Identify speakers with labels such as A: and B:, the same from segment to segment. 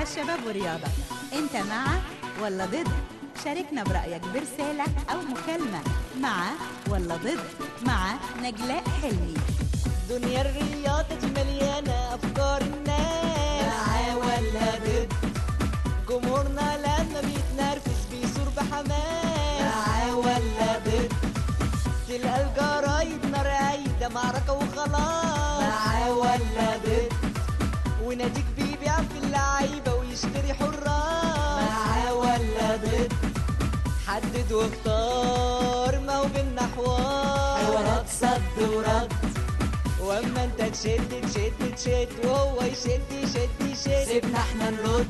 A: الشباب ورياضة انت مع ولا ضد شاركنا برأيك برسالة أو مكالمة مع ولا ضد مع نجلاء حلمي
B: دنيا الرياضة دي مليانة أفكار الناس معاه ولا ضد جمهورنا لما بيتنرفز بيثور بحماس معاه ولا ضد تلقى الجرايد نار عايدة معركة وخلاص معاه ولا ضد وناديك بيبيع في اللعيبة ويشتري حراس معاه ولا ضد حدد واختار ما هو بينا حوار حوارات صد ورد واما انت تشد تشد تشد وهو يشد يشد يشد سيبنا احنا نرد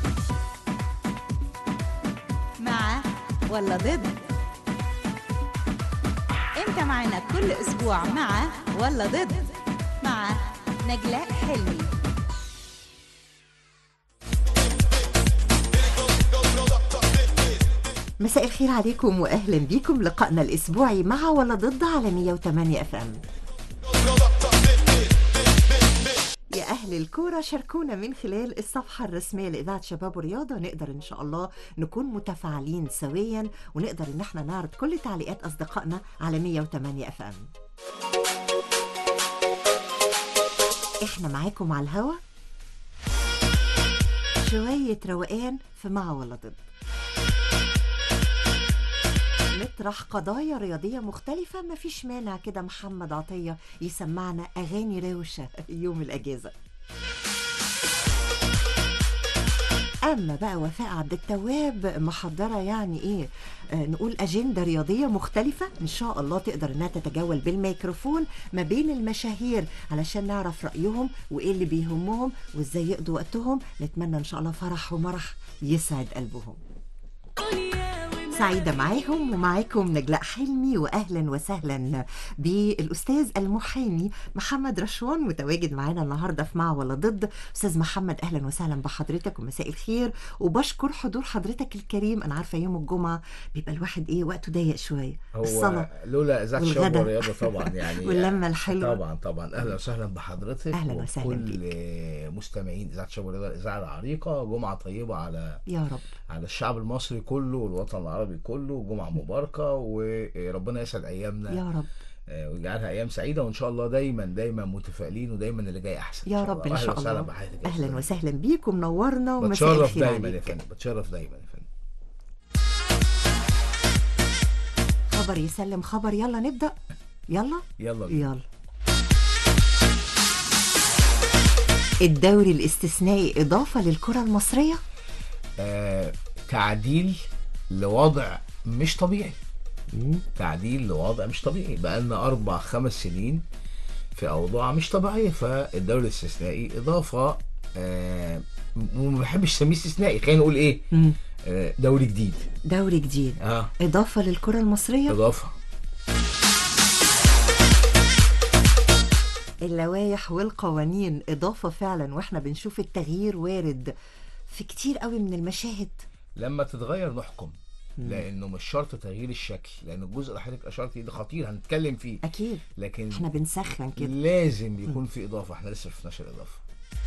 A: مع ولا ضد انت معنا كل اسبوع مع ولا ضد مع نجلاء حلمي
C: مساء الخير عليكم واهلا بيكم لقائنا الاسبوعي مع ولا ضد على 108 اف ام يا اهل الكوره شاركونا من خلال الصفحه الرسميه لاذاعه شباب ورياضه نقدر ان شاء الله نكون متفاعلين سويا ونقدر ان احنا نعرض كل تعليقات اصدقائنا على 108 اف ام احنا معاكم على الهوا شويه روقان في مع ولا ضد نطرح قضايا رياضية مختلفة مفيش مانع كده محمد عطية يسمعنا أغاني روشة يوم الأجازة أما بقى وفاء عبد التواب محضرة يعني إيه آه نقول أجندة رياضية مختلفة إن شاء الله تقدر إنها تتجول بالميكروفون ما بين المشاهير علشان نعرف رأيهم وإيه اللي بيهمهم وإزاي يقضوا وقتهم نتمنى إن شاء الله فرح ومرح يسعد قلبهم سعيدة معاهم ومعاكم نجلاء حلمي وأهلا وسهلا بالأستاذ المحامي محمد رشوان متواجد معانا النهاردة في مع ولا ضد أستاذ محمد أهلا وسهلا بحضرتك ومساء الخير وبشكر حضور حضرتك الكريم أنا عارفة يوم الجمعة بيبقى الواحد إيه وقته ضيق شوية
D: هو
C: الصلاة
D: لولا اذاعه الشباب
C: والغدا.
D: والرياضه طبعا يعني
C: واللمة الحلوة.
D: طبعا طبعا اهلا وسهلا بحضرتك
C: أهلا وسهلا
D: وكل مستمعين اذاعه الشباب والرياضه الاذاعه العريقه جمعه طيبه على
C: يا رب
D: على الشعب المصري كله والوطن العربي كله جمعه مباركه وربنا يسعد ايامنا
C: يا رب
D: آه، ويجعلها ايام سعيده وان شاء الله دايما دايما متفائلين ودايما اللي جاي احسن
C: يا رب إن
D: أهلا
C: شاء
D: وسهلا
C: الله
D: بحضرتك يا
C: أهلا
D: أستاذ.
C: وسهلا بيكم نورنا ومساء
D: بتشرف
C: الخير
D: دايما يا
C: عليك
D: فندم بتشرف دايما يا فندم
C: خبر يسلم خبر يلا نبدأ يلا
D: يلا بينا.
C: يلا الدوري الاستثنائي إضافة للكرة المصرية
D: آه، تعديل لوضع مش طبيعي تعديل لوضع مش طبيعي بقالنا أربع خمس سنين في أوضاع مش طبيعية فالدوري الاستثنائي إضافة آه، وما بحبش أسميه استثنائي خلينا نقول إيه
C: مم.
D: آه، دوري جديد
C: دوري جديد
D: اه
C: إضافة للكرة المصرية
D: إضافة
C: اللوائح والقوانين إضافة فعلا وإحنا بنشوف التغيير وارد في كتير قوي من المشاهد
D: لما تتغير نحكم لأنه مش شرط تغيير الشكل لأن الجزء اللي حضرتك أشرت ليه ده خطير هنتكلم فيه
C: أكيد
D: لكن
C: إحنا بنسخن كده
D: لازم يكون في إضافة احنا لسه في نشر الإضافة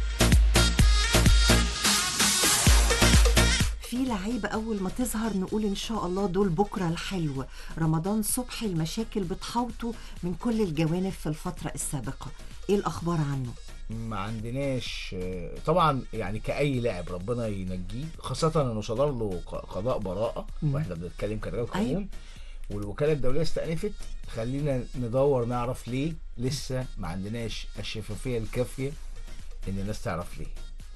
C: في لعيبة أول ما تظهر نقول إن شاء الله دول بكرة الحلو رمضان صبحي المشاكل بتحوطه من كل الجوانب في الفترة السابقة إيه الأخبار عنه؟
D: ما عندناش آه، طبعا يعني كأي لاعب ربنا ينجيه خاصة انه صدر له ق- قضاء براءة
C: مم.
D: واحنا بنتكلم كرجال
C: أيوة.
D: قانون والوكالة الدولية استأنفت خلينا ندور نعرف ليه لسه ما عندناش الشفافية الكافية ان الناس تعرف ليه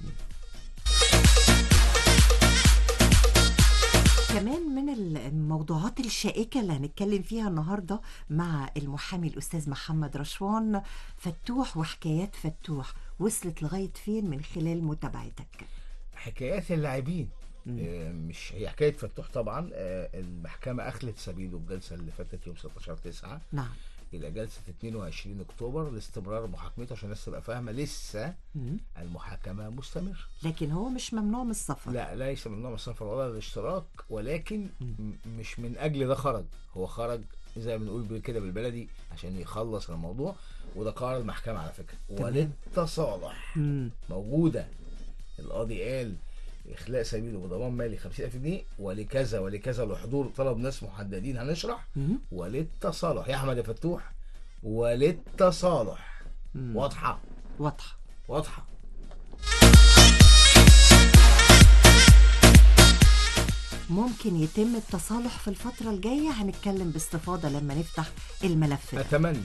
C: كمان من الموضوعات الشائكة اللي هنتكلم فيها النهاردة مع المحامي الأستاذ محمد رشوان فتوح وحكايات فتوح وصلت لغاية فين من خلال متابعتك
D: حكايات اللاعبين آه، مش هي حكاية فتوح طبعا آه، المحكمة أخلت سبيله الجلسة اللي فاتت يوم 16 9
C: نعم
D: إلى جلسة 22 أكتوبر لاستمرار محاكمته عشان الناس تبقى فاهمة لسه
C: مم.
D: المحاكمة مستمر
C: لكن هو مش ممنوع من السفر
D: لا ليس ممنوع من السفر ولا الاشتراك ولكن م- مش من اجل ده خرج هو خرج زي ما بنقول كده بالبلدي عشان يخلص الموضوع وده قرار المحكمه على فكره
C: تمام.
D: وللتصالح
C: مم.
D: موجوده القاضي قال اخلاء سبيله بضمان مالي 50000 جنيه ولكذا ولكذا لحضور طلب ناس محددين هنشرح
C: مم.
D: وللتصالح يا احمد يا فتوح وللتصالح
C: مم.
D: واضحه
C: واضحه
D: واضحه
C: ممكن يتم التصالح في الفتره الجايه هنتكلم باستفاضه لما نفتح الملف ده
D: اتمنى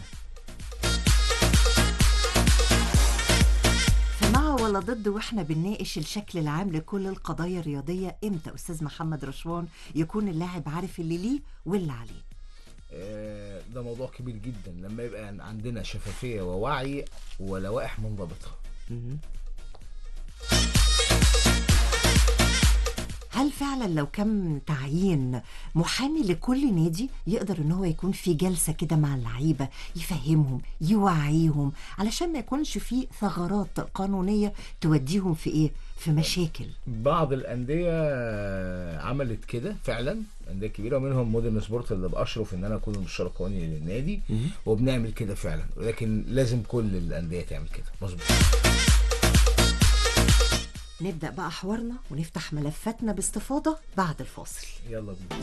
C: فمع ولا ضد واحنا بنناقش الشكل العام لكل القضايا الرياضيه امتى استاذ محمد رشوان يكون اللاعب عارف اللي ليه واللي عليه
D: آه، ده موضوع كبير جدا لما يبقى عندنا شفافيه ووعي ولوائح منضبطه
C: هل فعلا لو كم تعيين محامي لكل نادي يقدر ان هو يكون في جلسه كده مع اللعيبه يفهمهم يوعيهم علشان ما يكونش في ثغرات قانونيه توديهم في ايه في مشاكل
D: بعض الانديه عملت كده فعلا انديه كبيره ومنهم مودرن سبورت اللي باشرف ان انا اكون المستشار القانوني للنادي وبنعمل كده فعلا ولكن لازم كل الانديه تعمل كده مظبوط
C: نبدا بقى حوارنا ونفتح ملفاتنا باستفاضه بعد الفاصل
D: يلا بينا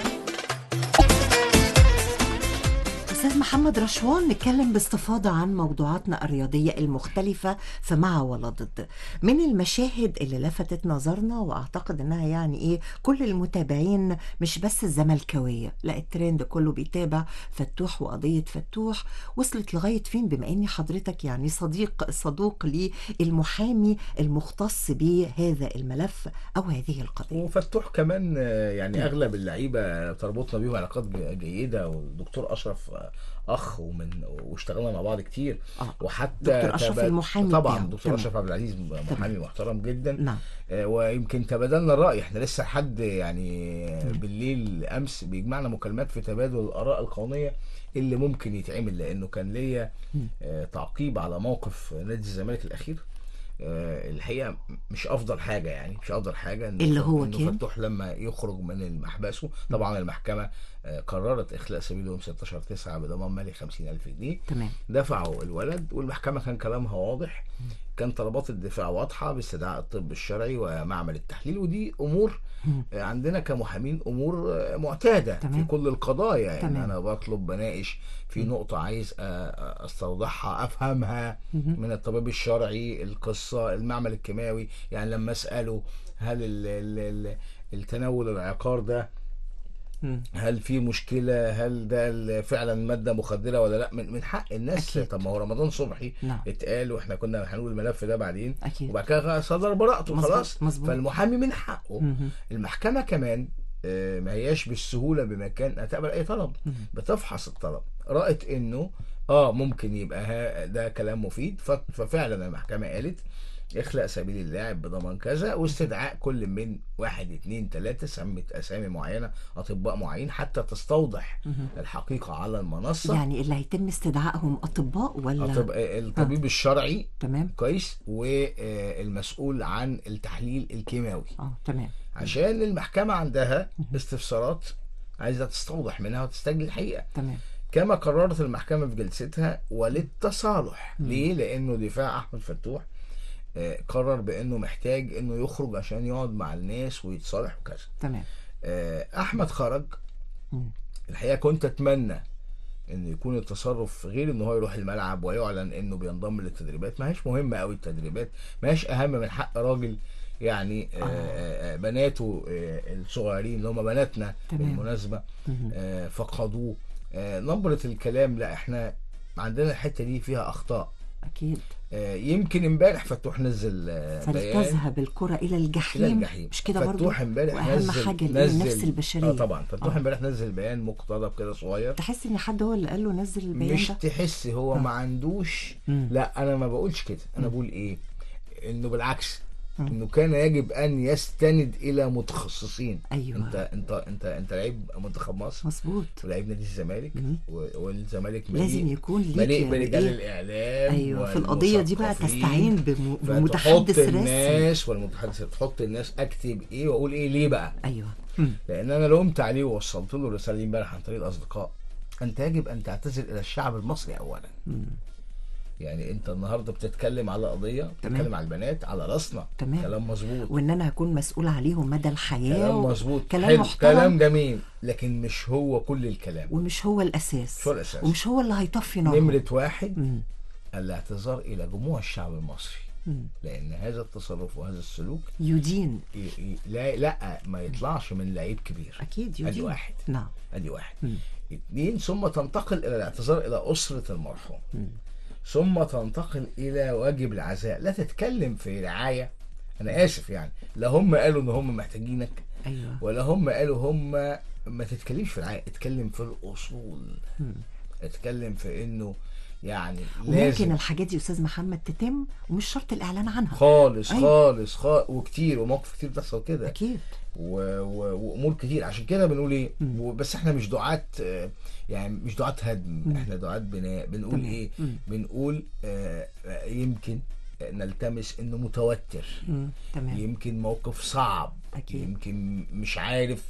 C: استاذ محمد رشوان نتكلم باستفاضه عن موضوعاتنا الرياضيه المختلفه في مع ولا ضد من المشاهد اللي لفتت نظرنا واعتقد انها يعني ايه كل المتابعين مش بس الزملكاويه لا الترند كله بيتابع فتوح وقضيه فتوح وصلت لغايه فين بما اني حضرتك يعني صديق صدوق للمحامي المختص بهذا الملف او هذه القضيه
D: وفتوح كمان آه، يعني اغلب اللعيبه تربطنا بيهم علاقات ج- جيده والدكتور اشرف آه، اخ ومن واشتغلنا مع بعض كتير
C: آه.
D: وحتى
C: دكتور أشرف
D: تبا-
C: المحامي
D: طبعا
C: بتاعه.
D: دكتور
C: تمام.
D: اشرف عبد العزيز محامي محترم جدا
C: نعم
D: آه، ويمكن تبادلنا الراي احنا لسه لحد يعني آه، بالليل امس بيجمعنا مكالمات في تبادل الاراء القانونيه اللي ممكن يتعمل لانه كان ليا آه، تعقيب على موقف نادي الزمالك الاخير آه، الحقيقه مش افضل حاجه يعني مش افضل حاجه إنه
C: اللي هو
D: إنه
C: كان؟
D: فتوح لما يخرج من المحبسه طبعا المحكمه آه، قررت اخلاء سبيله يوم 16 9 بضمان مالي 50000 جنيه
C: تمام
D: دفعوا الولد والمحكمة كان كلامها واضح كان طلبات الدفاع واضحة باستدعاء الطب الشرعي ومعمل التحليل ودي أمور
C: مم.
D: آه، عندنا كمحامين أمور آه، معتادة
C: تمام.
D: في كل القضايا يعني
C: تمام.
D: أنا بطلب بناقش في نقطة عايز آه، آه، أستوضحها أفهمها
C: مهم.
D: من الطبيب الشرعي القصة المعمل الكيماوي يعني لما أسأله هل ال ال ال التناول العقار ده
C: مم.
D: هل في مشكله هل ده ال- فعلا ماده مخدره ولا لا من, من حق الناس
C: أكيد.
D: طب ما هو رمضان صبحي
C: نعم.
D: اتقال واحنا كنا هنقول الملف ده بعدين
C: اكيد
D: وبعد كده صدر براءته
C: مظبوط،
D: خلاص
C: مظبوط.
D: فالمحامي من حقه
C: مهم.
D: المحكمه كمان آه، ما هياش بالسهوله بمكان هتقبل اي طلب
C: مهم.
D: بتفحص الطلب رأت انه اه ممكن يبقى ها ده كلام مفيد ف- ففعلا المحكمه قالت اخلق سبيل اللاعب بضمان كذا واستدعاء كل من واحد اتنين تلاتة سمت اسامي معينة اطباء معين حتى تستوضح
C: مهم.
D: الحقيقة على المنصة
C: يعني اللي هيتم استدعائهم اطباء ولا
D: أطب... الطبيب الشرعي
C: تمام
D: كويس والمسؤول عن التحليل الكيماوي
C: اه تمام
D: عشان المحكمة عندها استفسارات عايزة تستوضح منها وتستجلي الحقيقة
C: تمام
D: كما قررت المحكمة في جلستها وللتصالح ليه؟ لأنه دفاع أحمد فتوح آه، قرر بأنه محتاج أنه يخرج عشان يقعد مع الناس ويتصالح وكذا
C: تمام
D: آه، أحمد خرج
C: مم.
D: الحقيقة كنت أتمنى أن يكون التصرف غير أنه هو يروح الملعب ويعلن أنه بينضم للتدريبات ما هيش مهمة أوي التدريبات ما هيش أهم من حق راجل يعني آه، آه، آه، بناته آه، الصغيرين اللي هم بناتنا
C: تمام.
D: بالمناسبة
C: مهم.
D: آه، فقدوه آه، نبرة الكلام لا احنا عندنا الحتة دي فيها أخطاء
C: اكيد
D: آه، يمكن امبارح فتوح نزل آه، بيان
C: فلتذهب الكرة إلى الجحيم
D: إلى الجحيم
C: مش كده برضو
D: فتوح امبارح
C: وأهم
D: نزل
C: حاجة اللي هي
D: نزل
C: النفس البشرية
D: اه طبعا فتوح
C: آه.
D: امبارح نزل بيان مقتضب كده صغير
C: تحس إن حد هو اللي قال له نزل البيان
D: مش
C: ده
D: تحس هو
C: آه.
D: ما عندوش
C: مم.
D: لا انا ما بقولش كده انا بقول ايه انه بالعكس
C: مم.
D: انه كان يجب ان يستند الى متخصصين
C: أيوة.
D: انت انت انت انت لعيب منتخب مصر
C: مظبوط
D: ولعيب نادي الزمالك
C: مم.
D: و- والزمالك مليء
C: لازم يكون ليك
D: مليء
C: يعني
D: برجال
C: إيه؟
D: الاعلام
C: أيوة في القضية دي بقى
D: والمثقفين.
C: تستعين بم-
D: فتحط
C: بمتحدث رسمي
D: الناس والمتحدث تحط الناس اكتب ايه واقول ايه ليه بقى
C: أيوة مم.
D: لان انا لومت عليه ووصلت له الرساله دي امبارح عن طريق الاصدقاء انت يجب ان تعتذر الى الشعب المصري اولا
C: مم.
D: يعني انت النهارده بتتكلم على قضيه بتتكلم على البنات على راسنا
C: تمام.
D: كلام مظبوط
C: وان انا هكون مسؤول عليهم مدى الحياه
D: كلام
C: و-
D: مظبوط
C: كلام
D: حلو.
C: محترم
D: كلام جميل لكن مش هو كل الكلام
C: ومش هو الاساس
D: مش هو الأساس.
C: ومش هو اللي هيطفي نار
D: نمرة واحد
C: مم.
D: الاعتذار إلى جموع الشعب المصري
C: مم.
D: لأن هذا التصرف وهذا السلوك
C: يدين
D: ي- ي- لا لا ما يطلعش من لعيب كبير
C: اكيد
D: ادي
C: يدين
D: واحد
C: نعم
D: ادي واحد
C: مم.
D: اتنين ثم تنتقل الى الاعتذار الى اسره المرحوم
C: مم.
D: ثم تنتقل الى واجب العزاء لا تتكلم في رعايه انا اسف يعني لا هم قالوا ان هم محتاجينك
C: ايوه
D: ولا هم قالوا هم ما تتكلمش في الرعايه اتكلم في الاصول
C: مم.
D: اتكلم في انه يعني
C: وممكن
D: لازم
C: الحاجات دي استاذ محمد تتم ومش شرط الاعلان عنها
D: خالص
C: أيوة.
D: خالص خالص وكتير ومواقف كتير بتحصل كده
C: اكيد
D: و... و... وامور كتير عشان كده بنقول ايه
C: مم.
D: و- بس احنا مش دعاة آه، يعني مش دعاة هدم
C: مم.
D: احنا دعاة بناء بنقول
C: تمام.
D: ايه
C: مم.
D: بنقول آه آه، يمكن نلتمس انه متوتر
C: مم. تمام
D: يمكن موقف صعب
C: أكيد.
D: يمكن مش عارف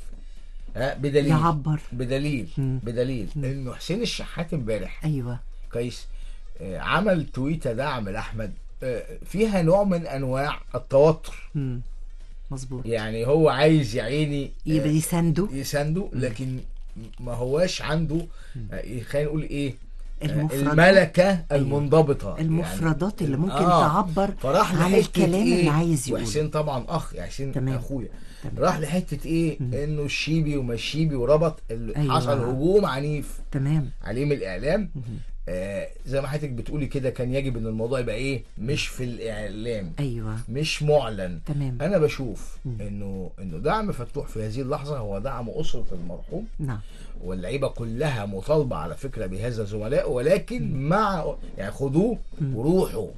D: ها بدليل
C: يعبر
D: بدليل
C: مم.
D: بدليل
C: مم.
D: انه حسين الشحات امبارح
C: ايوه
D: كويس آه، عمل تويته دعم لاحمد آه، فيها نوع من انواع التوتر
C: مم. مظبوط
D: يعني هو عايز يا عيني آه،
C: يبقى يساندوا
D: يسانده لكن ما هواش عنده آه، خلينا نقول ايه آه،
C: المفردات
D: الملكه المنضبطه
C: المفردات اللي ممكن
D: آه،
C: تعبر
D: فراح
C: عن
D: لحتة
C: الكلام
D: إيه؟
C: اللي عايز يقوله
D: وحسين طبعا اخ يعني حسين
C: تمام.
D: اخويا
C: تمام.
D: راح لحته ايه
C: مم.
D: انه الشيبي وما الشيبي وربط ال-
C: أيوة.
D: حصل هجوم عنيف
C: تمام
D: عليه من الاعلام
C: مهم.
D: آه زي ما حضرتك بتقولي كده كان يجب ان الموضوع يبقى ايه مش في الاعلام
C: ايوه
D: مش معلن
C: تمام
D: انا بشوف
C: مم.
D: انه انه دعم فتوح في هذه اللحظه هو دعم اسره المرحوم
C: نعم
D: واللعيبه كلها مطالبه على فكره بهذا زملائه ولكن مع يعني خدوه
C: مم.
D: وروحوا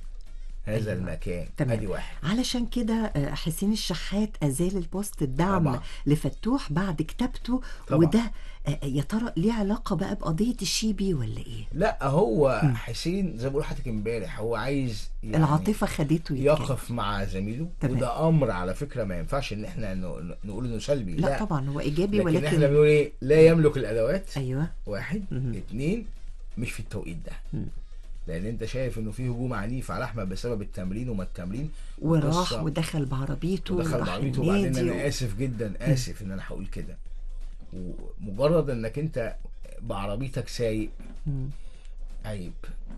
D: هذا
C: أيوة.
D: المكان
C: تمام.
D: ادي واحد
C: علشان كده آه، حسين الشحات ازال البوست الدعم
D: طبعا.
C: لفتوح بعد كتابته
D: طبعا.
C: وده آه، يا ترى ليه علاقه بقى بقضيه الشيبي ولا ايه؟
D: لا هو
C: مم.
D: حسين زي ما بقول لحضرتك امبارح هو عايز يعني
C: العاطفه خدته يتكلم.
D: يقف مع زميله
C: تمام.
D: وده امر على فكره ما ينفعش ان احنا ن- نقول انه سلبي
C: لا,
D: لا,
C: طبعا هو ايجابي
D: لكن
C: ولكن
D: احنا بنقول ايه لا يملك الادوات
C: ايوه
D: واحد
C: مهم.
D: اتنين مش في التوقيت ده
C: مم.
D: لان انت شايف انه في هجوم عنيف على احمد بسبب التمرين وما التمرين
C: وراح
D: قصة.
C: ودخل بعربيته
D: ودخل
C: وراح
D: بعربيته وبعدين
C: النادي
D: انا اسف جدا اسف ان انا هقول كده ومجرد انك انت بعربيتك سايق
C: مم.
D: عيب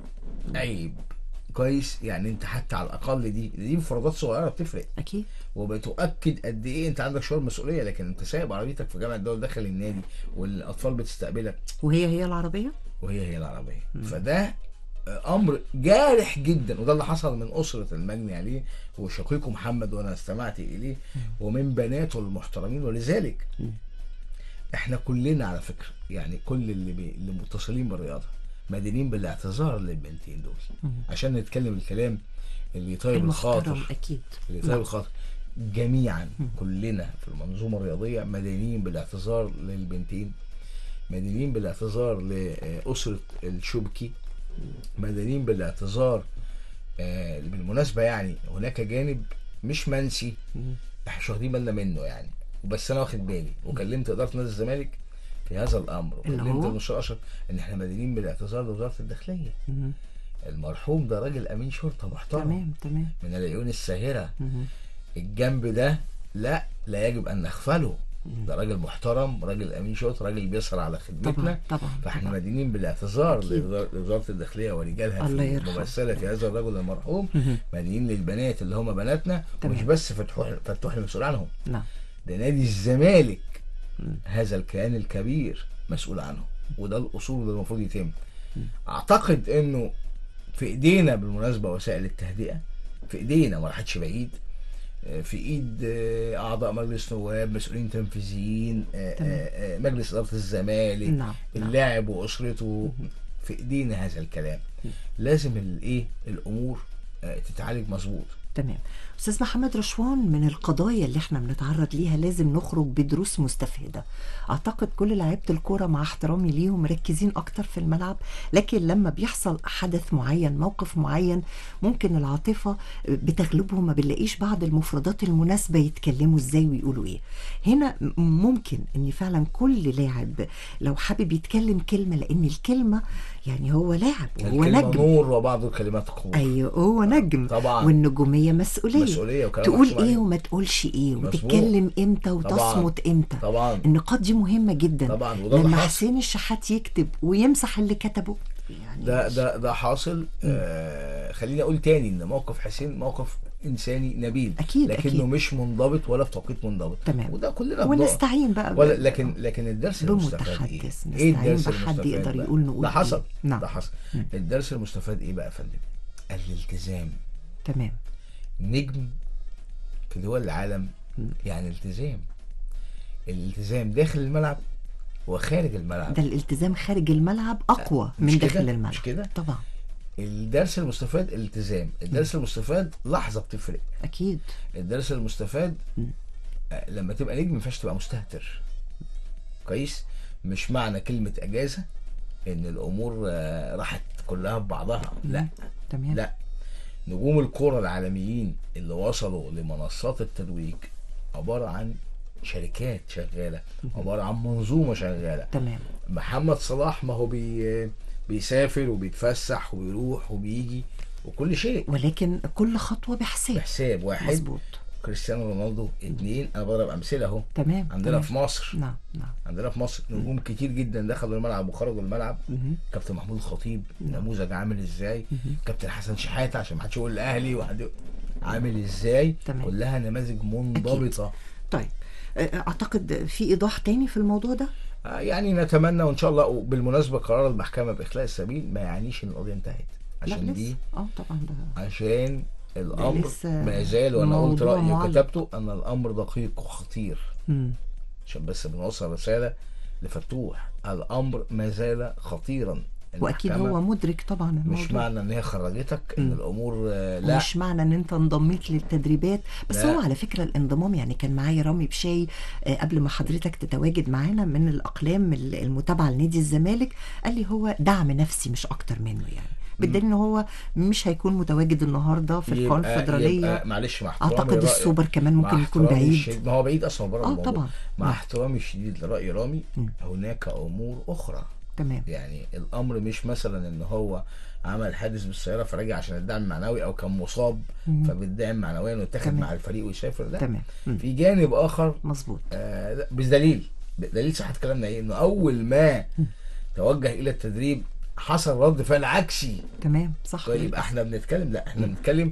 D: عيب كويس يعني انت حتى على الاقل دي دي مفردات صغيره بتفرق
C: اكيد
D: وبتؤكد قد ايه انت عندك شعور مسؤوليه لكن انت سايق بعربيتك في جامعه الدول داخل النادي والاطفال بتستقبلك
C: وهي هي العربيه؟
D: وهي هي العربيه فده امر جارح جدا وده اللي حصل من اسره المجني عليه وشقيقه محمد وانا استمعت اليه ومن بناته المحترمين ولذلك
C: مم.
D: احنا كلنا على فكره يعني كل اللي, بي... اللي متصلين بالرياضه مدينين بالاعتذار للبنتين دول
C: مم.
D: عشان نتكلم الكلام اللي يطيب
C: المحترم
D: الخاطر
C: اكيد
D: اللي يطيب
C: نعم.
D: الخاطر جميعا كلنا في المنظومه الرياضيه مدينين بالاعتذار للبنتين مدينين بالاعتذار لاسره الشبكي مدينين بالاعتذار آه، بالمناسبه يعني هناك جانب مش منسي
C: مم.
D: احنا مش واخدين بالنا منه يعني بس انا واخد بالي وكلمت اداره نادي الزمالك في هذا الامر
C: اللي
D: وكلمت
C: هو؟
D: المستشار اشرف ان احنا مدينين بالاعتذار لوزاره الداخليه
C: مم.
D: المرحوم ده راجل امين شرطه محترم
C: تمام تمام
D: من العيون الساهره
C: مم.
D: الجنب ده لا لا يجب ان نغفله ده راجل محترم راجل امين شرطه راجل بيسهر على خدمتنا
C: طبعا طبعا
D: فاحنا
C: طبعا.
D: مدينين بالاعتذار
C: أكيد.
D: لوزار- لوزاره الداخليه ورجالها
C: الله
D: في
C: يرحمه.
D: الممثله في هذا الرجل المرحوم
C: مهم.
D: مدينين للبنات اللي هم بناتنا
C: تمام.
D: ومش بس فتوح فتوح المسؤول عنهم
C: نعم
D: ده نادي الزمالك
C: مم.
D: هذا الكيان الكبير مسؤول عنه وده الاصول اللي المفروض يتم اعتقد انه في ايدينا بالمناسبه وسائل التهدئه في ايدينا ما راحتش بعيد آه، في ايد آه، اعضاء مجلس نواب مسؤولين تنفيذيين آه،
C: تمام.
D: آه، آه، مجلس اداره الزمالك
C: نعم نعم
D: اللاعب واسرته في ايدينا هذا الكلام لازم الايه الامور آه، تتعالج مظبوط
C: تمام استاذ محمد رشوان من القضايا اللي احنا بنتعرض ليها لازم نخرج بدروس مستفاده اعتقد كل لعيبه الكوره مع احترامي ليهم مركزين اكتر في الملعب لكن لما بيحصل حدث معين موقف معين ممكن العاطفه بتغلبهم ما بنلاقيش بعض المفردات المناسبه يتكلموا ازاي ويقولوا ايه هنا م- ممكن ان فعلا كل لاعب لو حابب يتكلم كلمه لان الكلمه يعني هو لاعب وهو
D: الكلمة
C: نجم
D: نور وبعض الكلمات قوة
C: ايوه هو نجم
D: طبعا.
C: والنجوميه مسؤوليه
D: مسؤولية وكلام
C: تقول
D: محسوب
C: ايه
D: عليه.
C: وما تقولش ايه
D: مظبوط.
C: وتتكلم امتى وتصمت امتى
D: طبعا
C: النقاط دي مهمه جدا
D: طبعا، وده اللي
C: لما
D: حصل.
C: حسين الشحات يكتب ويمسح اللي كتبه يعني
D: ده ده ده حاصل آه خليني اقول تاني ان موقف حسين موقف انساني نبيل
C: أكيد،
D: لكنه
C: أكيد.
D: مش منضبط ولا في توقيت منضبط
C: تمام.
D: وده كلنا بنقع.
C: ونستعين بقى
D: ولا لكن لكن الدرس المستفاد ايه؟
C: بمتحدث
D: ايه
C: نستعين
D: الدرس
C: بحد
D: المستفاد
C: يقدر
D: بقى؟
C: يقول نقول
D: ده
C: إيه؟
D: حصل
C: نعم.
D: ده حصل الدرس المستفاد ايه بقى يا فندم؟ الالتزام
C: تمام
D: نجم في دول العالم يعني التزام الالتزام داخل الملعب وخارج الملعب
C: ده الالتزام خارج الملعب اقوى
D: مش
C: من
D: كده؟
C: داخل الملعب
D: مش كده؟
C: طبعا
D: الدرس المستفاد التزام الدرس المستفاد لحظه بتفرق
C: اكيد
D: الدرس المستفاد
C: مم.
D: آه، لما تبقى نجم ما ينفعش تبقى مستهتر كويس مش معنى كلمه اجازه ان الامور آه، راحت كلها ببعضها لا
C: تمام
D: لا نجوم الكرة العالميين اللي وصلوا لمنصات التتويج عبارة عن شركات شغالة عبارة عن منظومة شغالة
C: تمام
D: محمد صلاح ما هو بي بيسافر وبيتفسح وبيروح وبيجي وكل شيء
C: ولكن كل خطوه بحساب
D: بحساب واحد
C: مظبوط
D: كريستيانو رونالدو اتنين انا بضرب امثله اهو
C: تمام
D: عندنا
C: تمام.
D: في مصر
C: نعم نعم
D: عندنا في مصر نجوم كتير جدا دخلوا الملعب وخرجوا الملعب
C: مهم.
D: كابتن محمود الخطيب
C: نعم.
D: نموذج عامل ازاي كابتن حسن شحاته عشان ما حدش يقول الاهلي وحد يقول- عامل ازاي
C: تمام.
D: كلها نماذج منضبطه
C: طيب أه، اعتقد في ايضاح تاني في الموضوع ده
D: آه، يعني نتمنى وان شاء الله وبالمناسبه قرار المحكمه باخلاء السبيل ما يعنيش ان القضيه انتهت
C: لا
D: عشان
C: لسه
D: دي
C: اه طبعا ده
D: عشان الامر
C: لسه
D: ما زال وانا قلت
C: موضوع
D: رايي
C: معلق.
D: وكتبته ان الامر دقيق وخطير
C: مم.
D: عشان بس بنوصل رساله لفتوح الامر ما زال خطيرا
C: واكيد
D: المحكمة
C: هو مدرك طبعا الموضوع
D: مش معنى ان هي خرجتك ان
C: مم.
D: الامور آه، لا
C: مش معنى ان انت انضميت للتدريبات بس
D: لا.
C: هو على فكره الانضمام يعني كان معايا رامي بشاي آه، قبل ما حضرتك تتواجد معانا من الاقلام ال- المتابعه لنادي الزمالك قال لي هو دعم نفسي مش اكتر منه يعني بالدليل ان هو مش هيكون متواجد النهارده في
D: يبقى-
C: الكونفدراليه
D: يبقى معلش مع احترامي
C: اعتقد
D: لرأي-
C: السوبر كمان
D: مع
C: ممكن يكون
D: احترامي
C: بعيد
D: الشديد- ما هو بعيد اصلا بره
C: اه
D: الموضوع
C: طبعا
D: مع
C: نعم.
D: احترامي الشديد لراي رامي
C: مم.
D: هناك امور اخرى
C: تمام
D: يعني الامر مش مثلا ان هو عمل حادث بالسياره فرجع عشان الدعم المعنوي او كان مصاب
C: مم.
D: فبالدعم معنويا ويتاخد
C: تمام.
D: مع الفريق ويسافر لا
C: تمام مم.
D: في جانب اخر
C: مظبوط
D: آه لا، بدليل دليل صحه كلامنا ايه انه اول ما توجه الى التدريب حصل رد فعل عكسي
C: تمام صح
D: طيب يبقى احنا بنتكلم لا احنا بنتكلم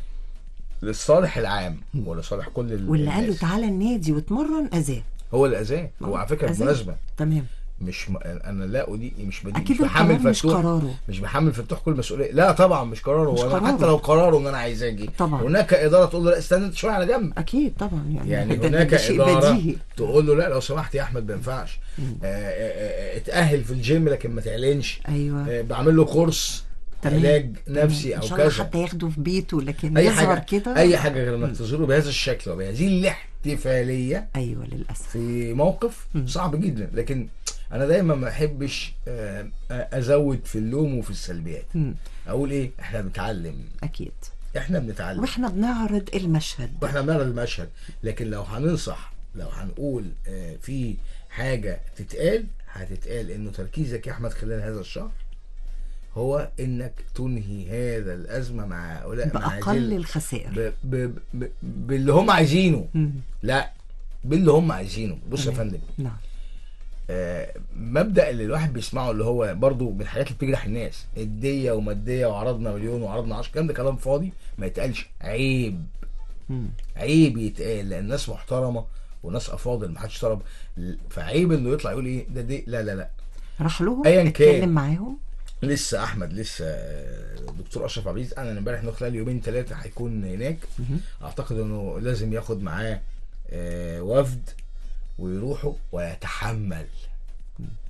D: للصالح العام ولصالح كل ال-
C: واللي قال له
D: الناس.
C: تعالى النادي واتمرن اذاه
D: هو الاذان هو على فكره
C: أذاه.
D: بالمناسبه
C: تمام
D: مش م... انا لا ادي مش بدي
C: اكيد
D: مش بحمل
C: القرار مش
D: فتوح
C: قراره
D: مش بحمل فتوح كل مسؤوليه لا طبعا مش قراره
C: مش
D: هو
C: قراره.
D: حتى لو قراره ان انا عايز اجي
C: طبعا.
D: هناك اداره تقول له لا استنى انت شويه على جنب
C: اكيد طبعا يعني
D: يعني
C: ده-
D: هناك
C: ده شيء
D: اداره
C: بديهي
D: تقول له لا لو سمحت يا احمد ما ينفعش آه، آه، آه، اتاهل في الجيم لكن ما تعلنش
C: ايوه
D: آه، بعمل له كورس
C: تمام.
D: علاج
C: تمام.
D: نفسي
C: ان
D: او
C: شاء الله
D: كذا
C: حتى ياخده في بيته لكن
D: اي
C: يظهر
D: حاجه
C: كده
D: اي حاجه غير انك تظهره بهذا الشكل وبهذه الاحتفاليه
C: ايوه للاسف
D: في موقف
C: مم.
D: صعب جدا لكن انا دايما ما احبش آه، ازود في اللوم وفي السلبيات
C: مم.
D: اقول ايه احنا بنتعلم
C: اكيد
D: احنا بنتعلم
C: واحنا بنعرض المشهد
D: واحنا بنعرض المشهد لكن لو هننصح لو هنقول آه، في حاجه تتقال هتتقال انه تركيزك يا احمد خلال هذا الشهر هو انك تنهي هذا الازمه مع هؤلاء مع هذه
C: باقل
D: ال-
C: الخسائر
D: ب... ب... ب... باللي هم عايزينه
C: مم.
D: لا باللي هم عايزينه بص يا
C: تمام.
D: فندم
C: نعم
D: آه، مبدا اللي الواحد بيسمعه اللي هو برضو من الحاجات اللي بتجرح الناس الديه وماديه وعرضنا مليون وعرضنا 10 الكلام ده كلام فاضي ما يتقالش عيب
C: مم.
D: عيب يتقال لان الناس محترمه وناس افاضل ما حدش طلب فعيب انه يطلع يقول ايه ده دي لا لا لا
C: راح لهم
D: أياً كان.
C: اتكلم معاهم
D: لسه احمد لسه آه، دكتور اشرف عبد العزيز انا امبارح انه خلال يومين ثلاثه هيكون هناك
C: مهم.
D: اعتقد انه لازم ياخد معاه آه، وفد ويروحوا ويتحمل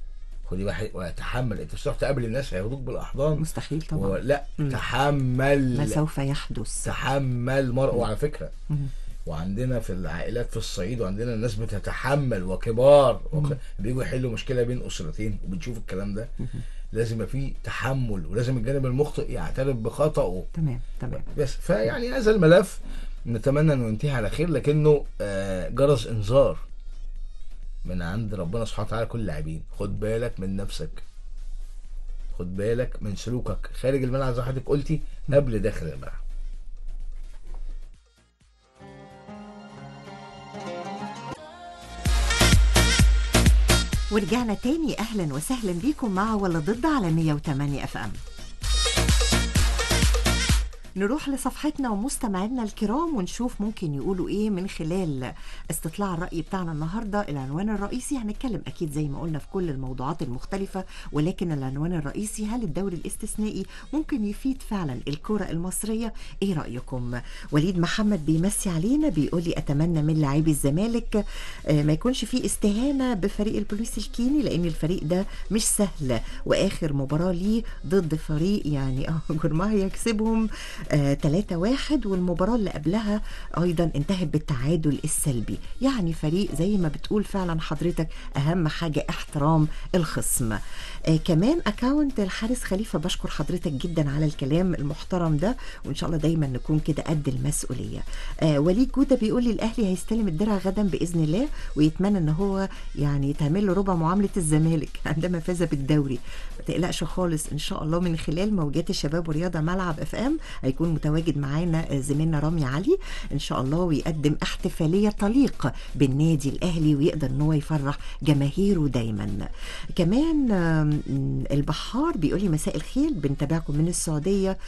D: خدي واحد ويتحمل انت مش هتروح تقابل الناس هياخدوك بالاحضان
C: مستحيل طبعا
D: و... لا
C: مم.
D: تحمل
C: ما سوف يحدث
D: تحمل مرء وعلى فكره
C: مم.
D: وعندنا في العائلات في الصعيد وعندنا الناس بتتحمل وكبار وك... بيجوا يحلوا مشكله بين اسرتين وبنشوف الكلام ده لازم يبقى فيه تحمل ولازم الجانب المخطئ يعترف بخطأه
C: تمام تمام
D: بس فيعني هذا الملف نتمنى انه ينتهي على خير لكنه آه، جرس انذار من عند ربنا سبحانه وتعالى كل اللاعبين خد بالك من نفسك خد بالك من سلوكك خارج الملعب زي ما حضرتك قلتي قبل داخل الملعب
C: ورجعنا تاني اهلا وسهلا بيكم مع ولا ضد على 108 اف ام نروح لصفحتنا ومستمعينا الكرام ونشوف ممكن يقولوا ايه من خلال استطلاع الرأي بتاعنا النهارده العنوان الرئيسي هنتكلم اكيد زي ما قلنا في كل الموضوعات المختلفة ولكن العنوان الرئيسي هل الدوري الاستثنائي ممكن يفيد فعلا الكرة المصرية ايه رأيكم وليد محمد بيمسي علينا بيقول لي اتمنى من لاعبي الزمالك آه، ما يكونش فيه استهانة بفريق البوليس الكيني لان الفريق ده مش سهل واخر مباراة ليه ضد فريق يعني اه جرماه يكسبهم آه 3 واحد والمباراة اللي قبلها ايضا انتهت بالتعادل السلبي يعني فريق زي ما بتقول فعلا حضرتك اهم حاجة احترام الخصم آه كمان اكاونت الحارس خليفة بشكر حضرتك جدا على الكلام المحترم ده وان شاء الله دايما نكون كده قد المسؤولية آه وليد جودة بيقول لي الاهلي هيستلم الدرع غدا باذن الله ويتمنى ان هو يعني يتعمل له ربع معاملة الزمالك عندما فاز بالدوري ما تقلقش خالص ان شاء الله من خلال موجات الشباب ورياضة ملعب اف ام هيكون متواجد معانا آه، زميلنا رامي علي ان شاء الله ويقدم احتفالية تليق بالنادي الاهلي ويقدر ان هو يفرح جماهيره دايما كمان آم، البحار بيقول لي مساء الخير بنتابعكم من السعودية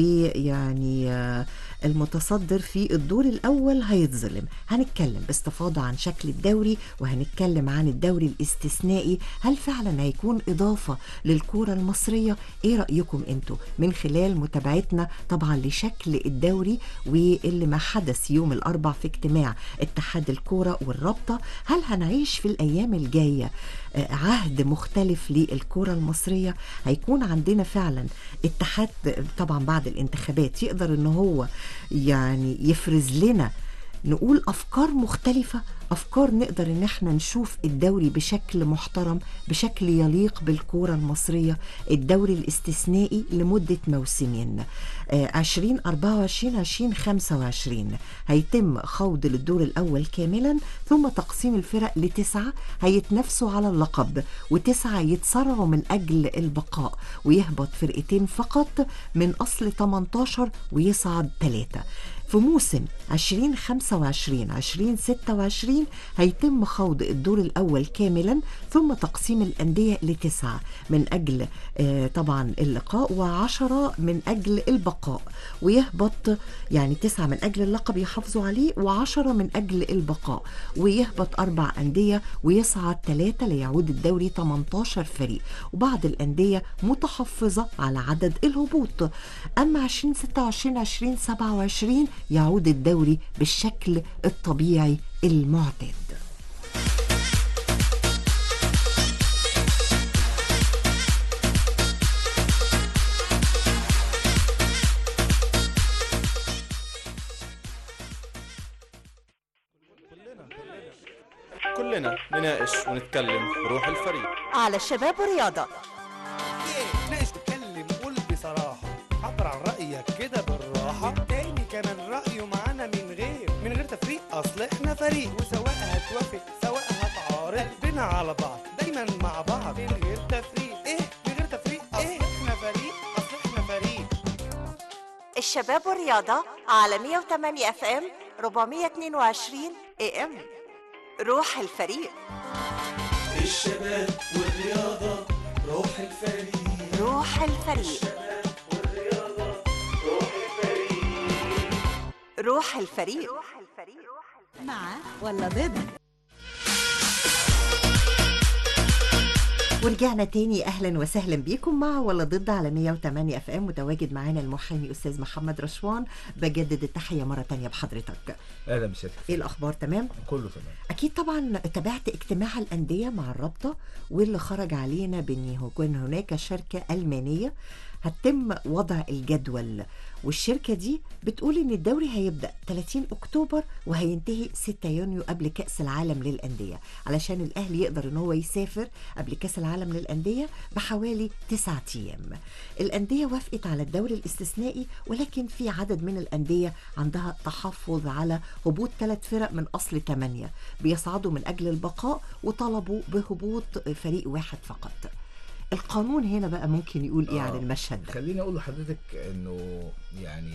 C: ويعني آه، المتصدر في الدور الأول هيتظلم هنتكلم باستفاضة عن شكل الدوري وهنتكلم عن الدوري الاستثنائي هل فعلا هيكون إضافة للكورة المصرية إيه رأيكم أنتوا من خلال متابعتنا طبعا لشكل الدوري واللي ما حدث يوم الأربع في اجتماع اتحاد الكورة والرابطة هل هنعيش في الأيام الجاية آه، عهد مختلف للكرة المصرية هيكون عندنا فعلا اتحاد طبعا بعد الانتخابات يقدر ان هو يعني يفرز لنا نقول افكار مختلفة افكار نقدر ان احنا نشوف الدوري بشكل محترم بشكل يليق بالكرة المصرية الدوري الاستثنائي لمدة موسمين آه، 2024 2025 هيتم خوض للدور الاول كاملا ثم تقسيم الفرق لتسعة هيتنافسوا على اللقب وتسعة يتصارعوا من اجل البقاء ويهبط فرقتين فقط من اصل 18 ويصعد ثلاثة في موسم 2025 2026 هيتم خوض الدور الأول كاملا ثم تقسيم الأندية لتسعة من أجل آه، طبعا اللقاء وعشرة من أجل البقاء ويهبط يعني تسعة من أجل اللقب يحافظوا عليه وعشرة من أجل البقاء ويهبط أربع أندية ويصعد ثلاثة ليعود الدوري 18 فريق وبعض الأندية متحفظة على عدد الهبوط أما 2026 2027 يعود الدوري بالشكل الطبيعي المعتاد
E: كلنا نناقش ونتكلم بروح الفريق
A: على الشباب والرياضة
F: ناقش تتكلم قول بصراحة عبر عن رأيك كده بالراحة التاني كمان رأيه معانا من غير من غير تفريق أصل احنا فريق وسواء هتوافق سواء هتعارض قلبنا على بعض دايما مع بعض من غير تفريق ايه من غير تفريق ايه احنا فريق أصل احنا فريق
A: الشباب والرياضة على 108 اف ام 422 اي ام روح الفريق
G: الشباب والرياضة روح الفريق
A: روح الفريق روح الفريق مع ولا ضد
C: ورجعنا تاني اهلا وسهلا بيكم مع ولا ضد على 108 اف ام متواجد معانا المحامي استاذ محمد رشوان بجدد التحيه مره تانية بحضرتك
D: اهلا بسيادتك
C: ايه الاخبار تمام
D: كله تمام
C: اكيد طبعا تابعت اجتماع الانديه مع الرابطه واللي خرج علينا بان يكون هناك شركه المانيه هتم وضع الجدول والشركه دي بتقول ان الدوري هيبدا 30 اكتوبر وهينتهي 6 يونيو قبل كاس العالم للانديه علشان الاهلي يقدر ان هو يسافر قبل كاس العالم للانديه بحوالي 9 ايام الانديه وافقت على الدوري الاستثنائي ولكن في عدد من الانديه عندها تحفظ على هبوط ثلاث فرق من اصل ثمانيه بيصعدوا من اجل البقاء وطلبوا بهبوط فريق واحد فقط القانون هنا بقى ممكن يقول ايه
D: آه.
C: عن المشهد ده
D: خليني اقول لحضرتك انه يعني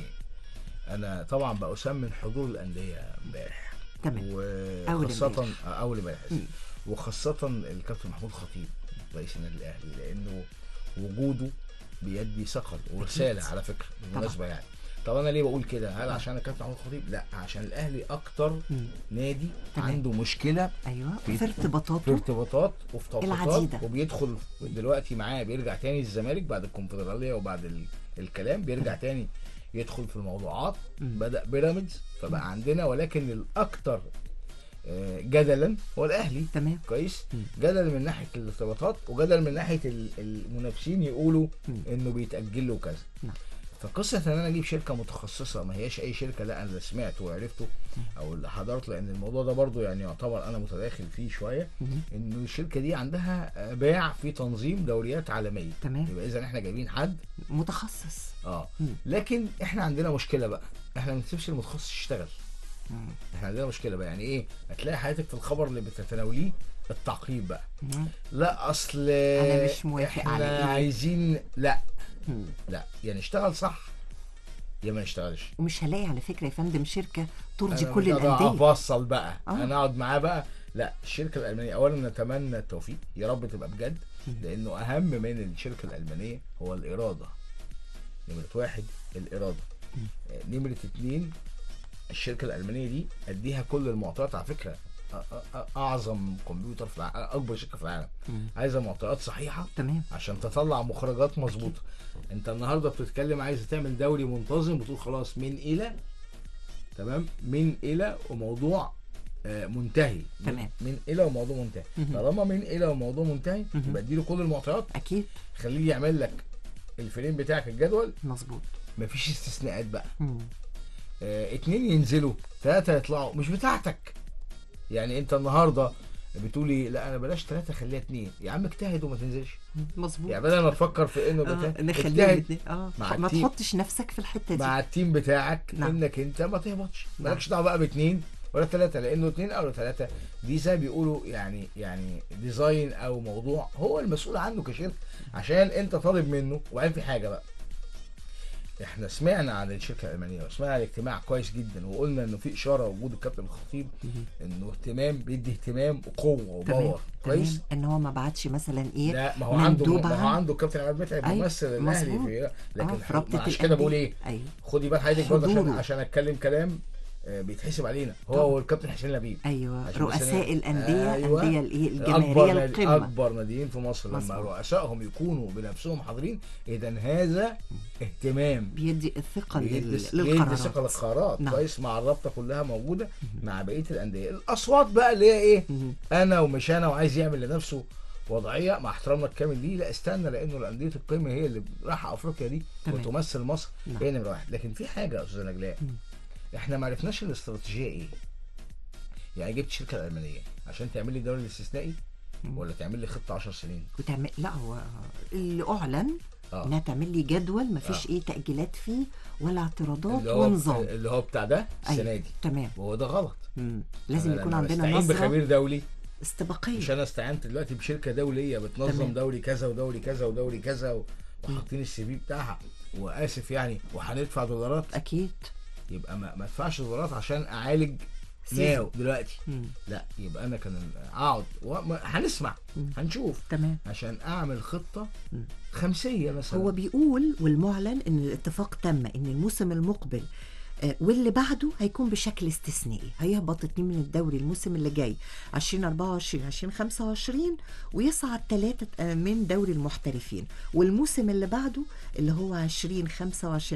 D: انا طبعا بأسمن حضور الانديه امبارح
C: تمام أول
D: وخاصة
C: امبارح.
D: آه، اول امبارح آسف. وخاصة الكابتن محمود خطيب رئيس النادي الاهلي لانه وجوده بيدي ثقل ورسالة على فكرة بالمناسبة يعني طب انا ليه بقول كده؟ هل عشان الكابتن محمود خطيب؟ لا عشان الاهلي اكتر
C: مم.
D: نادي
C: تمام.
D: عنده مشكلة
C: ايوه
D: في-
C: في
D: في
C: ارتباطاته
D: ارتباطات وفي توقيتات
C: العديدة.
D: وبيدخل دلوقتي معاه بيرجع تاني الزمالك بعد الكونفدراليه وبعد ال... الكلام بيرجع تاني يدخل في الموضوعات
C: مم.
D: بدا بيراميدز فبقى عندنا ولكن الاكثر آه، جدلا هو الاهلي
C: تمام
D: كويس
C: مم.
D: جدل من ناحيه الارتباطات وجدل من ناحيه ال- المنافسين يقولوا
C: مم.
D: انه بيتاجل له كذا
C: نعم.
D: فقصه ان انا اجيب شركه متخصصه ما هياش اي شركه لا انا اللي سمعته وعرفته او اللي حضرت لان الموضوع ده برضو يعني يعتبر انا متداخل فيه شويه
C: مم.
D: انه الشركه دي عندها باع في تنظيم دوريات عالميه
C: تمام
D: يبقى اذا احنا جايبين حد
C: متخصص
D: اه
C: مم.
D: لكن احنا عندنا مشكله بقى احنا ما بنسيبش المتخصص يشتغل
C: مم.
D: احنا عندنا مشكله بقى يعني ايه هتلاقي حياتك في الخبر اللي بتتناوليه التعقيب بقى
C: مم.
D: لا اصل
C: أنا مش موافق
D: احنا
C: على إيه؟
D: عايزين لا
C: مم.
D: لا يا نشتغل صح يا ما نشتغلش
C: ومش هلاقي على فكره يا فندم شركه ترضي
D: أنا
C: كل
D: مش هقدر
C: الانديه
D: افصل بقى
C: آه.
D: انا اقعد معاه بقى لا الشركه الالمانيه اولا نتمنى التوفيق يا رب تبقى بجد لانه اهم من الشركه الالمانيه هو الاراده نمره واحد الاراده آه، نمره اتنين الشركه الالمانيه دي اديها كل المعطيات على فكره أ- أ- أ- اعظم كمبيوتر في العالم اكبر شركه في العالم
C: مم.
D: عايزه معطيات صحيحه
C: تمام
D: عشان تطلع مخرجات مظبوطه انت النهارده بتتكلم عايز تعمل دوري منتظم بتقول خلاص من الى تمام من الى وموضوع آه، منتهي من-
C: تمام.
D: من الى وموضوع منتهي
C: مهم.
D: طالما من الى وموضوع منتهي
C: مهم.
D: يبقى اديله كل المعطيات
C: اكيد
D: خليه يعمل لك الفريم بتاعك الجدول
C: مظبوط
D: مفيش استثناءات بقى
C: مم.
D: آه، اتنين ينزلوا ثلاثة يطلعوا مش بتاعتك يعني انت النهارده بتقولي لا انا بلاش ثلاثة خليها اتنين يا عم اجتهد وما تنزلش
C: مظبوط
D: يعني بدل ما تفكر في انه
C: آه
D: بتا-
C: نخليه
D: اجتهد
C: الاتنين. اه
D: مع
C: ما
D: التيم.
C: تحطش نفسك في الحته دي
D: مع التيم بتاعك
C: نعم.
D: انك انت ما تهبطش
C: نعم.
D: مالكش دعوه بقى باثنين ولا ثلاثه لانه اثنين او ثلاثه دي زي ما بيقولوا يعني يعني ديزاين او موضوع هو المسؤول عنه كشركه عشان انت طالب منه وبعدين في حاجه بقى احنا سمعنا عن الشركه الالمانيه وسمعنا عن الاجتماع كويس جدا وقلنا انه في اشاره وجود الكابتن الخطيب
C: مهم.
D: انه اهتمام بيدي اهتمام وقوه
C: تمام
D: وباور كويس
C: تمام ان هو ما بعتش مثلا ايه
D: لا ما هو عنده
C: مندوب
D: ما هو
C: عام.
D: عنده الكابتن عماد متعب
C: أيوة،
D: ممثل الاهلي
C: مظبوط.
D: في
C: آه،
D: لكن
C: في رابطه
D: عشان كده بقول
C: الأندية.
D: ايه
C: ايوه
D: خدي بال حضرتك برضه عشان
C: حضوره.
D: عشان اتكلم كلام آه، بيتحسب علينا هو
C: طبعا.
D: والكابتن حسين لبيب
C: ايوه
D: عشان
C: رؤساء
D: بس أنا-
C: الانديه
D: أيوة.
C: انديه الايه
D: اكبر
C: الجماهيريه
D: نادي
C: القمه
D: اكبر ناديين في مصر لما
C: مظبوط.
D: رؤسائهم يكونوا بنفسهم حاضرين اذا هذا اهتمام
C: بيدي الثقه
D: بيدي
C: لل-
D: بيدي
C: للقرارات
D: ثقه للقرارات
C: نعم.
D: كويس مع الرابطه كلها موجوده مع بقيه الانديه الاصوات بقى اللي هي ايه
C: مهم.
D: انا ومش انا وعايز يعمل لنفسه وضعيه مع احترامنا الكامل ليه لا استنى لانه الانديه القمه هي اللي رايحه افريقيا دي
C: تمام.
D: وتمثل مصر
C: نعم.
D: هي نمره واحد لكن في حاجه يا استاذه نجلاء
C: مم.
D: احنا ما عرفناش الاستراتيجيه ايه يعني جبت الشركه الالمانيه عشان تعمل لي الدوري الاستثنائي
C: مم.
D: ولا تعمل لي خطه 10 سنين
C: وتعمل لا هو اللي اعلن
D: اه
C: انها تعمل لي جدول ما فيش
D: آه.
C: ايه تاجيلات فيه ولا اعتراضات
D: اللي هو
C: ونظام
D: اللي هو بتاع ده السنه
C: أيوة.
D: دي
C: تمام
D: وهو ده غلط
C: مم. لازم
D: أنا
C: يكون
D: لما
C: عندنا
D: بستعين
C: نظره
D: بخبير دولي مش
C: استباقيه
D: انا استعنت دلوقتي بشركه دوليه بتنظم
C: تمام.
D: دوري كذا ودوري كذا ودوري كذا و- وحاطين السي في بتاعها واسف يعني وهندفع دولارات
C: اكيد
D: يبقى ما, ما ادفعش دولارات عشان اعالج
C: سيزون.
D: ناو دلوقتي
C: مم.
D: لا يبقى انا كان اقعد وما- هنسمع
C: مم.
D: هنشوف
C: تمام
D: عشان اعمل خطه
C: مم.
D: خمسيه مثلا
C: هو بيقول والمعلن ان الاتفاق تم ان الموسم المقبل آه، واللي بعده هيكون بشكل استثنائي هيهبط اتنين من الدوري الموسم اللي جاي 2024 2025 ويصعد ثلاثة من دوري المحترفين والموسم اللي بعده اللي هو 2025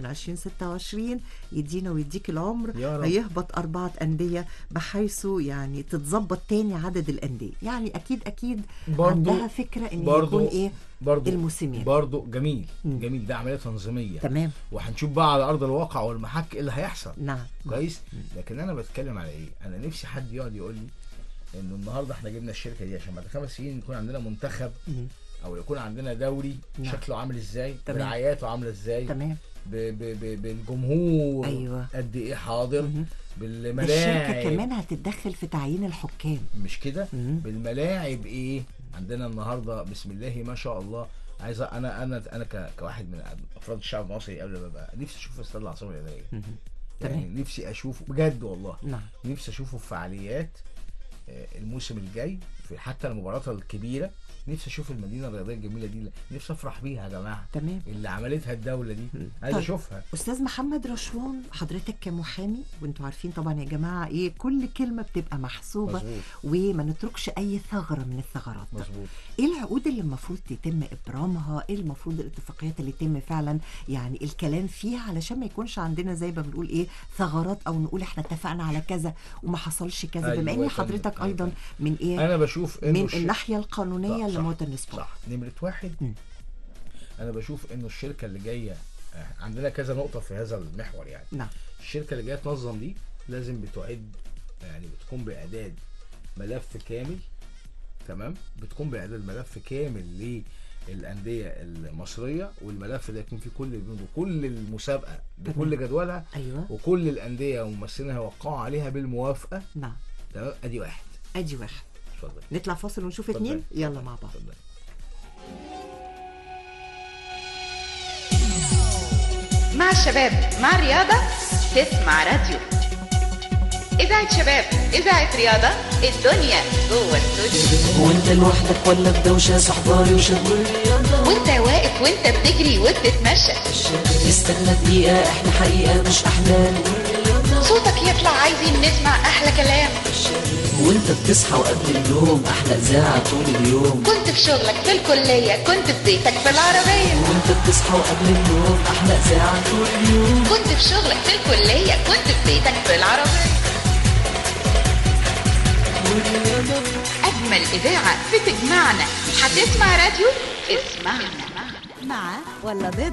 C: 2026 يدينا ويديك العمر
D: يا رب.
C: هيهبط أربعة أندية بحيث يعني تتظبط تاني عدد الأندية يعني أكيد أكيد
D: برضو-
C: عندها فكرة إن
D: برضو-
C: يكون إيه
D: برضو
C: الموسمين.
D: برضو جميل
C: مم.
D: جميل ده عمليه تنظيميه
C: تمام
D: وهنشوف بقى على ارض الواقع والمحك ايه اللي هيحصل
C: نعم
D: كويس لكن انا بتكلم على ايه انا نفسي حد يقعد يقول لي انه النهارده احنا جبنا الشركه دي عشان بعد خمس سنين يكون عندنا منتخب
C: مم.
D: او يكون عندنا دوري
C: نعم.
D: شكله عامل ازاي
C: تمام.
D: برعاياته عامله ازاي
C: تمام
D: ب ب ب بالجمهور
C: أيوة.
D: قد ايه حاضر
C: مهم. ده
D: بالملاعب
C: الشركة كمان هتتدخل في تعيين الحكام
D: مش كده
C: مم.
D: بالملاعب ايه عندنا النهارده بسم الله ما شاء الله عايز أ- انا انا انا ك- كواحد من افراد الشعب المصري قبل ما ابقى نفسي اشوف استاد العاصمه الاداريه
C: مهم.
D: يعني
C: تمام
D: نفسي اشوفه بجد والله
C: نعم
D: نفسي اشوفه في فعاليات آه، الموسم الجاي في حتى المباريات الكبيره نفسي اشوف المدينه الرياضيه الجميله دي نفسي افرح بيها يا جماعه
C: تمام
D: اللي عملتها الدوله دي عايز
C: طيب.
D: اشوفها
C: استاذ محمد رشوان حضرتك كمحامي وانتوا عارفين طبعا يا جماعه ايه كل كلمه بتبقى محسوبه
D: مظبوط
C: وما نتركش اي ثغره من الثغرات
D: مظبوط
C: ايه العقود اللي المفروض يتم ابرامها ايه المفروض الاتفاقيات اللي يتم فعلا يعني الكلام فيها علشان ما يكونش عندنا زي ما بنقول ايه ثغرات او نقول احنا اتفقنا على كذا وما حصلش كذا
D: أيوة
C: بما
D: يا
C: ان
D: فندم،
C: حضرتك
D: أيوة
C: ايضا
D: فندم.
C: من ايه
D: انا بشوف انه
C: من
D: الش-
C: الناحيه القانونيه
D: صح، صح،
C: لمواطن السبورت
D: صح نمرة واحد
C: مم.
D: انا بشوف انه الشركه اللي جايه آه، عندنا كذا نقطه في هذا المحور يعني
C: نعم
D: الشركه اللي جايه تنظم دي لازم بتعد يعني بتقوم باعداد ملف كامل تمام بتقوم باعداد ملف كامل للانديه المصريه والملف ده يكون فيه كل البنود وكل المسابقه بكل جدولها
C: ايوه
D: وكل الانديه وممثلينها وقعوا عليها بالموافقه
C: نعم
D: تمام ادي واحد
C: ادي واحد
D: اتفضل
C: نطلع فاصل ونشوف
D: اتفضل.
C: اتنين يلا مع بعض
D: اتفضل.
H: مع الشباب مع الرياضة تسمع راديو إذاعة شباب إذاعة رياضة الدنيا جوه الاستوديو
B: وانت لوحدك ولا في دوشة صحباري وشاب الرياضة
H: وانت واقف وانت بتجري وبتتمشى
B: استنى دقيقة احنا حقيقة مش أحلام
H: صوتك يطلع عايزين نسمع أحلى كلام
B: وانت بتصحى وقبل النوم أحلى إذاعة طول اليوم
H: كنت في شغلك في الكلية كنت في بيتك في العربية
B: وانت بتصحى وقبل النوم أحلى إذاعة طول اليوم
H: كنت في شغلك في الكلية كنت في بيتك في العربية أجمل إذاعة بتجمعنا هتسمع راديو اسمعنا
A: مع ولا ضد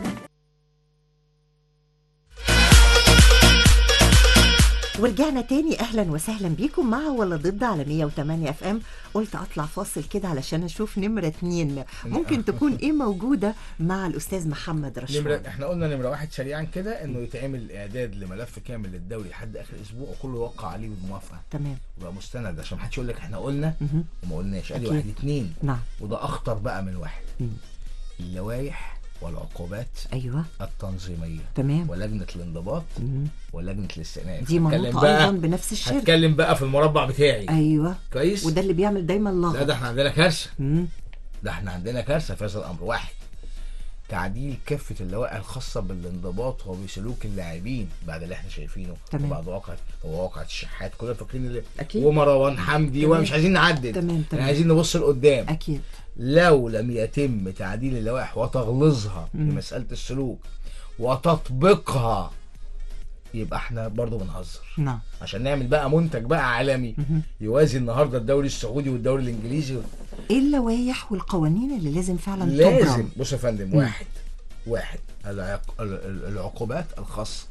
C: ورجعنا تاني اهلا وسهلا بيكم مع ولا ضد على 108 اف ام قلت اطلع فاصل كده علشان اشوف نمره اتنين ممكن تكون ايه موجوده مع الاستاذ محمد
D: نمرة
C: رشوان
D: احنا قلنا نمرة واحد سريعا كده انه يتعمل اعداد لملف كامل للدوري لحد اخر اسبوع وكله يوقع عليه بالموافقة
C: تمام
D: يبقى مستند عشان محدش يقول لك احنا قلنا
C: مهم.
D: وما قلناش ادي
C: أكيد.
D: واحد اتنين
C: نعم
D: وده اخطر بقى من واحد
C: مم.
D: اللوائح والعقوبات
C: ايوه
D: التنظيمية
C: تمام
D: ولجنة الانضباط
C: مم.
D: ولجنة الاستئناف
C: دي
D: هتكلم
C: منوطه
D: بقى
C: ايضا بنفس الشركه
D: هتكلم بقى في المربع بتاعي
C: ايوه
D: كويس
C: وده اللي بيعمل دايما
D: لا
C: لغط
D: ده احنا عندنا كارثة
C: مم.
D: ده احنا عندنا كارثه في هذا الامر واحد تعديل كافه اللوائح الخاصه بالانضباط وبسلوك اللاعبين بعد اللي احنا شايفينه
C: تمام.
D: وبعد واقعه وواقعه الشحات كلنا فاكرين اللي
C: أكيد.
D: ومروان حمدي
C: تمام.
D: ومش عايزين نعدل
C: تمام،
D: احنا
C: تمام.
D: عايزين نبص لقدام
C: اكيد
D: لو لم يتم تعديل اللوائح وتغليظها
C: مم.
D: لمساله السلوك وتطبيقها يبقى احنا برضو بنهزر
C: نعم
D: عشان نعمل بقى منتج بقى عالمي
C: مهم.
D: يوازي النهارده الدوري السعودي والدوري الانجليزي
C: ايه اللوائح والقوانين اللي لازم فعلا
D: لازم
C: تبرم
D: بص يا فندم
C: مم.
D: واحد واحد العق... ال- ال- العقوبات الخاصة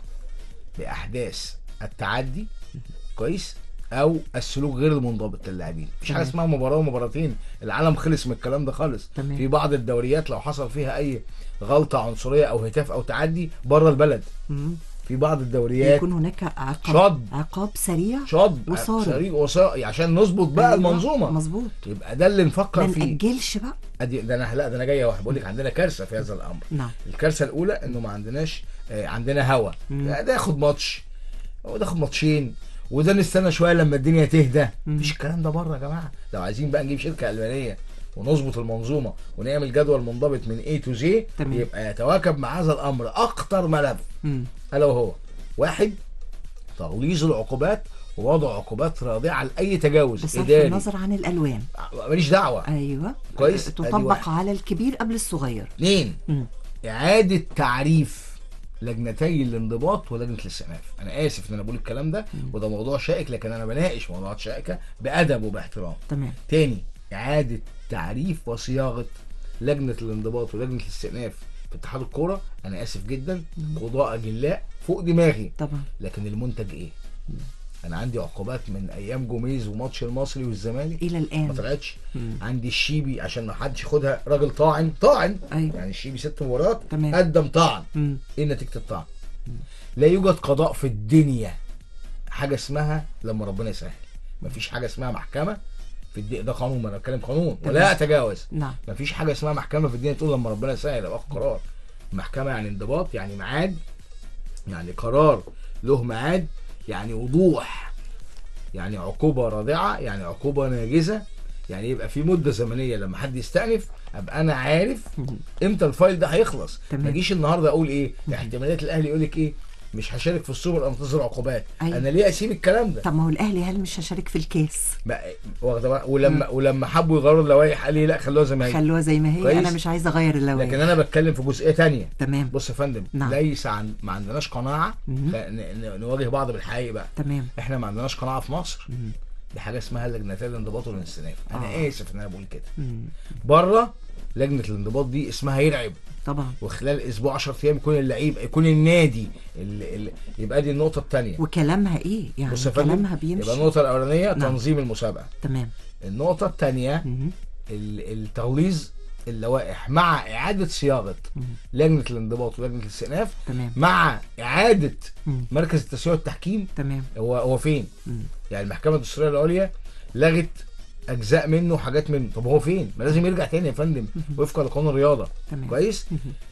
D: بأحداث التعدي كويس أو السلوك غير المنضبط للاعبين مفيش حاجة
C: تمام.
D: اسمها مباراة ومباراتين العالم خلص من الكلام ده خالص
C: تمام.
D: في بعض الدوريات لو حصل فيها أي غلطة عنصرية أو هتاف أو تعدي بره البلد
C: مم.
D: في بعض الدوريات
C: يكون هناك عقاب
D: شد.
C: عقاب سريع
D: شد
C: وصارم.
D: سريع وصا عشان نظبط بقى
C: أيوة،
D: المنظومة
C: مظبوط
D: يبقى ده اللي
C: ما
D: نفكر فيه
C: نأجلش بقى
D: ادي ده انا لا ده انا جاي واحد بقول لك عندنا كارثه في هذا الامر
C: نعم
D: الكارثه الاولى انه ما عندناش آه، عندنا هوا
C: مم.
D: ده ياخد ماتش وده ياخد ماتشين وده نستنى شويه لما الدنيا تهدى
C: مم.
D: مفيش الكلام ده بره يا جماعه لو عايزين بقى نجيب شركه المانيه ونظبط المنظومه ونعمل جدول منضبط من A to Z
C: تمام.
D: يبقى يتواكب مع هذا الامر اخطر ملف
C: مم.
D: الا وهو واحد تغليظ العقوبات ووضع عقوبات رادعه لاي تجاوز
C: بصرف
D: اداري
C: النظر عن الالوان
D: ماليش دعوه
C: ايوه
D: كويس؟ أدي
C: تطبق
D: واحد.
C: على الكبير قبل الصغير
D: اثنين
C: مم.
D: اعاده تعريف لجنتي الانضباط ولجنه الاستئناف انا اسف ان انا بقول الكلام ده وده موضوع شائك لكن انا بناقش موضوعات شائكه بادب وباحترام
C: تمام
D: تاني اعاده تعريف وصياغه لجنه الانضباط ولجنه الاستئناف في اتحاد الكوره انا اسف جدا قضاء اجلاء فوق دماغي
C: طبعا
D: لكن المنتج ايه انا عندي عقوبات من ايام جوميز وماتش المصري والزمالك
C: الى
D: ما
C: الان
D: طلعتش
C: مم.
D: عندي الشيبي عشان ما حدش ياخدها راجل طاعن طاعن
C: أيوة.
D: يعني الشيبي ست مباريات
C: تمام.
D: قدم طعن
C: مم.
D: ايه نتيجه الطعن لا يوجد قضاء في الدنيا حاجه اسمها لما ربنا يسهل مفيش حاجه اسمها محكمه في الدنيا ده قانون ما انا بتكلم قانون ولا اتجاوز
C: نعم
D: مفيش حاجه اسمها محكمه في الدنيا تقول لما ربنا يسهل ابقى اخد قرار محكمه يعني انضباط يعني ميعاد يعني قرار له ميعاد يعني وضوح يعني عقوبه رادعه يعني عقوبه ناجزه يعني يبقى في مده زمنيه لما حد يستأنف ابقى انا عارف امتى الفايل ده هيخلص
C: تمام.
D: ما اجيش النهارده اقول ايه احتمالات الاهلي يقول لك ايه مش هشارك في السوبر انتظر عقوبات
C: أيوة.
D: انا ليه اسيب الكلام ده
C: طب ما هو الاهلي هل مش هشارك في الكاس
D: بقى واخده بقى ولما ولما حبوا يغيروا اللوائح قال لي لا خلوها زي ما هي
C: خلوها زي ما هي
D: كويس.
C: انا مش عايزه اغير اللوائح
D: لكن انا بتكلم في جزئيه تانية
C: تمام
D: بص يا فندم
C: نعم.
D: ليس عن ما عندناش قناعه
C: مم.
D: ف- ن- ن- نواجه بعض بالحقيقه بقى
C: تمام
D: احنا ما عندناش قناعه في مصر
C: مم.
D: بحاجه اسمها لجنتي الانضباط والاستئناف انا
C: آه.
D: اسف ان انا بقول كده
C: مم.
D: بره لجنه الانضباط دي اسمها يرعب
C: طبعا
D: وخلال اسبوع 10 ايام يكون اللعيب يكون النادي اللي اللي يبقى دي النقطه الثانيه
C: وكلامها ايه يعني
D: بص يا فندم
C: كلامها
D: يبقى
C: بيمشي
D: النقطه الاولانيه
C: نعم.
D: تنظيم المسابقه
C: تمام
D: النقطه الثانيه
C: مم.
D: التغليظ اللوائح مع اعاده صياغه
C: مم.
D: لجنه الانضباط ولجنه الاستئناف
C: تمام
D: مع اعاده
C: مم.
D: مركز التسويه والتحكيم
C: تمام
D: هو هو فين؟
C: مم.
D: يعني المحكمه الدستوريه العليا لغت اجزاء منه وحاجات منه طب هو فين؟ ما لازم يرجع تاني يا فندم وفقا لقانون الرياضه
C: تمام
D: كويس؟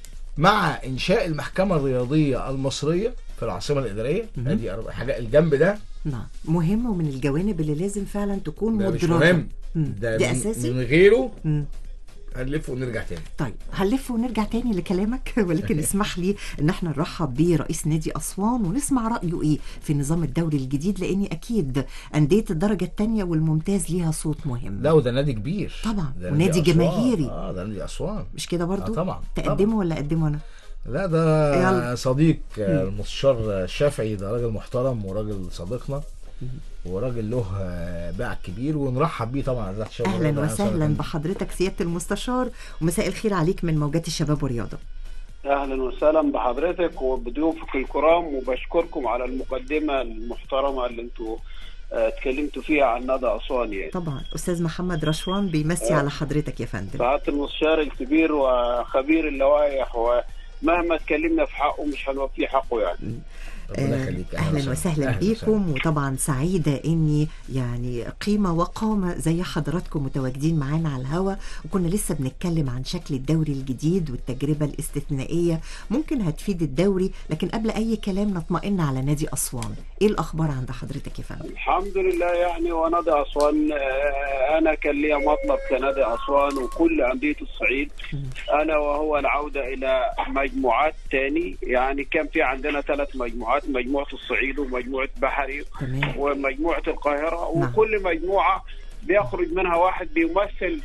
D: مع انشاء المحكمه الرياضيه المصريه في العاصمه الاداريه ادي أربع- حاجه الجنب ده
C: نعم مهم ومن الجوانب اللي لازم فعلا تكون
D: ده مش
C: مدرجه
D: مهم
C: مم.
D: ده
C: دي
D: من,
C: اساسي
D: من غيره
C: مم.
D: هنلف ونرجع تاني
C: طيب هنلف ونرجع تاني لكلامك ولكن اسمح لي ان احنا نرحب برئيس نادي اسوان ونسمع رايه ايه في نظام الدوري الجديد لان اكيد انديه الدرجه الثانيه والممتاز ليها صوت مهم
D: لا وده نادي كبير
C: طبعا،
D: ده
C: ونادي
D: أسوان.
C: جماهيري.
D: اه ده نادي اسوان
C: مش كده برضو
D: آه طبعا
C: تقدمه ولا اقدمه انا
D: لا ده
C: يلا.
D: صديق آه، المستشار الشافعي ده راجل محترم وراجل صديقنا وراجل له آه، باع كبير ونرحب بيه طبعا على الشباب
C: اهلا
D: والرياضة.
C: وسهلا
D: أهلاً
C: بحضرتك سياده المستشار ومساء الخير عليك من موجات الشباب والرياضه
I: اهلا وسهلا بحضرتك وبضيوفك الكرام وبشكركم على المقدمه المحترمه اللي انتوا آه، اتكلمتوا فيها عن نادي اسوان يعني
C: طبعا استاذ محمد رشوان بيمسي
I: آه.
C: على حضرتك يا فندم
I: سعاده المستشار الكبير وخبير اللوائح ومهما اتكلمنا في حقه مش هنوفيه حقه يعني
D: ربنا
C: آه،
D: يخليك
C: اهلا وسهلا
D: أهلاً
C: بيكم وطبعا سعيده اني يعني قيمه وقامه زي حضراتكم متواجدين معانا على الهوا وكنا لسه بنتكلم عن شكل الدوري الجديد والتجربه الاستثنائيه ممكن هتفيد الدوري لكن قبل اي كلام نطمئن على نادي اسوان ايه الاخبار عند حضرتك يا فندم
I: الحمد لله يعني ونادي اسوان آه، انا كان لي مطلب كنادي اسوان وكل انديه الصعيد انا وهو العوده الى مجموعات تاني يعني كان في عندنا ثلاث مجموعات مجموعه الصعيد ومجموعه بحري
C: تمام
I: ومجموعه القاهره
C: نعم.
I: وكل مجموعه بيخرج منها واحد بيمثل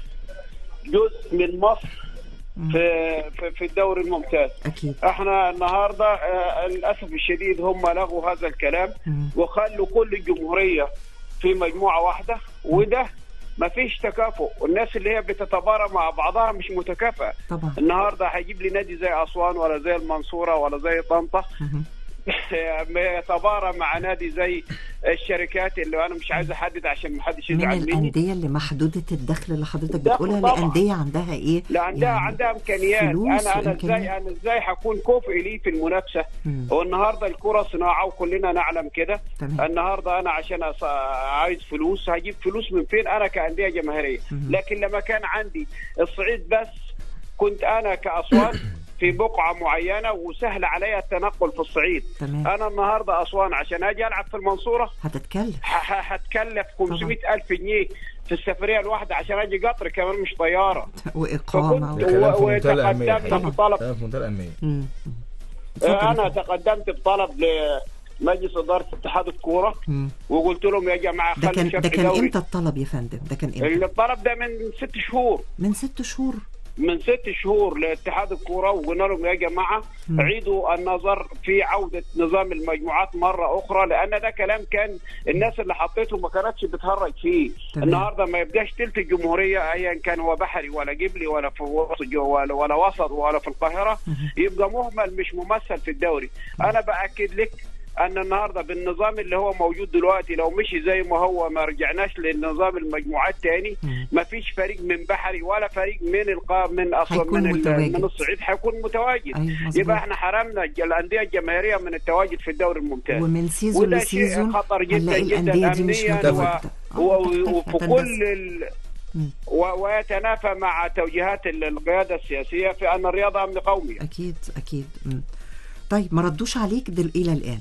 I: جزء من مصر في في- في الدوري الممتاز
C: اكيد
I: احنا النهارده آه، للاسف الشديد هم لغوا هذا الكلام
C: مم.
I: وخلوا كل الجمهوريه في مجموعه واحده وده ما فيش تكافؤ والناس اللي هي بتتبارى مع بعضها مش متكافئه
C: طبعا
I: النهارده هيجيب لي نادي زي اسوان ولا زي المنصوره ولا زي طنطا
C: مهم.
I: يتبارى مع نادي زي الشركات اللي انا مش عايز احدد عشان ما حدش
C: من
I: يزعل مني
C: الانديه اللي محدوده الدخل اللي حضرتك
I: الدخل
C: بتقولها
I: طبعاً.
C: لانديه عندها ايه
I: لا عندها
C: يعني
I: عندها امكانيات
C: فلوس
I: انا انا
C: وإمكانيات.
I: ازاي انا ازاي هكون كفء لي في المنافسه
C: مم.
I: والنهارده الكره صناعه وكلنا نعلم كده
C: تمام
I: النهارده انا عشان أص- عايز فلوس هجيب فلوس من فين انا كانديه جماهيريه
C: مهم.
I: لكن لما كان عندي الصعيد بس كنت انا كاسوان في بقعه معينه وسهل علي التنقل في الصعيد
C: تمام
I: انا النهارده اسوان عشان اجي العب في المنصوره
C: هتتكلم
I: ه- ه- هتكلف 500 الف جنيه في السفريه الواحده عشان اجي قطر كمان مش طياره
C: واقامه
I: فكنت-
D: ده كلام في
I: و-
D: منتهى الأهمية
I: وتقدمت
D: الحقيقة.
I: بطلب
D: كلام في منتهى الأهمية
C: مم. اتفضل يا
I: انا
C: فندم.
I: تقدمت بطلب ل... مجلس اداره اتحاد الكوره
C: مم.
I: وقلت لهم يا جماعه
C: ده
I: خلوا
C: كان ده
I: شكل
C: كان
I: دوري
C: امتى الطلب يا فندم ده كان امتى
I: الطلب ده من ست شهور
C: من ست شهور
I: من ست شهور لاتحاد الكوره وقلنا لهم يا جماعه
C: مم.
I: عيدوا النظر في عوده نظام المجموعات مره اخرى لان ده كلام كان الناس اللي حطيته ما كانتش بتهرج فيه
C: تمام.
I: النهارده ما يبقاش تلت الجمهوريه ايا كان هو بحري ولا جبلي ولا في وسط جو- ولا, ولا وسط ولا في القاهره
C: مهم.
I: يبقى مهمل مش ممثل في الدوري انا باكد لك ان النهارده بالنظام اللي هو موجود دلوقتي لو مشي زي ما هو ما رجعناش للنظام المجموعات تاني
C: مم.
I: ما فيش فريق من بحري ولا فريق من القا من اصلا
C: هيكون
I: من, ال-
C: متواجد.
I: من الصعيد حيكون متواجد
C: أيوة مظبوط.
I: يبقى احنا حرمنا الج- الانديه الجماهيريه من التواجد في الدوري الممتاز
C: ومن سيزون
I: وده شيء
C: لسيزون
I: خطر جدا
C: هنلاقي
I: جدا
C: الانديه دي مش
I: امنيا
C: متواجده
I: و... و... وفي
C: هتختفي،
I: كل
C: هتندثر.
I: ال...
C: مم.
I: و... ويتنافى مع توجيهات ال- القياده السياسيه في ان الرياضه امن قومي
C: اكيد اكيد مم. طيب ما ردوش عليك دل الى الان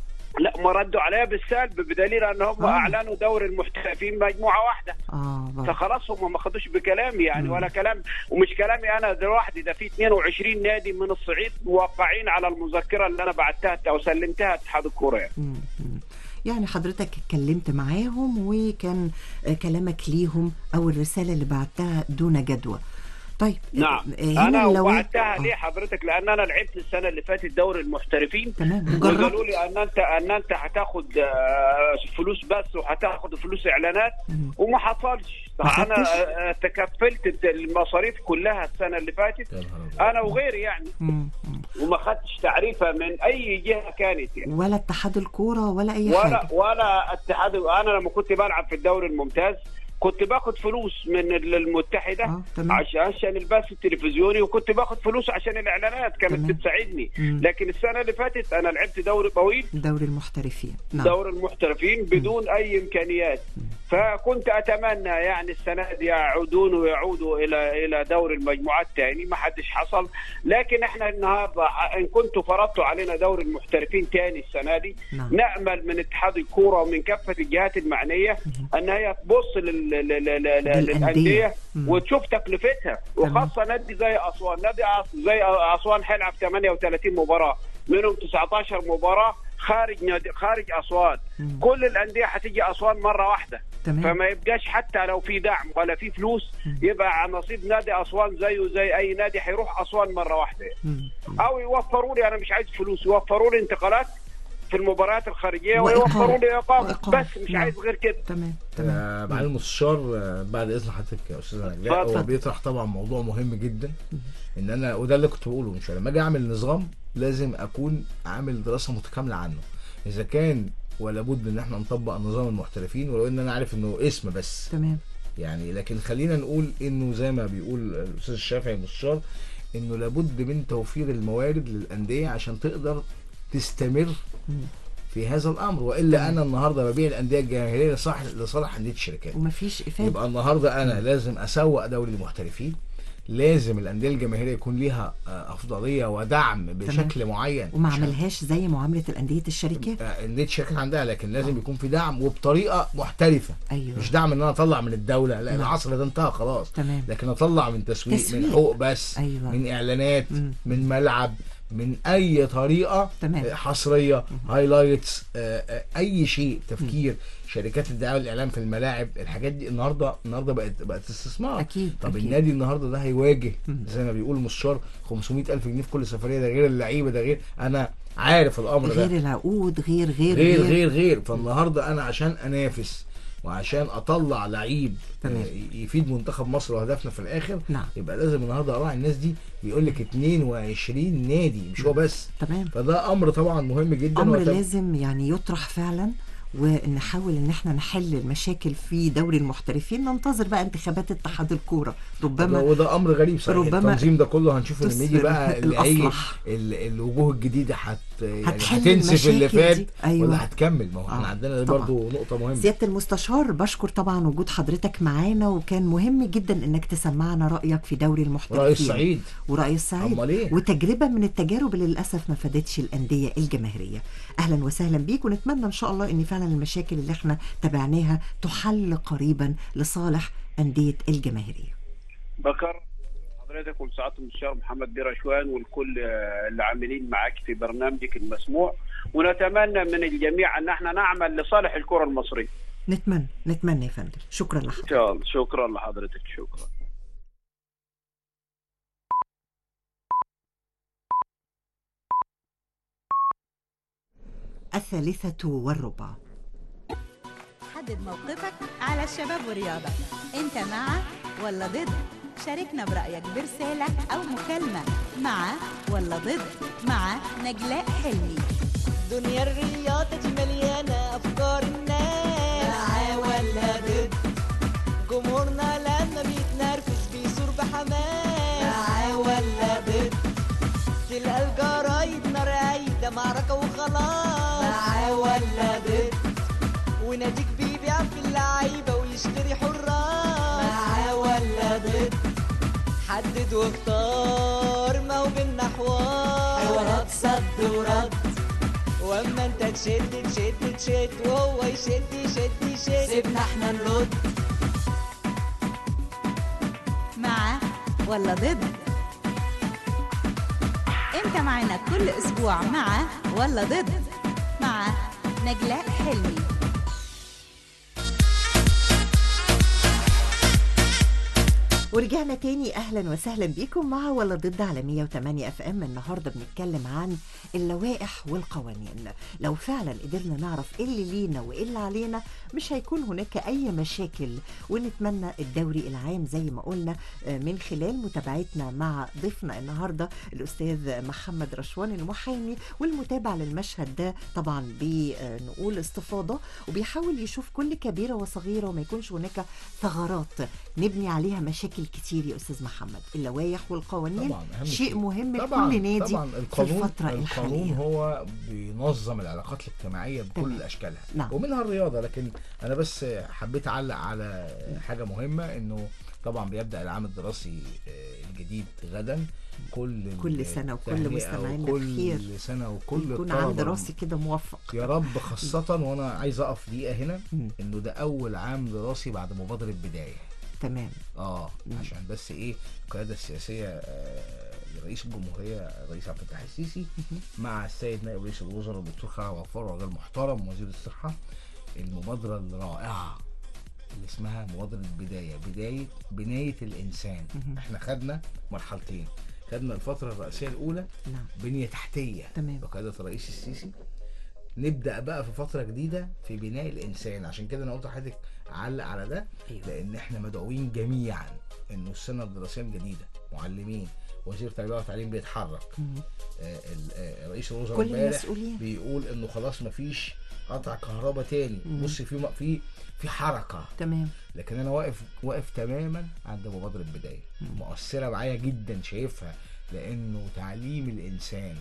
I: لا ما ردوا عليها بالسلب بدليل ان هم
C: آه.
I: اعلنوا دور المحترفين مجموعه واحده
C: اه برضه.
I: فخلاص هم ما خدوش بكلامي يعني
C: مم.
I: ولا كلام ومش كلامي انا لوحدي ده في 22 نادي من الصعيد موقعين على المذكره اللي انا بعتها او سلمتها اتحاد الكوره يعني.
C: مم. مم. يعني حضرتك اتكلمت معاهم وكان آه، كلامك ليهم او الرساله اللي بعتها دون جدوى طيب
I: نعم
C: آه، هنا
I: انا
C: لو
I: وعدتها
C: آه،
I: ليه حضرتك لان انا لعبت السنه اللي فاتت دوري المحترفين
C: تمام
I: وقالوا
C: وجربت
I: لي ان انت ان انت هتاخد آه، فلوس بس وهتاخد فلوس اعلانات
C: مم.
I: وما حصلش
C: ما خدتش؟
I: انا آه، تكفلت المصاريف كلها السنه اللي فاتت
D: يا نهار أبيض.
I: انا وغيري يعني
C: مم. مم.
I: وما خدتش تعريفه من اي جهه كانت يعني
C: ولا اتحاد الكوره ولا اي
I: ولا
C: حاجه
I: ولا اتحاد انا لما كنت بلعب في الدوري الممتاز كنت باخد فلوس من ال- المتحده
C: اه تمام
I: عشان عشان البث التلفزيوني وكنت باخد فلوس عشان الاعلانات كانت
C: تمام.
I: بتساعدني
C: مم.
I: لكن السنه اللي فاتت انا لعبت دوري طويل
C: دوري المحترفين نعم
I: دوري المحترفين بدون اي امكانيات فكنت اتمنى يعني السنه دي يعودون ويعودوا الى الى دوري المجموعات تاني ما حدش حصل لكن احنا النهارده ان كنتوا فرضتوا علينا دوري المحترفين تاني السنه دي
C: نعم
I: نامل من اتحاد الكوره ومن كافه الجهات المعنيه ان هي تبص لل- لل- لل- لل-
C: للأندية.
I: للانديه
C: مم.
I: وتشوف تكلفتها وخاصه نادي زي اسوان نادي أس- زي اسوان هيلعب 38 مباراه منهم 19 مباراه خارج نادي خارج اسوان
C: مم.
I: كل الانديه هتيجي اسوان مره واحده
C: تمام
I: فما يبقاش حتى لو في دعم ولا في فلوس
C: مم.
I: يبقى على نصيب نادي اسوان زيه زي اي نادي هيروح اسوان مره واحده
C: مم. مم.
I: او يوفروا لي انا مش عايز فلوس يوفروا لي انتقالات في المباريات الخارجيه
C: وإقامة.
I: ويوفروا لي اقامه
C: وإقامة.
I: بس مش
C: نعم.
I: عايز غير كده
C: تمام تمام
D: آه، معالي المستشار آه، بعد اذن حضرتك يا استاذ نجلاء
I: اتفضل.
D: هو بيطرح طبعا موضوع مهم جدا ان انا وده اللي كنت بقوله من شويه لما اجي اعمل نظام لازم اكون عامل دراسه متكامله عنه اذا كان ولا بد ان احنا نطبق نظام المحترفين ولو ان انا عارف انه اسم بس
C: تمام
D: يعني لكن خلينا نقول انه زي ما بيقول الاستاذ الشافعي المستشار انه لابد من توفير الموارد للانديه عشان تقدر تستمر
C: مم.
D: في هذا الامر والا انا النهارده ببيع الانديه الجماهيريه لصالح لصالح انديه الشركات
C: ومفيش افاده
D: يبقى النهارده انا لازم اسوق دوري المحترفين لازم الانديه الجماهيريه يكون ليها آه، افضليه ودعم بشكل معين
C: وما
D: عشان-
C: عملهاش زي معامله الانديه الشركات
D: آه، انديه الشركات عندها لكن لازم يكون في دعم وبطريقه محترفه
C: ايوه
D: مش دعم ان انا اطلع من الدوله لا
C: نعم.
D: العصر ده انتهى خلاص
C: تمام
D: لكن اطلع من تسويق,
C: تسويق.
D: من حقوق بس
C: أيوة.
D: من اعلانات
C: مم.
D: من ملعب من اي طريقه
C: تمام.
D: آه، حصريه هايلايتس آه، آه، اي شيء تفكير شركات الدعايه والاعلام في الملاعب الحاجات دي النهارده النهارده بقت بقت استثمار
C: اكيد
D: طب
C: أكيد.
D: النادي النهارده ده هيواجه
C: مم.
D: زي ما بيقول المستشار 500 الف جنيه في كل سفريه ده غير اللعيبه ده غير انا عارف الامر ده
C: غير العقود غير غير
D: غير غير غير فالنهارده انا عشان انافس وعشان اطلع لعيب
C: تمام.
D: آه، يفيد منتخب مصر وهدفنا في الاخر
C: نعم
D: يبقى لازم النهارده اراعي الناس دي بيقول لك 22 نادي مش هو بس
C: تمام
D: فده امر طبعا مهم جدا
C: امر
D: وأتم-
C: لازم يعني يطرح فعلا ونحاول ان احنا نحل المشاكل في دوري المحترفين ننتظر بقى انتخابات اتحاد الكوره ربما
D: وده امر غريب صحيح
C: ربما
D: التنظيم ده كله هنشوف لما يجي
C: تسر
D: بقى اللي هيجي
C: الأصلح.
D: ال- الوجوه الجديده هت يعني
C: هتحل
D: هتنسف اللي
C: المشاكل
D: فات
C: دي. أيوة.
D: ولا هتكمل ما هو احنا
C: آه،
D: عندنا دي
C: طبعاً.
D: برضه نقطه مهمه
C: سياده المستشار بشكر طبعا وجود حضرتك معانا وكان مهم جدا انك تسمعنا رايك في دوري المحترفين
D: رئيس سعيد
C: ورأي السعيد
D: امال ايه
C: وتجربة من التجارب اللي للأسف ما فادتش الأندية الجماهيرية أهلا وسهلا بيك ونتمنى إن شاء الله إن فعلا المشاكل اللي احنا تابعناها تحل قريبا لصالح أندية الجماهيرية
I: بكر لحضرتك ولسعاده المستشار محمد بيه رشوان والكل آه، اللي عاملين معاك في برنامجك المسموع ونتمنى من الجميع ان احنا نعمل لصالح الكره المصريه
C: نتمنى نتمنى يا فندم شكرا
I: ان
C: لحضرتك
I: شاء الله شكرا لحضرتك شكرا
C: الثالثة والربع
A: حدد موقفك على الشباب والرياضة انت مع ولا ضد شاركنا برأيك برسالة أو مكالمة مع ولا ضد مع نجلاء حلمي
B: دنيا الرياضة دي مليانة أفكار الناس معاه ولا ضد جمهورنا لما بيتنرفز بيثور بحماس معاه ولا ضد تلقى الجرايد نار عايدة معركة وخلاص معاه ولا ضد وناديك بيبيع في اللعيبة ويشتري حراس معاه ولا ضد حدد واختار ما هو بينا حوار حوارات صد ورد واما انت تشد تشد تشد وهو يشد يشد يشد سيبنا احنا نرد
A: مع ولا ضد انت معنا كل اسبوع مع ولا ضد مع نجلاء حلمي
C: ورجعنا تاني اهلا وسهلا بيكم مع ولا ضد على 108 اف ام النهارده بنتكلم عن اللوائح والقوانين لو فعلا قدرنا نعرف ايه اللي لينا وايه اللي علينا مش هيكون هناك اي مشاكل ونتمنى الدوري العام زي ما قلنا آه، من خلال متابعتنا مع ضيفنا النهارده الاستاذ محمد رشوان المحامي والمتابع للمشهد ده طبعا بنقول استفاضه وبيحاول يشوف كل كبيره وصغيره وما يكونش هناك ثغرات نبني عليها مشاكل كتير يا استاذ محمد اللوائح والقوانين
D: طبعا أهم
C: شيء
D: شيء.
C: مهم
D: طبعا
C: لكل نادي
D: طبعا
C: في
D: القانون
C: الفتره
D: القانون
C: الحاليه
D: هو بينظم العلاقات الاجتماعيه
C: تمام.
D: بكل اشكالها
C: نعم.
D: ومنها الرياضه لكن انا بس حبيت اعلق على حاجه مهمه انه طبعا بيبدا العام الدراسي آه، الجديد غدا كل
C: كل سنة وكل
D: التهنئة
C: مستمعينا
D: وكل
C: بخير.
D: سنه وكل
C: يكون
D: الطلبة
C: عام دراسي كده موفق
D: يا رب خاصة وانا عايز اقف دقيقة هنا
C: مم.
D: انه ده اول عام دراسي بعد مبادرة بداية
C: تمام
D: اه
C: مم.
D: عشان بس ايه القيادة السياسية آه، لرئيس الجمهورية الرئيس عبد الفتاح السيسي مع السيد نائب رئيس الوزراء الدكتور خالد غفار راجل محترم وزير الصحة المبادرة الرائعة اللي اسمها مبادرة بداية بداية بناية الإنسان
C: مهم.
D: احنا خدنا مرحلتين خدنا الفترة الرئاسية الأولى
C: نعم
D: بنية تحتية
C: تمام.
D: بقيادة الرئيس السيسي نبدأ بقى في فترة جديدة في بناء الإنسان عشان كده أنا قلت لحضرتك علق على ده
C: أيوة.
D: لأن احنا مدعوين جميعا إنه السنة الدراسية الجديدة معلمين وزير التربية والتعليم بيتحرك
C: مم.
D: آه، ال- آه، رئيس الوزراء
C: كل
D: امبارح
C: المسؤولين.
D: بيقول إنه خلاص مفيش قطع كهرباء تاني
C: مم.
D: بص في في في حركة
C: تمام
D: لكن انا واقف واقف تماما عند مبادره بدايه
C: مم.
D: مؤثره معايا جدا شايفها لانه تعليم الانسان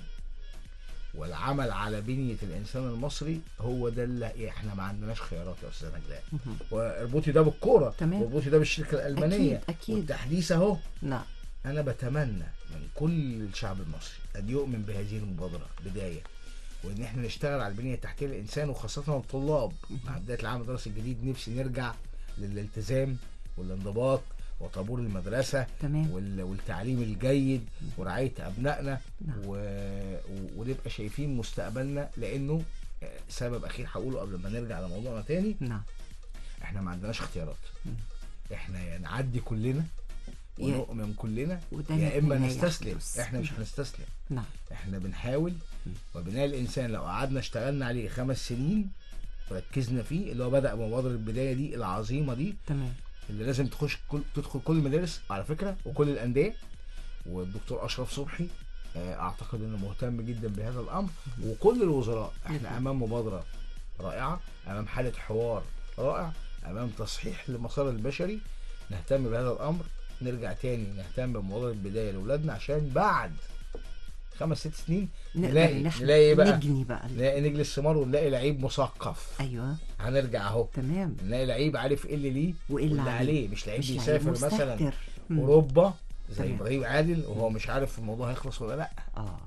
D: والعمل على بنيه الانسان المصري هو ده اللي احنا ما عندناش خيارات يا استاذ نجلاء
C: مهم.
D: واربطي ده بالكوره
C: تمام.
D: واربطي ده بالشركه الالمانيه
C: أكيد، أكيد.
D: والتحديث اهو
C: نعم
D: انا بتمنى من كل الشعب المصري ان يؤمن بهذه المبادره بدايه وان احنا نشتغل على البنيه التحتيه للانسان وخاصه الطلاب مع بدايه العام الدراسي الجديد نفسي نرجع للالتزام والانضباط وطابور المدرسه
C: تمام
D: وال- والتعليم الجيد ورعايه ابنائنا
C: نعم.
D: و... و- ونبقى شايفين مستقبلنا لانه آه، سبب اخير هقوله قبل ما نرجع لموضوعنا تاني
C: نعم
D: احنا ما عندناش اختيارات
C: مم.
D: احنا يا نعدي كلنا
C: يا-
D: ونؤمن كلنا
C: وده
D: يا اما
C: لا
D: نستسلم
C: يحدث.
D: احنا مش هنستسلم
C: نعم
D: احنا بنحاول وبناء الانسان لو قعدنا اشتغلنا عليه خمس سنين وركزنا فيه اللي هو بدا مبادره البدايه دي العظيمه دي
C: تمام
D: اللي لازم تخش كل تدخل كل المدارس على فكره وكل الانديه والدكتور اشرف صبحي آه، اعتقد انه مهتم جدا بهذا الامر وكل الوزراء احنا امام مبادره رائعه امام حاله حوار رائع امام تصحيح للمسار البشري نهتم بهذا الامر نرجع تاني نهتم بمبادره البدايه لاولادنا عشان بعد خمس ست سنين
C: نقدر
D: نلاقي
C: إن إحنا
D: نلاقي ايه بقى
C: نجني بقى
D: نلاقي نجل الثمار ونلاقي لعيب مثقف
C: ايوه
D: هنرجع اهو
C: تمام
D: نلاقي لعيب عارف ايه اللي ليه
C: وايه اللي
D: واللي
C: عليه
D: عليه مش لعيب
C: مش لعيب
D: بيسافر مثلا
C: مستهتر. مم.
D: اوروبا زي
C: تمام.
D: ابراهيم عادل وهو مش عارف الموضوع هيخلص ولا لا
C: اه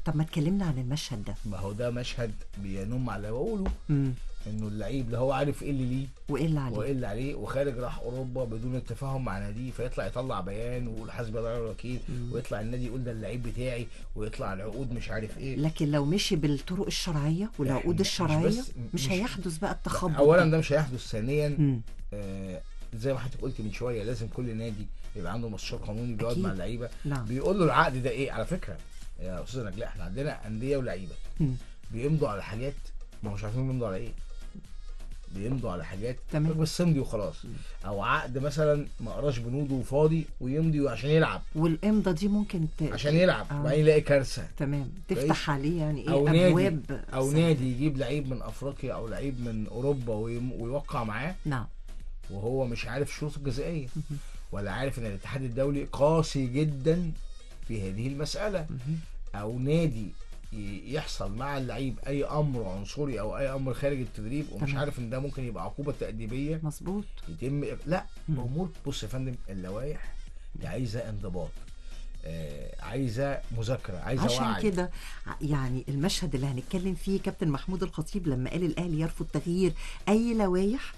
C: طب ما تكلمنا عن المشهد ده
D: ما هو ده مشهد بينم على اللي بقوله
C: مم.
D: انه اللعيب لا هو عارف ايه اللي ليه
C: وايه اللي عليه
D: وايه اللي عليه وخارج راح اوروبا بدون التفاهم مع ناديه فيطلع يطلع بيان ويقول حسبي الله ونعم الوكيل ويطلع النادي يقول ده اللعيب بتاعي ويطلع العقود مش عارف ايه
C: لكن لو مشي بالطرق الشرعيه والعقود
D: إحنا- مش
C: الشرعيه
D: بس-
C: مش,
D: مش-
C: هيحدث بقى التخبط
D: اولا
C: ده.
D: ده مش هيحدث ثانيا
C: مم.
D: آه زي ما حضرتك قلت من شويه لازم كل نادي يبقى عنده مستشار قانوني بيقعد
C: أكيد.
D: مع اللعيبه
C: نعم
D: بيقول له العقد ده ايه على فكره يا استاذ نجلاء احنا عندنا انديه ولعيبه
C: مم.
D: بيمضوا على حاجات ما مش عارفين بيمضوا على ايه بيمضوا على حاجات
C: تمام.
D: بس امضي وخلاص او عقد مثلا ما قراش بنوده وفاضي ويمضي عشان يلعب
C: والامضه دي ممكن ت...
D: عشان يلعب
C: آه.
D: وبعدين يلاقي كارثه
C: تمام
D: كويس.
C: تفتح عليه يعني ايه
D: او نادي
C: ابواب
D: او
C: سلبية.
D: نادي يجيب لعيب من افريقيا او لعيب من اوروبا ويم- ويوقع معاه
C: نعم
D: وهو مش عارف الشروط الجزائيه ولا عارف ان الاتحاد الدولي قاسي جدا في هذه المساله او نادي ي- يحصل مع اللعيب اي امر عنصري او اي امر خارج التدريب ومش
C: تمام.
D: عارف ان ده ممكن يبقى عقوبه تاديبيه
C: مظبوط
D: يتم لا
C: مم.
D: امور بص يا فندم اللوائح دي عايزه انضباط آه عايزه مذاكره عايزه
C: عشان
D: وعي
C: كده ع- يعني المشهد اللي هنتكلم فيه كابتن محمود الخطيب لما قال الاهلي يرفض تغيير اي لوائح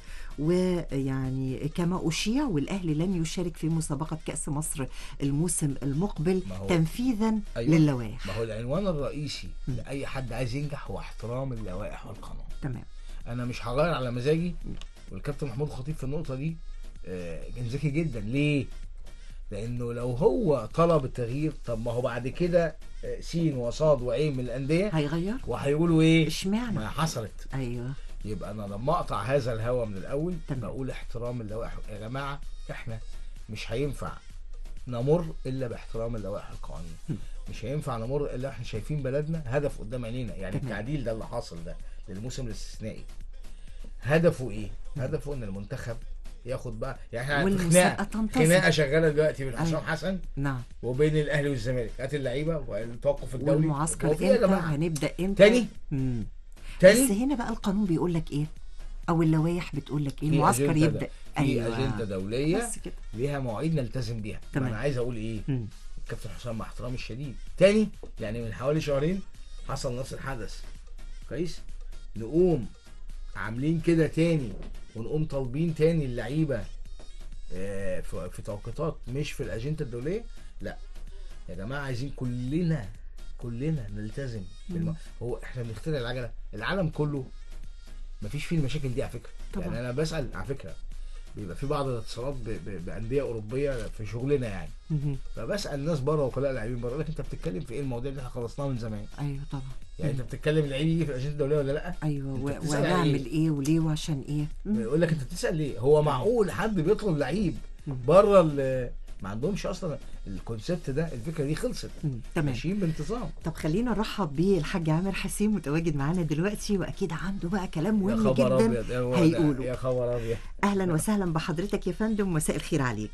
C: ويعني كما اشيع والاهلي لن يشارك في مسابقه كاس مصر الموسم المقبل
D: ما هو-
C: تنفيذا
D: أيوة.
C: للوائح
D: ما هو العنوان الرئيسي لاي حد عايز ينجح هو احترام اللوائح والقانون
C: تمام
D: انا مش هغير على مزاجي والكابتن محمود الخطيب في النقطه دي آه، كان ذكي جدا ليه لانه لو هو طلب التغيير طب ما هو بعد كده آه، سين وصاد وعين من الانديه
C: هيغير
D: وهيقولوا ايه
C: اشمعنى
D: ما حصلت
C: ايوه
D: يبقى انا لما اقطع هذا الهوى من الاول
C: تمام.
D: بقول احترام اللوائح يا جماعه احنا مش هينفع نمر الا باحترام اللوائح القانونيه مش هينفع نمر الا احنا شايفين بلدنا هدف قدام عينينا يعني
C: تمام.
D: التعديل ده اللي حاصل ده للموسم الاستثنائي هدفه ايه هدفه ان المنتخب ياخد بقى يعني احنا في
C: والمسابقة
D: خناقه
C: تنتصر.
D: خناقه شغاله دلوقتي بين حسام
C: أيوة.
D: حسن
C: نعم
D: وبين الاهلي والزمالك هات اللعيبه والتوقف الدولي
C: والمعسكر
D: هو في إيه يا
C: امتى
D: جماعه
C: هنبدا امتى
D: تاني؟
C: مم. بس
D: تاني
C: هنا بقى القانون بيقول لك ايه او اللوائح بتقول لك ايه
D: في
C: المعسكر
D: أجندة
C: يبدا
D: د- في اجنده دوليه
C: بس كده
D: ليها مواعيد نلتزم بيها
C: تمام.
D: انا عايز اقول ايه
C: مم.
D: الكابتن حسام مع احترامي الشديد تاني يعني من حوالي شهرين حصل نفس الحدث كويس نقوم عاملين كده تاني ونقوم طالبين تاني اللعيبه آه، في في توقيتات مش في الاجنده الدوليه لا يا جماعه عايزين كلنا كلنا نلتزم بالم... هو احنا بنخترع العجله العالم كله مفيش فيه المشاكل دي على فكره
C: طبعا.
D: يعني انا بسال على فكره بيبقى في بعض الاتصالات ب... ب... بانديه اوروبيه في شغلنا يعني
C: مهم.
D: فبسال الناس بره وكلاء لاعبين بره لك انت بتتكلم في ايه المواضيع اللي احنا خلصناها من زمان
C: ايوه طبعا
D: يعني انت بتتكلم اللعيب يجي في الاجنده الدوليه ولا لا
C: ايوه
D: أنت
C: و-
D: بتسأل على
C: ونعمل ايه وليه وعشان ايه مم.
D: يقول لك انت بتسال ليه هو معقول حد بيطلب لعيب بره ال- ما عندهمش اصلا الكونسيبت ده الفكره دي خلصت
C: مم. تمام
D: ماشيين بانتظام
C: طب خلينا نرحب بالحاج عامر حسين متواجد معانا دلوقتي واكيد عنده بقى كلام
D: يا
C: مهم
D: خبر
C: جدا
D: ابيض يا هو ده،
C: هيقوله.
D: يا خبر ابيض
C: اهلا وسهلا بحضرتك يا فندم مساء الخير عليك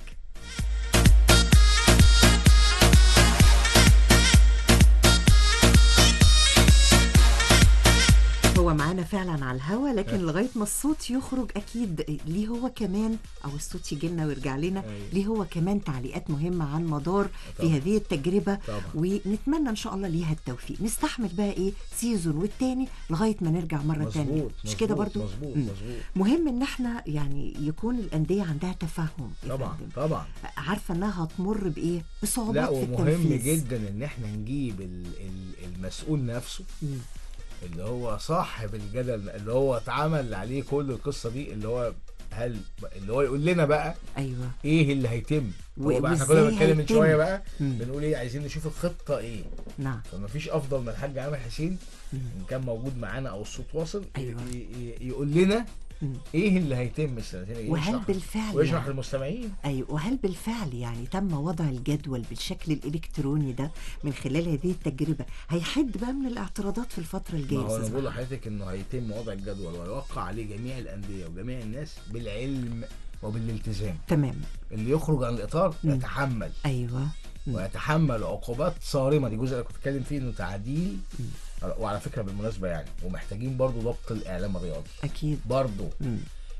C: هو معانا فعلا على الهوا لكن لغايه ما الصوت يخرج اكيد ليه هو كمان او الصوت يجي لنا ويرجع لنا
D: أيوة.
C: ليه هو كمان تعليقات مهمه عن مدار في
D: طبعا.
C: هذه التجربه
D: طبعا.
C: ونتمنى ان شاء الله ليها التوفيق نستحمل بقى ايه سيزون والتاني لغايه ما نرجع مره تانية
D: مظبوط
C: مش كده
D: مظبوط،
C: برضو
D: مظبوط
C: مم.
D: مظبوط
C: مهم ان احنا يعني يكون الانديه عندها تفهم يا
D: طبعا
C: فندم.
D: طبعا
C: عارفه انها هتمر بايه
D: لا
C: بصعوبات في
D: ومهم
C: التنفيذ
D: جدا ان احنا نجيب ال- ال- المسؤول نفسه
C: مم.
D: اللي هو صاحب الجدل اللي هو اتعمل عليه كل القصه دي اللي هو هل اللي هو يقول لنا بقى
C: ايوه
D: ايه اللي هيتم
C: و-
D: هو بقى احنا
C: وإزاي
D: كنا بنتكلم من
C: هيتم؟
D: شويه بقى
C: مم.
D: بنقول ايه عايزين نشوف الخطه ايه
C: نعم
D: فما فيش افضل من الحاج عامر حسين
C: مم.
D: ان كان موجود معانا او الصوت واصل
C: أيوة.
D: ي- ي- يقول لنا
C: مم.
D: ايه اللي هيتم السنتين الجايين
C: وهل
D: ويشرح-
C: بالفعل
D: ويشرح
C: يعني
D: للمستمعين
C: ايوه وهل بالفعل يعني تم وضع الجدول بالشكل الالكتروني ده من خلال هذه التجربه هيحد بقى من الاعتراضات في الفتره الجايه
D: ما هو انا
C: أستاذ
D: بقول
C: محمد؟
D: لحضرتك انه هيتم وضع الجدول ويوقع عليه جميع الانديه وجميع الناس بالعلم وبالالتزام
C: تمام
D: اللي يخرج عن الاطار
C: مم.
D: يتحمل
C: ايوه مم.
D: ويتحمل عقوبات صارمه دي جزء اللي كنت بتكلم فيه انه تعديل وعلى فكره بالمناسبه يعني ومحتاجين برضو ضبط الاعلام الرياضي
C: اكيد
D: برضو
C: مم.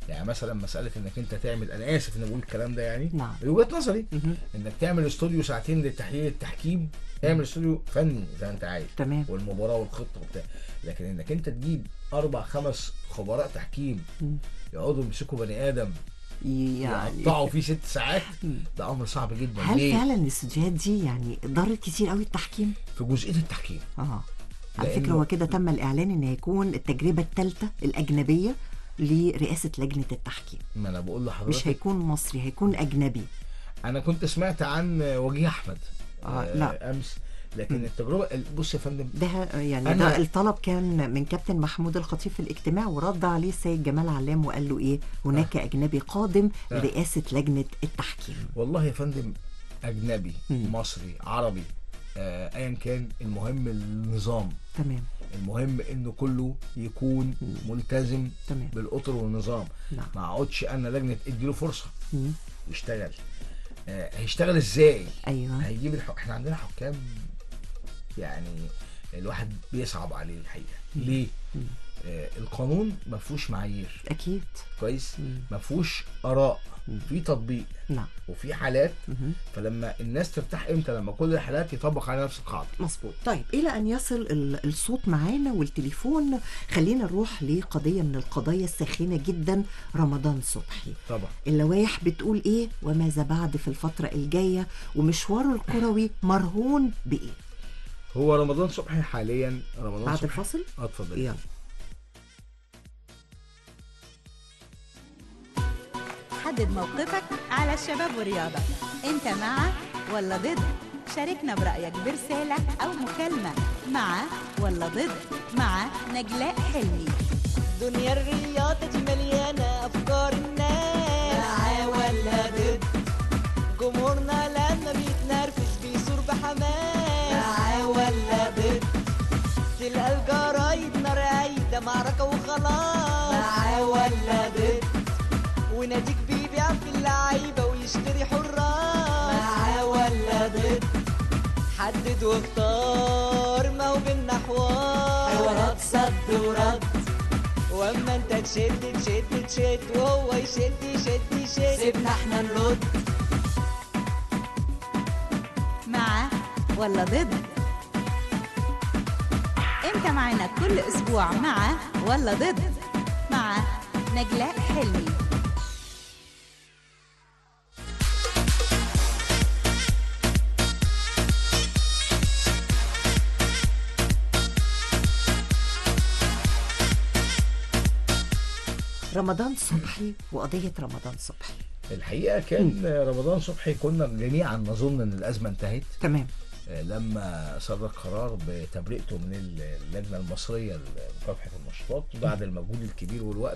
D: يعني مثلا مساله انك انت تعمل انا اسف ان بقول الكلام ده يعني
C: نعم.
D: وجهه نظري
C: مهم.
D: انك تعمل استوديو ساعتين للتحليل التحكيم اعمل استوديو فني زي ما انت عايز
C: تمام.
D: والمباراه والخطه وبتاع لكن انك انت تجيب اربع خمس خبراء تحكيم
C: مم.
D: يقعدوا يمسكوا بني ادم
C: يعني
D: يقطعوا فيه ست ساعات
C: مم.
D: ده امر صعب جدا
C: هل
D: ليه؟
C: فعلا الاستوديوهات دي يعني ضرت كتير قوي التحكيم؟
D: في جزئيه التحكيم
C: اه على
D: لأنه-
C: فكره هو كده تم الاعلان ان هيكون التجربه الثالثه الاجنبيه لرئاسه لجنه التحكيم
D: ما انا بقول لحضرتك
C: مش هيكون مصري هيكون اجنبي
D: انا كنت سمعت عن وجيه احمد
C: آه، لا.
D: امس لكن التجربه بص يا فندم
C: ده يعني
D: أنا-
C: ده الطلب كان من كابتن محمود الخطيب في الاجتماع ورد عليه السيد جمال علام وقال له ايه هناك اجنبي قادم
D: آه.
C: لرئاسه لجنه التحكيم
D: والله يا فندم اجنبي
C: مم.
D: مصري عربي آه، ايا كان المهم النظام
C: تمام
D: المهم انه كله يكون ملتزم
C: تمام.
D: بالاطر والنظام
C: نعم.
D: ما اقعدش انا لجنه اديله فرصه
C: مم.
D: يشتغل آه، هيشتغل ازاي
C: ايوه
D: هيجيب الحق احنا عندنا حكام يعني الواحد بيصعب عليه الحقيقه ليه
C: مم.
D: آه، القانون ما فيهوش معايير
C: اكيد
D: كويس
C: مم.
D: ما فيهوش اراء
C: مم.
D: في تطبيق
C: نعم
D: وفي حالات
C: مهم.
D: فلما الناس ترتاح امتى لما كل الحالات يطبق على نفس القاعده
C: مظبوط طيب الى ان يصل ال- الصوت معانا والتليفون خلينا نروح لقضيه من القضايا الساخنه جدا رمضان صبحي
D: طبعا
C: اللوائح بتقول ايه وماذا بعد في الفتره الجايه ومشواره الكروي مرهون بايه
D: هو رمضان صبحي حاليا رمضان
C: بعد
D: صبحي
C: الفاصل
D: اه اتفضل
C: يلا
A: حدد موقفك على الشباب والرياضة انت مع ولا ضد شاركنا برأيك برسالة أو مكالمة مع ولا ضد مع نجلاء حلمي
B: دنيا الرياضة دي مليانة أفكار الناس معاه ولا ضد جمهورنا لما بيتنرفز بيثور بحماس معاه ولا ضد تلقى الجرايد نار قايدة معركة وخلاص معاه ولا ضد وناديك بيبيع في اللعيبة ويشتري حراس معاه ولا ضد حدد واختار ما هو بينا حوار حوارات صد ورد واما انت تشد تشد تشد وهو يشد يشد يشد سيبنا احنا نرد
A: مع ولا ضد انت معنا كل اسبوع مع ولا ضد مع نجلاء حلمي
C: رمضان صبحي وقضيه رمضان صبحي
D: الحقيقه كان رمضان صبحي كنا جميعا نظن ان الازمه انتهت
C: تمام
D: آه، لما صدر قرار بتبرئته من اللجنه المصريه لمكافحه النشاطات بعد المجهود الكبير والوقت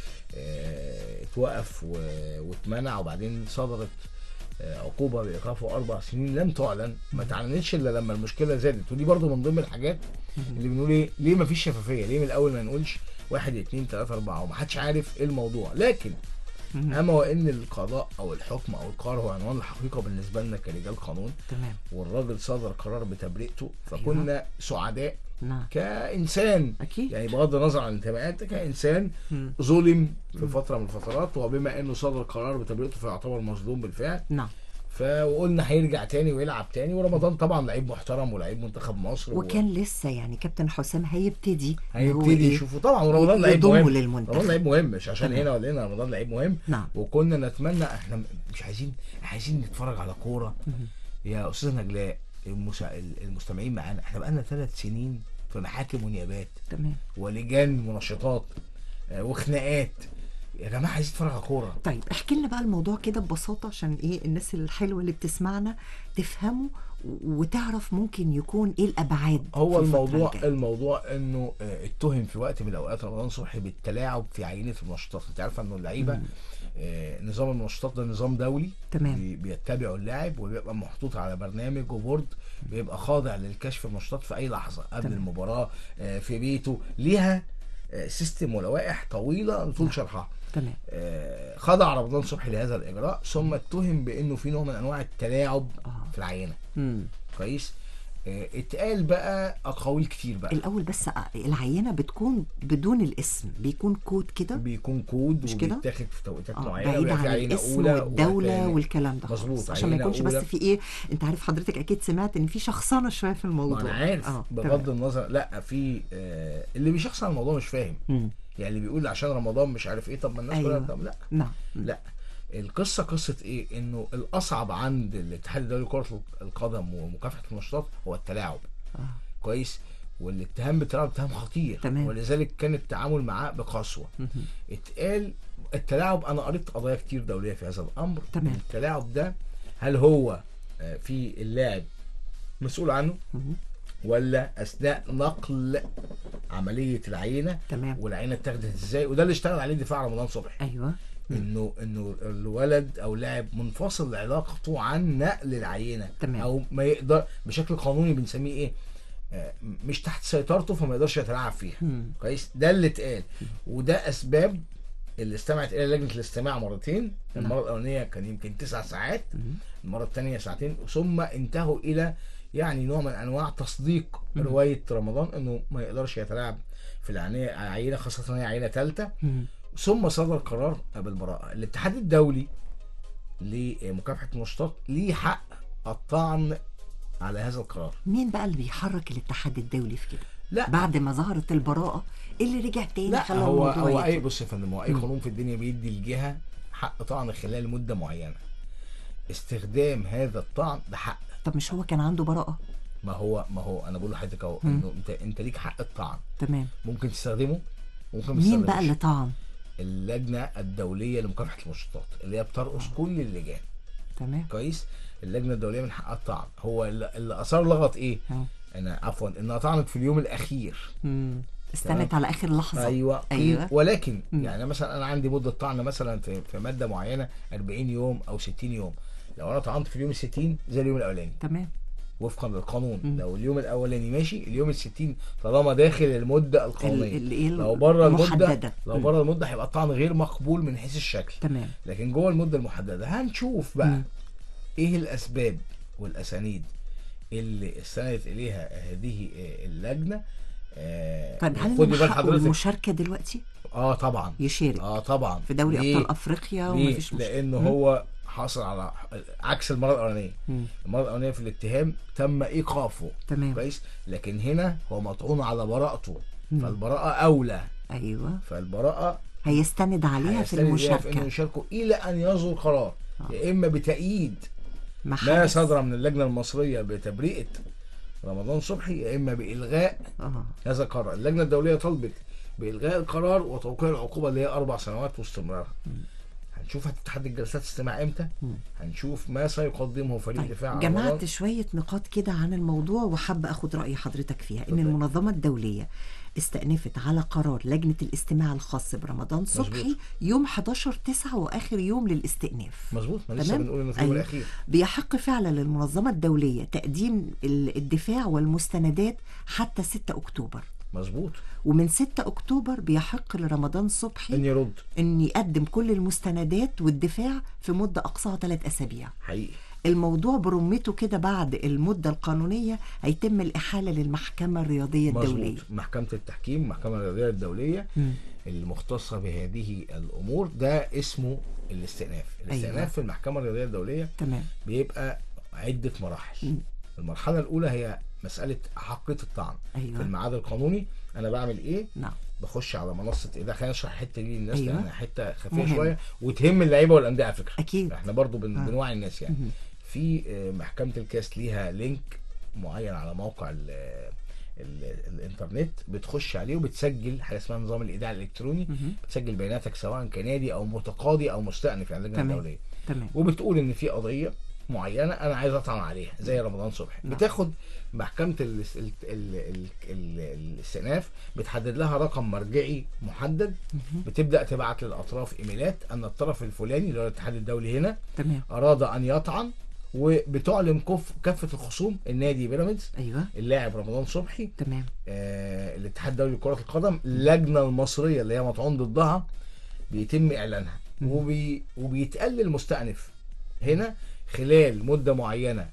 D: آه، اتوقف و- واتمنع وبعدين صدرت آه، عقوبه بايقافه اربع سنين لم تعلن ما اتعلنتش الا لما المشكله زادت ودي برضو من ضمن الحاجات اللي بنقول ايه ليه ما فيش شفافيه ليه من الاول ما نقولش واحد اتنين تلاته اربعه ومحدش عارف ايه الموضوع لكن اما وان القضاء او الحكم او القرار هو عنوان الحقيقه بالنسبه لنا كرجال قانون
C: تمام
D: والراجل صدر قرار بتبرئته فكنا سعداء
C: نعم
D: كانسان
C: اكيد
D: يعني بغض النظر عن الانتماءات كانسان
C: مم.
D: ظلم في فتره من الفترات وبما انه صدر قرار بتبرئته فيعتبر مظلوم بالفعل
C: نعم
D: فقلنا هيرجع تاني ويلعب تاني ورمضان طبعا لعيب محترم ولعيب منتخب مصر و-
C: وكان لسه يعني كابتن حسام هيبتدي إن هو
D: هيبتدي
C: إيه؟
D: يشوفه طبعا ورمضان لعيب
C: يضمه
D: مهم
C: للمنتخب.
D: رمضان لعيب مهم مش عشان
C: تمام.
D: هنا ولا هنا رمضان لعيب مهم
C: نعم
D: وكنا نتمنى احنا مش عايزين عايزين نتفرج على كوره يا استاذ نجلاء المسا... المستمعين معانا احنا بقالنا ثلاث سنين في محاكم ونيابات
C: تمام
D: ولجان منشطات آه، وخناقات يا جماعه عايزين نتفرج على كوره
C: طيب احكي لنا بقى الموضوع كده ببساطه عشان ايه الناس الحلوه اللي بتسمعنا تفهمه و- وتعرف ممكن يكون ايه الابعاد
D: هو
C: في الفترة
D: الموضوع
C: الجاية.
D: الموضوع انه آه، اتهم في وقت من الاوقات رمضان صبحي بالتلاعب في عينه المنشطات انت عارفه انه اللعيبه آه، نظام المنشطات ده نظام دولي
C: تمام.
D: بي- بيتبعه اللاعب وبيبقى محطوط على برنامج وبورد بيبقى خاضع للكشف النشاطات في اي لحظه قبل
C: تمام.
D: المباراه آه، في بيته ليها آه، سيستم ولوائح طويله طول شرحها
C: تمام
D: آه، خضع رمضان صبحي لهذا الاجراء ثم اتهم بانه في نوع من انواع التلاعب
C: آه.
D: في العينه
C: مم.
D: كويس آه، اتقال بقى اقاويل كتير بقى
C: الاول بس العينه بتكون بدون الاسم بيكون كود كده
D: بيكون كود
C: مش كده؟
D: وبيتاخد في توقيتات
C: آه،
D: معينه
C: بعيد
D: ويبقى في
C: عن
D: عينه
C: الاسم
D: اولى
C: والدوله
D: وتاني.
C: والكلام ده
D: مظبوط
C: خالص عشان ما
D: عينة
C: يكونش بس
D: أولى.
C: في ايه انت عارف حضرتك اكيد سمعت ان في شخصنه شويه في الموضوع
D: ما انا عارف
C: آه،
D: بغض
C: تمام.
D: النظر لا في آه اللي بيشخصن الموضوع مش فاهم
C: مم.
D: يعني اللي بيقول عشان رمضان مش عارف ايه طب ما الناس
C: أيوة.
D: كلها طب لا
C: نعم
D: لا القصه قصه ايه انه الاصعب عند الاتحاد الدولي لكره القدم ومكافحه النشاطات هو التلاعب
C: آه.
D: كويس والاتهام بالتلاعب اتهام خطير
C: تمام.
D: ولذلك كان التعامل معاه بقسوه
C: مهم.
D: اتقال التلاعب انا قريت قضايا كتير دوليه في هذا الامر
C: تمام.
D: التلاعب ده هل هو آه، في اللاعب مسؤول عنه
C: مهم.
D: ولا اثناء نقل عمليه العينه
C: تمام
D: والعينه اتاخدت ازاي وده اللي اشتغل عليه دفاع رمضان صبحي
C: ايوه مم.
D: انه انه الولد او لاعب منفصل علاقته عن نقل العينه
C: تمام.
D: او ما يقدر بشكل قانوني بنسميه ايه آه، مش تحت سيطرته فما يقدرش يتلاعب فيها
C: مم.
D: كويس ده اللي اتقال وده اسباب اللي استمعت الى لجنه الاستماع مرتين
C: نعم.
D: المره الاولانيه كان يمكن تسع ساعات
C: مم.
D: المره الثانيه ساعتين ثم انتهوا الى يعني نوع من انواع تصديق
C: مم.
D: روايه رمضان انه ما يقدرش يتلاعب في العينه عينه خاصه ان هي عينه ثالثه
C: مم.
D: ثم صدر قرار بالبراءه الاتحاد الدولي لمكافحه النشاطات ليه حق الطعن على هذا القرار
C: مين بقى اللي بيحرك الاتحاد الدولي في كده
D: لا
C: بعد ما ظهرت البراءه إيه اللي رجع تاني
D: لا
C: خلى
D: هو
C: الموضوع
D: هو اي
C: يطول؟
D: بص يا فندم هو اي
C: مم.
D: قانون في الدنيا بيدي الجهه حق طعن خلال مده معينه استخدام هذا الطعن ده حق
C: طب مش هو كان عنده براءه
D: ما هو ما هو انا بقول لحضرتك اهو
C: مم.
D: انه انت انت ليك حق الطعن
C: تمام
D: ممكن تستخدمه ممكن ما
C: مين بقى
D: تستخدموش.
C: اللي طعن
D: اللجنه الدوليه لمكافحه المنشطات اللي هي بترأس كل اللجان
C: تمام
D: كويس اللجنه الدوليه من حقها الطعن هو اللي اللي اثار لغط ايه
C: أهو.
D: انا عفوا انها طعنت في اليوم الاخير
C: مم. استنت على اخر لحظه
D: ايوه قيل
C: ايوه
D: ولكن
C: مم.
D: يعني مثلا انا عندي مده طعن مثلا في, في ماده معينه 40 يوم او 60 يوم لو انا طعنت في اليوم ال 60 زي اليوم الاولاني
C: تمام
D: وفقا للقانون
C: مم.
D: لو اليوم الاولاني ماشي اليوم ال 60 طالما داخل المده
C: ال-
D: القانونيه
C: ال- ايه
D: لو بره المده
C: المحددة.
D: لو
C: مم.
D: بره المده هيبقى الطعن غير مقبول من حيث الشكل
C: تمام
D: لكن جوه المده المحدده هنشوف بقى
C: مم.
D: ايه الاسباب والاسانيد اللي استندت اليها هذه آه، اللجنه آه،
C: طيب هل
D: خدي
C: من
D: بال
C: حقه
D: حضرتك
C: المشاركه دلوقتي
D: اه طبعا
C: يشارك
D: اه طبعا
C: في دوري
D: ليه؟
C: ابطال افريقيا
D: ليه؟
C: ومفيش مشكله
D: لانه
C: مم.
D: هو حصل على عكس المره الاولانيه
C: مم.
D: المره الاولانيه في الاتهام تم ايقافه
C: تمام
D: كويس لكن هنا هو مطعون على براءته
C: مم.
D: فالبراءه اولى
C: ايوه
D: فالبراءه
C: هيستند عليها في
D: هيستند إليها في انه
C: المشاركه
D: يشاركوا الى ان يصدر قرار
C: آه.
D: يا اما بتأييد
C: ما
D: ما
C: حدث.
D: صدر من اللجنه المصريه بتبرئه رمضان صبحي يا اما بالغاء
C: اه
D: هذا القرار اللجنه الدوليه طلبت بالغاء القرار وتوقيع العقوبه اللي هي اربع سنوات واستمرارها هنشوف هتتحدد جلسات استماع امتى
C: مم.
D: هنشوف ما سيقدمه فريق
C: طيب
D: دفاع عن
C: جمعت
D: رمضان.
C: شوية نقاط كده عن الموضوع وحابة أخد رأي حضرتك فيها إن
D: اتفضل.
C: المنظمة الدولية استأنفت على قرار لجنة الاستماع الخاص برمضان صبحي
D: مظبوط.
C: يوم 11 9 وآخر يوم للاستئناف
D: مظبوط ما لسه
C: تمام؟
D: بنقول انه في اليوم
C: أيوة.
D: الاخير
C: بيحق فعلا للمنظمة الدولية تقديم ال- الدفاع والمستندات حتى 6 أكتوبر
D: مظبوط
C: ومن 6 أكتوبر بيحق لرمضان صبحي
D: ان يرد
C: إن يقدم كل المستندات والدفاع في مدة أقصاها ثلاث أسابيع
D: حقيقي
C: الموضوع برمته كده بعد المدة القانونية هيتم الإحالة للمحكمة الرياضية الدولية
D: مظبوط محكمه التحكيم المحكمه الرياضيه الدوليه
C: مم.
D: المختصه بهذه الامور ده اسمه الاستئناف الاستئناف
C: أيوة.
D: في المحكمه الرياضيه الدوليه
C: تمام
D: بيبقى عده مراحل
C: مم.
D: المرحله الاولى هي مساله احقيه الطعن في
C: أيوة
D: الميعاد القانوني انا بعمل ايه
C: نعم
D: بخش على منصه ايه ده خلينا نشرح الحته دي للناس
C: أيوة.
D: لانها حته خفيه
C: مهم.
D: شويه وتهم اللعيبه والانديه على فكره
C: أكيد
D: احنا برضو بن...
C: آه.
D: بنوعي الناس يعني
C: مهم.
D: في آه، محكمه الكاس ليها لينك معين على موقع ال... ال... الانترنت بتخش عليه وبتسجل حاجه اسمها نظام الايداع الالكتروني
C: مهم.
D: بتسجل بياناتك سواء كنادي او متقاضي او مستأنف يعني اللجنه
C: تمام.
D: الدوليه
C: تمام
D: وبتقول ان في قضيه معينه انا عايز اطعن عليها زي رمضان صبحي
C: نعم.
D: بتاخد محكمه ال- ال- ال- ال- ال- الاستئناف بتحدد لها رقم مرجعي محدد
C: مهم.
D: بتبدا تبعت للاطراف ايميلات ان الطرف الفلاني اللي هو الاتحاد الدولي هنا
C: تمام
D: اراد ان يطعن وبتعلن كف كافه الخصوم النادي بيراميدز
C: أيوة
D: اللاعب رمضان صبحي
C: تمام
D: آه الاتحاد الدولي لكره القدم اللجنه المصريه اللي هي مطعون ضدها بيتم اعلانها وبي وبيتقال للمستأنف هنا خلال مده معينه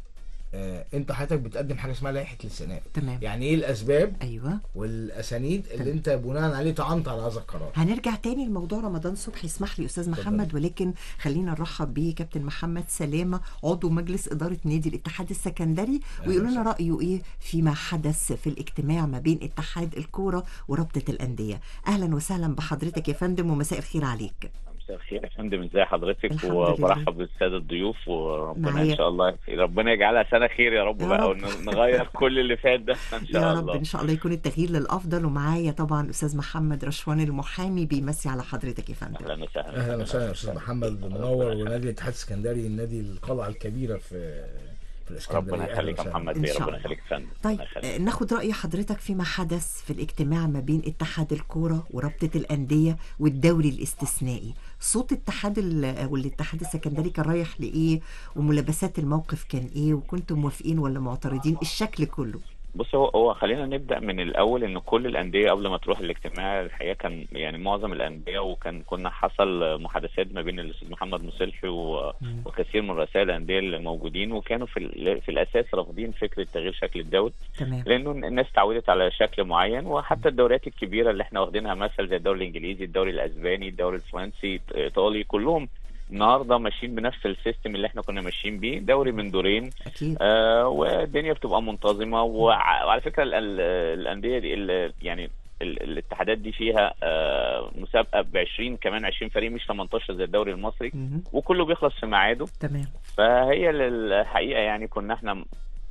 D: آه انت حضرتك بتقدم حاجه اسمها لائحه الاستئناف
C: تمام
D: يعني ايه الاسباب
C: ايوه
D: والاسانيد اللي انت بناء عليه طعنت على هذا القرار
C: هنرجع تاني لموضوع رمضان صبحي اسمح لي استاذ محمد ولكن خلينا نرحب بيه كابتن محمد سلامه عضو مجلس اداره نادي الاتحاد السكندري ويقول لنا رايه ايه فيما حدث في الاجتماع ما بين اتحاد الكوره ورابطه الانديه اهلا وسهلا بحضرتك يا فندم ومساء الخير عليك
J: مساء الخير يا فندم ازي حضرتك
C: الحمد لله.
J: وبرحب بالساده الضيوف وربنا
C: معايا.
J: ان شاء الله ربنا يجعلها سنه خير يا رب
C: يا
J: بقى
C: رب.
J: ونغير كل اللي فات ده ان شاء
C: يا رب
J: الله
C: ان شاء الله يكون التغيير للافضل ومعايا طبعا استاذ محمد رشوان المحامي بيمسي على حضرتك يا فندم
J: اهلا وسهلا
D: اهلا وسهلا يا استاذ محمد منور ونادي الاتحاد السكندري النادي القلعه الكبيره في في الاسكندريه
J: ربنا
D: أهلا
J: يخليك يا
D: وسهلا.
J: محمد
C: إن
J: بيه
C: شاء
J: ربنا
C: الله.
J: يخليك يا فندم
C: طيب
J: ربنا يخليك.
C: آه، ناخد رأي حضرتك فيما حدث في الاجتماع ما بين اتحاد الكورة ورابطة الأندية والدوري الاستثنائي صوت اتحاد ال- والاتحاد السكندري كان رايح لإيه وملابسات الموقف كان إيه وكنتم موافقين ولا معترضين الشكل كله
J: بص هو هو خلينا نبدا من الاول ان كل الانديه قبل ما تروح الاجتماع الحقيقه كان يعني معظم الانديه وكان كنا حصل محادثات ما بين الاستاذ محمد مصلحي و- وكثير من رؤساء الانديه اللي موجودين وكانوا في ال- في الاساس رافضين فكره تغيير شكل الدوري
C: تمام
J: لانه الناس تعودت على شكل معين وحتى الدوريات الكبيره اللي احنا واخدينها مثل زي الدوري الانجليزي الدوري الاسباني الدوري الفرنسي ايطالي كلهم النهارده ماشيين بنفس السيستم اللي احنا كنا ماشيين بيه دوري من دورين
C: أكيد
J: آه والدنيا بتبقى منتظمه وع- وعلى فكره ال- ال- الانديه دي ال- يعني ال- الاتحادات دي فيها آه مسابقه ب 20 كمان 20 فريق مش 18 زي الدوري المصري
C: مهم.
J: وكله بيخلص في ميعاده
C: تمام
J: فهي الحقيقه يعني كنا احنا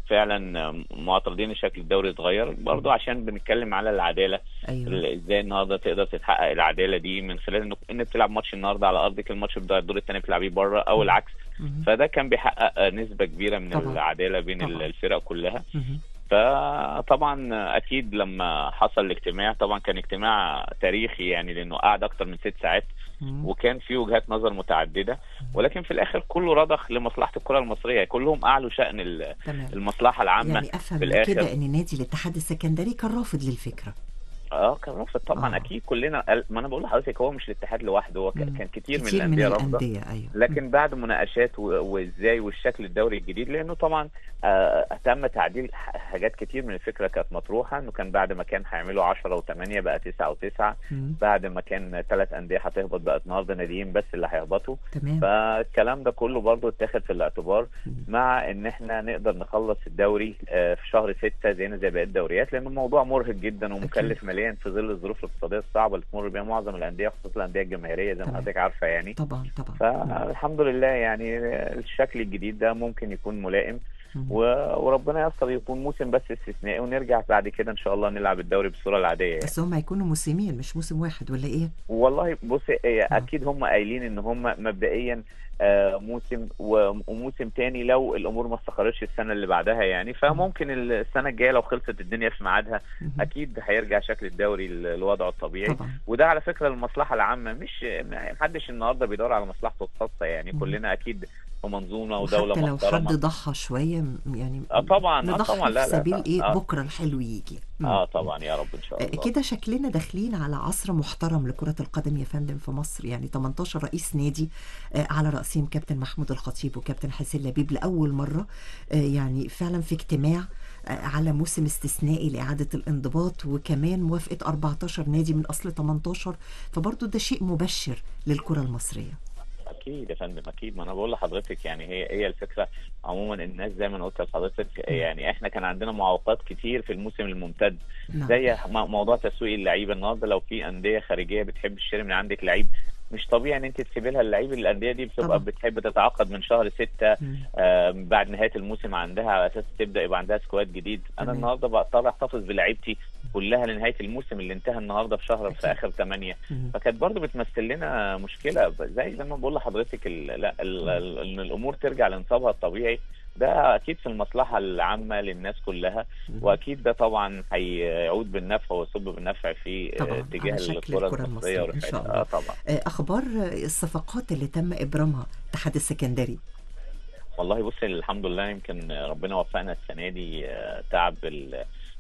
J: فعلا معترضين شكل الدوري يتغير برضو عشان بنتكلم على العداله
C: أيوه
J: ال- ازاي النهارده تقدر تتحقق العداله دي من خلال انك ان بتلعب ماتش النهارده على ارضك الماتش بتاع الدور الثاني بتلعبيه بره او العكس
C: مهم.
J: فده كان بيحقق آه، نسبه كبيره من
C: طبعا.
J: العداله بين
C: طبعا.
J: الفرق كلها
C: مهم.
J: فطبعا اكيد لما حصل الاجتماع طبعا كان اجتماع تاريخي يعني لانه قعد اكتر من ست ساعات
C: مهم.
J: وكان في وجهات نظر متعدده ولكن في الاخر كله رضخ لمصلحه الكره المصريه كلهم اعلوا شان ال-
C: تمام
J: المصلحه العامه
C: يعني أفهم
J: في
C: من
J: الاخر
C: كده إن نادي الاتحاد السكندري كان رافض للفكرة
J: اه كان رافض طبعا
C: آه.
J: اكيد كلنا قال- ما انا بقول لحضرتك هو مش الاتحاد لوحده هو ك-
C: مم.
J: كان كتير, من
C: كتير من
J: الانديه رافضه
C: الأندية أيوه
J: لكن بعد مناقشات و- وازاي والشكل الدوري الجديد لانه طبعا آه تم تعديل ح- حاجات كتير من الفكره كانت مطروحه انه كان بعد ما كان هيعملوا 10 و8 بقى 9 و9
C: مم.
J: بعد ما كان ثلاث انديه هتهبط بقت النهارده ناديين بس اللي هيهبطوا
C: تمام
J: فالكلام ده كله برضه اتاخد في الاعتبار مع ان احنا نقدر نخلص الدوري آه، في شهر ستة زينا زي باقي الدوريات لان الموضوع مرهق جدا ومكلف ماليا في ظل الظروف الاقتصاديه الصعبه اللي تمر بيها معظم الانديه خصوصا الانديه الجماهيريه زي ما
C: تمام.
J: حضرتك عارفه يعني
C: طبعا طبعا
J: فالحمد لله يعني الشكل الجديد ده ممكن يكون ملائم
C: مم.
J: و- وربنا ييسر يكون موسم بس استثنائي ونرجع بعد كده ان شاء الله نلعب الدوري بالصوره العاديه يعني.
C: بس هم هيكونوا موسمين مش موسم واحد ولا ايه؟
J: والله بص إيه، اكيد هم قايلين ان هم مبدئيا آه، موسم و- وموسم تاني لو الامور ما استقرتش السنه اللي بعدها يعني فممكن السنه الجايه لو خلصت الدنيا في ميعادها
C: مهم.
J: اكيد هيرجع شكل الدوري ل- لوضعه الطبيعي
C: طبعا
J: وده على فكره المصلحه العامه مش محدش النهارده بيدور على مصلحته الخاصه يعني
C: مم.
J: كلنا اكيد في منظومه ودوله
C: وحتى لو حد
J: محترمه
C: ضحى شويه م- يعني
J: اه طبعا اه
C: نضحي
J: طبعا لا
C: في
J: لا
C: سبيل ايه
J: آه.
C: بكره الحلو يجي مم.
J: اه طبعا يا رب ان شاء
C: آه،
J: الله
C: كده شكلنا داخلين على عصر محترم لكرة القدم يا فندم في مصر يعني 18 رئيس نادي آه، على رأسهم كابتن محمود الخطيب وكابتن حسين لبيب لأول مرة آه، يعني فعلا في اجتماع آه، على موسم استثنائي لإعادة الانضباط وكمان موافقة 14 نادي من أصل 18 فبرضه ده شيء مبشر للكرة المصرية
J: اكيد يا فندم اكيد ما انا بقول لحضرتك يعني هي هي الفكره عموما الناس زي ما أنا قلت لحضرتك يعني احنا كان عندنا معوقات كتير في الموسم الممتد
C: نعم.
J: زي م- موضوع تسويق اللعيبه النهارده لو في انديه خارجيه بتحب تشتري من عندك لعيب مش طبيعي ان انت تسيبي لها اللعيب الانديه دي بتبقى
C: طبعا.
J: بتحب تتعاقد من شهر ستة
C: مم.
J: آه بعد نهايه الموسم عندها على اساس تبدا يبقى عندها سكواد جديد انا
C: تمام.
J: النهارده بضطر احتفظ بلعيبتي كلها لنهايه الموسم اللي انتهى النهارده في شهر في اخر ثمانية
C: مم.
J: فكانت برضو بتمثل لنا مشكله زي زي ما بقول لحضرتك ال- لا ال- ال- ان الامور ترجع لانصابها الطبيعي ده اكيد في المصلحه العامه للناس كلها واكيد ده طبعا هيعود بالنفع ويصب بالنفع في
C: طبعاً،
J: آه، اتجاه
C: على شكل
J: الكره
C: الكرة
J: المصريه
C: المصرية إن شاء
J: ورفعتها
C: الله.
J: اه طبعا
C: آه، أخبار آه، الصفقات اللي تم إبرامها اتحاد السكندري
J: والله بص الحمد لله يمكن ربنا وفقنا السنه دي آه، تعب ال-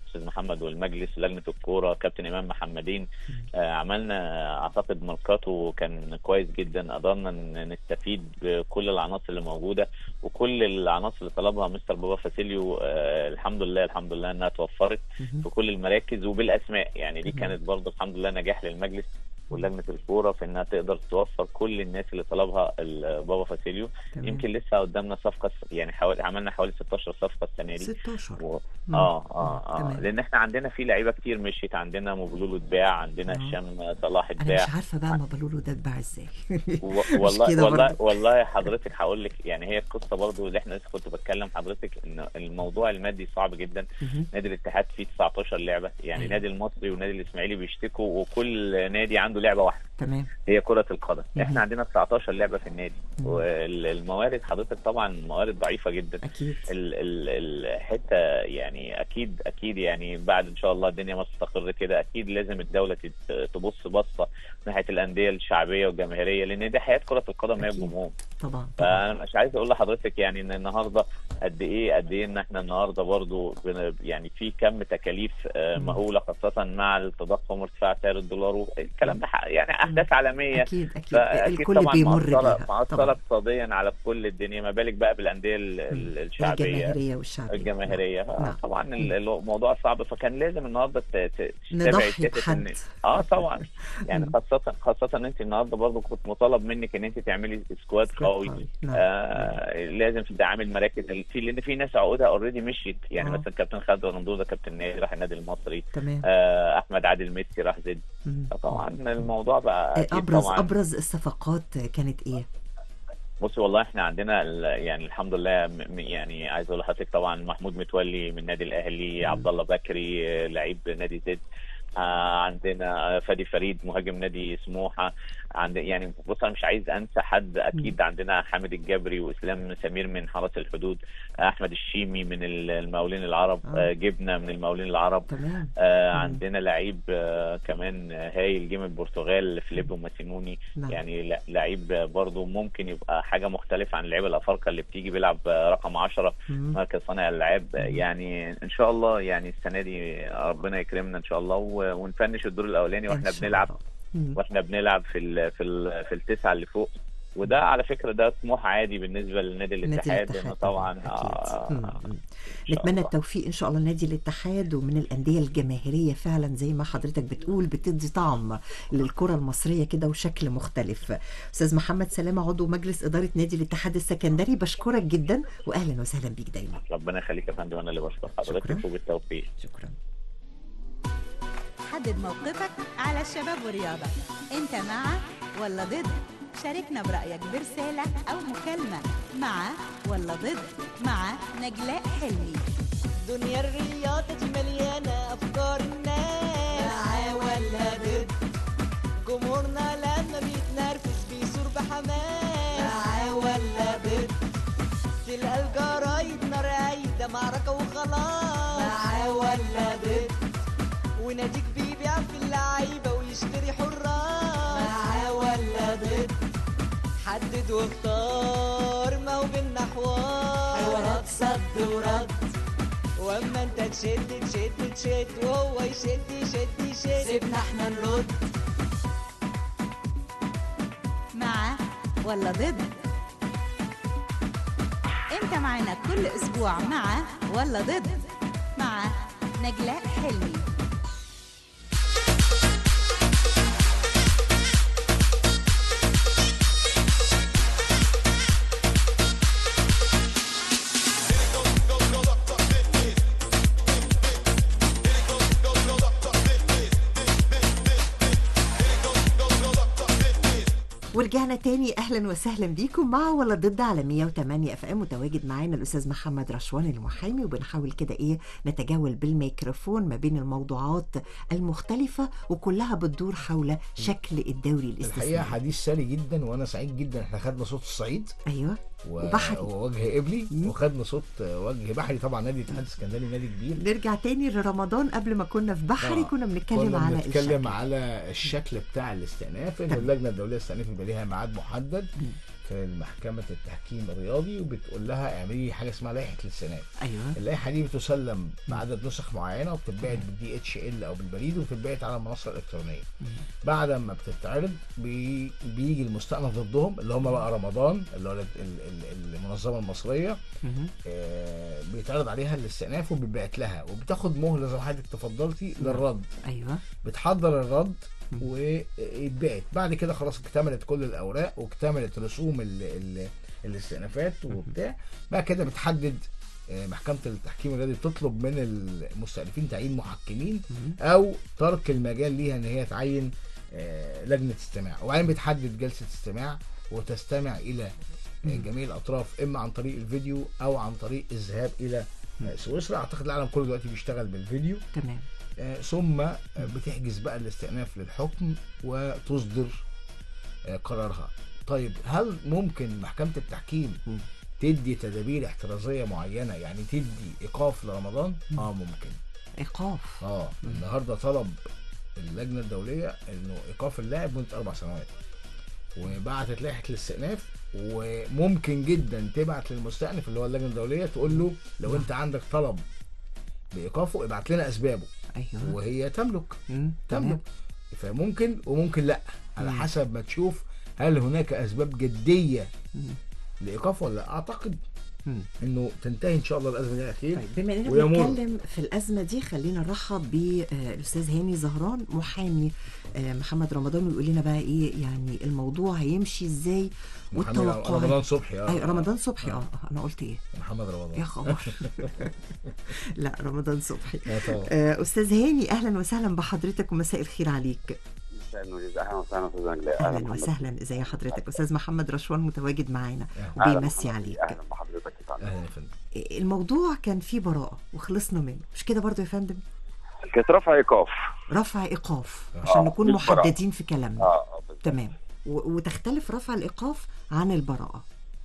J: الاستاذ محمد والمجلس لجنه الكوره كابتن امام محمدين آه، عملنا اعتقد ماركاته كان كويس جدا قدرنا ن- نستفيد بكل العناصر اللي موجوده وكل العناصر اللي طلبها مستر بابا فاسيليو آه، الحمد لله الحمد لله انها توفرت في كل المراكز وبالاسماء يعني دي كانت برضه الحمد لله نجاح للمجلس ولجنه الكوره في انها تقدر توفر كل الناس اللي طلبها ال- بابا فاسيليو
C: تمام.
J: يمكن لسه قدامنا صفقه يعني حوالي عملنا حوالي 16 صفقه السنه دي
C: 16
J: و...
C: مم.
J: اه اه اه
C: تمام.
J: لان احنا عندنا في لعيبه كتير مشيت عندنا مبلول اتباع عندنا
C: آه.
J: هشام صلاح
C: انا
J: اتباع
C: مش عارفه بقى ما بلولو ده اتباع ازاي
J: و-
C: مش
J: والله
C: كده
J: والله
C: برضه.
J: والله حضرتك هقول لك يعني هي القصه برضو اللي احنا لسه كنت بتكلم حضرتك ان الموضوع المادي صعب جدا
C: مهم.
J: نادي الاتحاد فيه 19 لعبه يعني
C: أيوة.
J: نادي المصري ونادي الاسماعيلي بيشتكوا وكل نادي عنده لعبه واحده
C: تمام
J: هي كره القدم
C: مهم.
J: احنا عندنا 19 لعبه في النادي
C: مم.
J: والموارد حضرتك طبعا موارد ضعيفه جدا
C: اكيد
J: ال- ال- الحته يعني اكيد اكيد يعني بعد ان شاء الله الدنيا ما تستقر كده اكيد لازم الدوله تت- تبص بصه ناحيه الانديه الشعبيه والجماهيريه لان دي حياه كره القدم هي
C: أكيد.
J: الجمهور
C: طبعا طبعا
J: فانا مش عايز اقول لحضرتك يعني ان النهارده قد ايه قد ايه ان احنا النهارده برضو بن- يعني في كم تكاليف آه،
C: مم.
J: مهوله خاصه مع التضخم وارتفاع سعر الدولار الكلام ده ح- يعني احداث عالميه
C: اكيد اكيد
J: فاكيد
C: الكل
J: طبعا
C: بيمر
J: مؤثره
C: بيها
J: مؤثره
C: طبعا
J: اقتصاديا على كل الدنيا ما بالك بقى بالانديه ال- ال- الشعبيه
C: الجماهيريه والشعبيه
J: الجماهيريه
C: نعم.
J: طبعا ال- الموضوع صعب فكان لازم النهارده ت- ت- تتابعي
C: نضحي
J: سياسة
C: بحد.
J: إن- اه طبعا يعني
C: مم.
J: خاصه خاصه ان انت النهارده برضو كنت مطالب منك ان انت تعملي سكواد
C: سكواد
J: قوي
C: قوي. نعم.
J: آه لازم تدعمي المراكز اللي في لان في ناس عقودها اوريدي مشيت يعني
C: آه.
J: مثلا كابتن خالد رمضان كابتن نادي راح النادي المصري
C: تمام
J: آه احمد عادل ميسي راح زد
C: مم.
J: طبعا الموضوع بقى
C: آه،
J: أكيد
C: ابرز
J: طبعا
C: ابرز الصفقات كانت ايه؟
J: بصي والله احنا عندنا ال- يعني الحمد لله م- م- يعني عايز اقول لحضرتك طبعا محمود متولي من النادي الاهلي عبد الله بكري آه، لعيب نادي زد آه، عندنا آه، فادي فريد مهاجم نادي سموحه عند يعني بص انا مش عايز انسى حد اكيد عندنا حامد الجبري واسلام سمير من حرس الحدود آه، احمد الشيمي من ال- المقاولين العرب
C: آه.
J: آه، جبنه من المقاولين العرب
C: تمام
J: آه
C: مم.
J: عندنا لعيب آه كمان هايل جه من البرتغال فيليبو ماسيموني
C: نعم.
J: يعني لا- لعيب برضه ممكن يبقى حاجه مختلفه عن اللعيبه الافارقه اللي بتيجي بيلعب آه، رقم 10
C: مم.
J: مركز صانع الالعاب آه، يعني ان شاء الله يعني السنه دي ربنا يكرمنا ان شاء الله و- ونفنش الدور الاولاني
C: إن
J: واحنا
C: شاء
J: بنلعب
C: الله. مم.
J: واحنا بنلعب في ال في ال في التسعه اللي فوق وده على فكره ده طموح عادي بالنسبه لنادي
C: نادي
J: الاتحاد
C: الاتحاد
J: لانه طبعا
C: أكيد.
J: آه،
C: مم.
J: إن شاء
C: نتمنى
J: الله.
C: التوفيق ان شاء الله لنادي الاتحاد ومن الانديه الجماهيريه فعلا زي ما حضرتك بتقول بتدي طعم للكره المصريه كده وشكل مختلف استاذ محمد سلامه عضو مجلس اداره نادي الاتحاد السكندري بشكرك جدا واهلا وسهلا بيك دايما
J: ربنا يخليك يا فندم انا اللي بشكر
C: شكراً.
J: حضرتك وبالتوفيق
C: شكرا
A: حدد موقفك على الشباب والرياضة انت مع ولا ضد شاركنا برأيك برسالة أو مكالمة مع ولا ضد مع نجلاء حلمي
B: دنيا الرياضة دي مليانة أفكار الناس معاه ولا ضد جمهورنا لما بيتنرفز بيثور بحماس معاه ولا ضد تلقى الجرايد نار عايدة معركة وخلاص معاه ولا ضد وناديك بيبيع في اللعيبة ويشتري حراس معاه ولا ضد حدد واختار ما هو بينا حوار حوارات صد ورد واما انت تشد تشد تشد وهو يشد يشد يشد سيبنا احنا نرد
A: مع ولا ضد انت معنا كل اسبوع مع ولا ضد مع نجلاء حلمي
C: ورجعنا تاني اهلا وسهلا بيكم مع ولا ضد على 108 اف ام متواجد معانا الاستاذ محمد رشوان المحامي وبنحاول كده ايه نتجول بالميكروفون ما بين الموضوعات المختلفه وكلها بتدور حول شكل الدوري
D: الحقيقه
C: الاستثنائي
D: حديث ساري جدا وانا سعيد جدا احنا خدنا صوت الصعيد
C: ايوه
D: و...
C: وبحري.
D: ووجه قبلي
C: مم.
D: وخدنا صوت وجه بحري طبعا نادي الاتحاد السكندري نادي كبير
C: نرجع تاني لرمضان قبل ما كنا في بحري
D: آه.
C: كنا بنتكلم
D: كنا
C: على
D: بنتكلم
C: الشكل.
D: على الشكل بتاع الاستئناف ان
C: تمام.
D: اللجنه الدوليه للاستئناف يبقى ليها ميعاد محدد في محكمه التحكيم الرياضي وبتقول لها اعملي حاجه اسمها لائحه الاستئناف
C: ايوه
D: اللائحه دي بتسلم بعدد نسخ معينه وبتتبعت بالدي اتش ال او بالبريد وبتتبعت على المنصه الالكترونيه بعد ما بتتعرض بي بيجي المستأنف ضدهم اللي هم بقى رمضان اللي هو ال- ال- ال- المنظمه المصريه
C: مهم.
D: آه، بيتعرض عليها الاستئناف وبيتبعت لها وبتاخد مهله زي ما حضرتك تفضلتي للرد
C: ايوه
D: بتحضر الرد ويتبعت بعد كده خلاص اكتملت كل الاوراق واكتملت رسوم ال ال الاستئنافات وبتاع بعد كده بتحدد آه، محكمة التحكيم الرياضي بتطلب من المستأنفين تعيين محكمين أو ترك المجال ليها إن هي تعين آه، لجنة استماع وبعدين بتحدد جلسة استماع وتستمع إلى آه، جميع الأطراف إما عن طريق الفيديو أو عن طريق الذهاب إلى آه، سويسرا أعتقد العالم كله دلوقتي بيشتغل بالفيديو
C: تمام
D: آه، ثم آه، بتحجز بقى الاستئناف للحكم وتصدر آه، قرارها طيب هل ممكن محكمة التحكيم تدي تدابير احترازية معينة يعني تدي إيقاف لرمضان؟ اه ممكن
C: ايقاف
D: اه النهارده طلب اللجنة الدولية انه إيقاف اللاعب مدة أربع سنوات وبعتت لائحة الاستئناف وممكن جدا تبعت للمستأنف اللي هو اللجنة الدولية تقول له لو أنت عندك طلب بإيقافه ابعت لنا أسبابه
C: ايوه
D: وهي تملك
C: مم. تمام
D: تملك فممكن وممكن لا على حسب ما تشوف هل هناك اسباب جديه لايقافه ولا لا اعتقد
C: مم.
D: انه تنتهي ان شاء الله الازمه دي على خير
C: طيب بما اننا
D: ويمر.
C: بنتكلم في الازمه دي خلينا نرحب بالاستاذ هاني زهران محامي آه، محمد رمضان ويقول لنا بقى ايه يعني الموضوع هيمشي ازاي
D: محمد
C: والتوقعات
D: رمضان صبحي اه
C: اي رمضان صبحي اه آه، انا قلت ايه
D: محمد رمضان
C: يا خبر لا رمضان صبحي
D: آه طبعا.
C: آه، استاذ هاني اهلا وسهلا بحضرتك ومساء الخير عليك
K: مساء النور اهلا وسهلا استاذ نجلاء
C: اهلا
K: محمد.
C: وسهلا ازي حضرتك استاذ محمد رشوان متواجد معانا
K: أهلا
C: وبيمسي
K: محمد.
C: عليك
K: اهلا بحضرتك يا فندم
D: اهلا يا فندم
C: الموضوع كان فيه براءه وخلصنا منه مش كده برضو يا فندم
K: كانت رفع ايقاف
C: رفع ايقاف
K: آه،
C: عشان نكون
K: مش براءة.
C: محددين في كلامنا
K: اه آه، بالظبط.
C: تمام و- وتختلف رفع الايقاف عن البراءه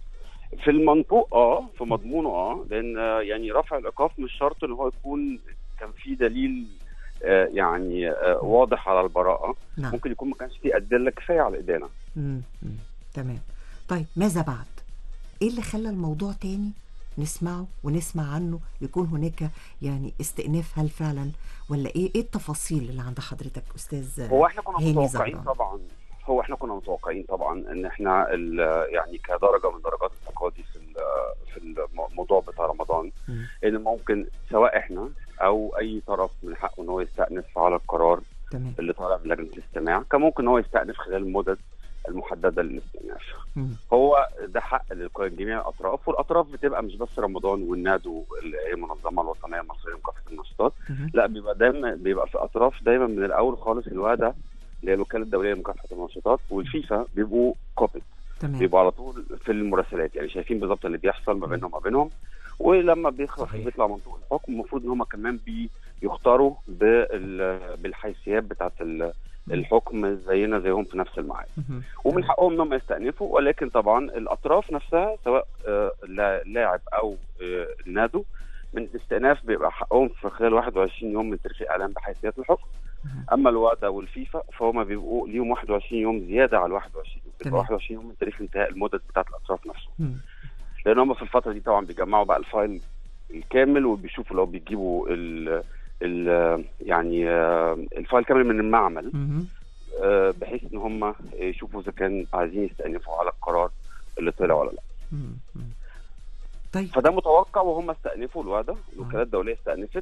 K: في المنطوق اه في مضمونه اه لان آه، يعني رفع الايقاف مش شرط ان هو يكون كان في دليل آه، يعني آه، واضح على البراءه
C: نعم.
K: ممكن يكون ما كانش في ادله كفايه على الادانه
C: مم. مم. تمام طيب ماذا بعد ايه اللي خلى الموضوع تاني نسمعه ونسمع عنه يكون هناك يعني استئناف هل فعلا ولا ايه ايه التفاصيل اللي عند حضرتك استاذ
K: هو احنا كنا
C: هاني
K: متوقعين
C: زهران؟
K: طبعا هو احنا كنا متوقعين طبعا ان احنا ال- يعني كدرجه من درجات التقاضي في ال- في الموضوع بتاع رمضان
C: مم.
K: ان ممكن سواء احنا او اي طرف من حقه ان هو يستأنف على القرار
C: تمام
K: اللي طالع من لجنه الاستماع كان ممكن ان هو يستأنف خلال المدد المحدده للاستئناف
C: مم.
K: هو ده حق لجميع الاطراف والاطراف بتبقى مش بس رمضان والنادو اللي هي المنظمه الوطنيه المصريه لمكافحه النشاطات
C: مهم.
K: لا بيبقى دايما بيبقى في اطراف دايما من الاول خالص الوادة اللي هي الوكاله الدوليه لمكافحه النشاطات والفيفا بيبقوا كوبت
C: تمام
K: بيبقوا على طول في المراسلات يعني شايفين بالظبط اللي بيحصل ما بينهم وما بينهم ولما بيخلص
D: صحيح.
K: بيطلع منطوق الحكم المفروض ان هم كمان بيختاروا بال- بالحيثيات بتاعت ال- الحكم زينا زيهم في نفس الميعاد
C: مهم.
K: ومن حقهم انهم يستأنفوا ولكن طبعا الاطراف نفسها سواء آه، لا- لاعب او آه، النادو من الاستئناف بيبقى حقهم في خلال 21 يوم من تاريخ الاعلان بحيثيات الحكم اما الوادة والفيفا فهم بيبقوا ليهم 21 يوم زياده على ال 21 يوم بيبقى
C: تمام.
K: 21 يوم من تاريخ انتهاء المدد بتاعت الاطراف نفسهم
C: مم.
K: لان هم في الفتره دي طبعا بيجمعوا بقى الفايل الكامل وبيشوفوا لو بيجيبوا ال ال يعني آه، الفايل كامل من المعمل
C: مهم.
K: آه، بحيث ان هم يشوفوا اذا كان عايزين يستأنفوا على القرار اللي طلع ولا لا
C: مم. مم. طيب
K: فده متوقع وهم استأنفوا الوعده الوكالات الدوليه استأنفت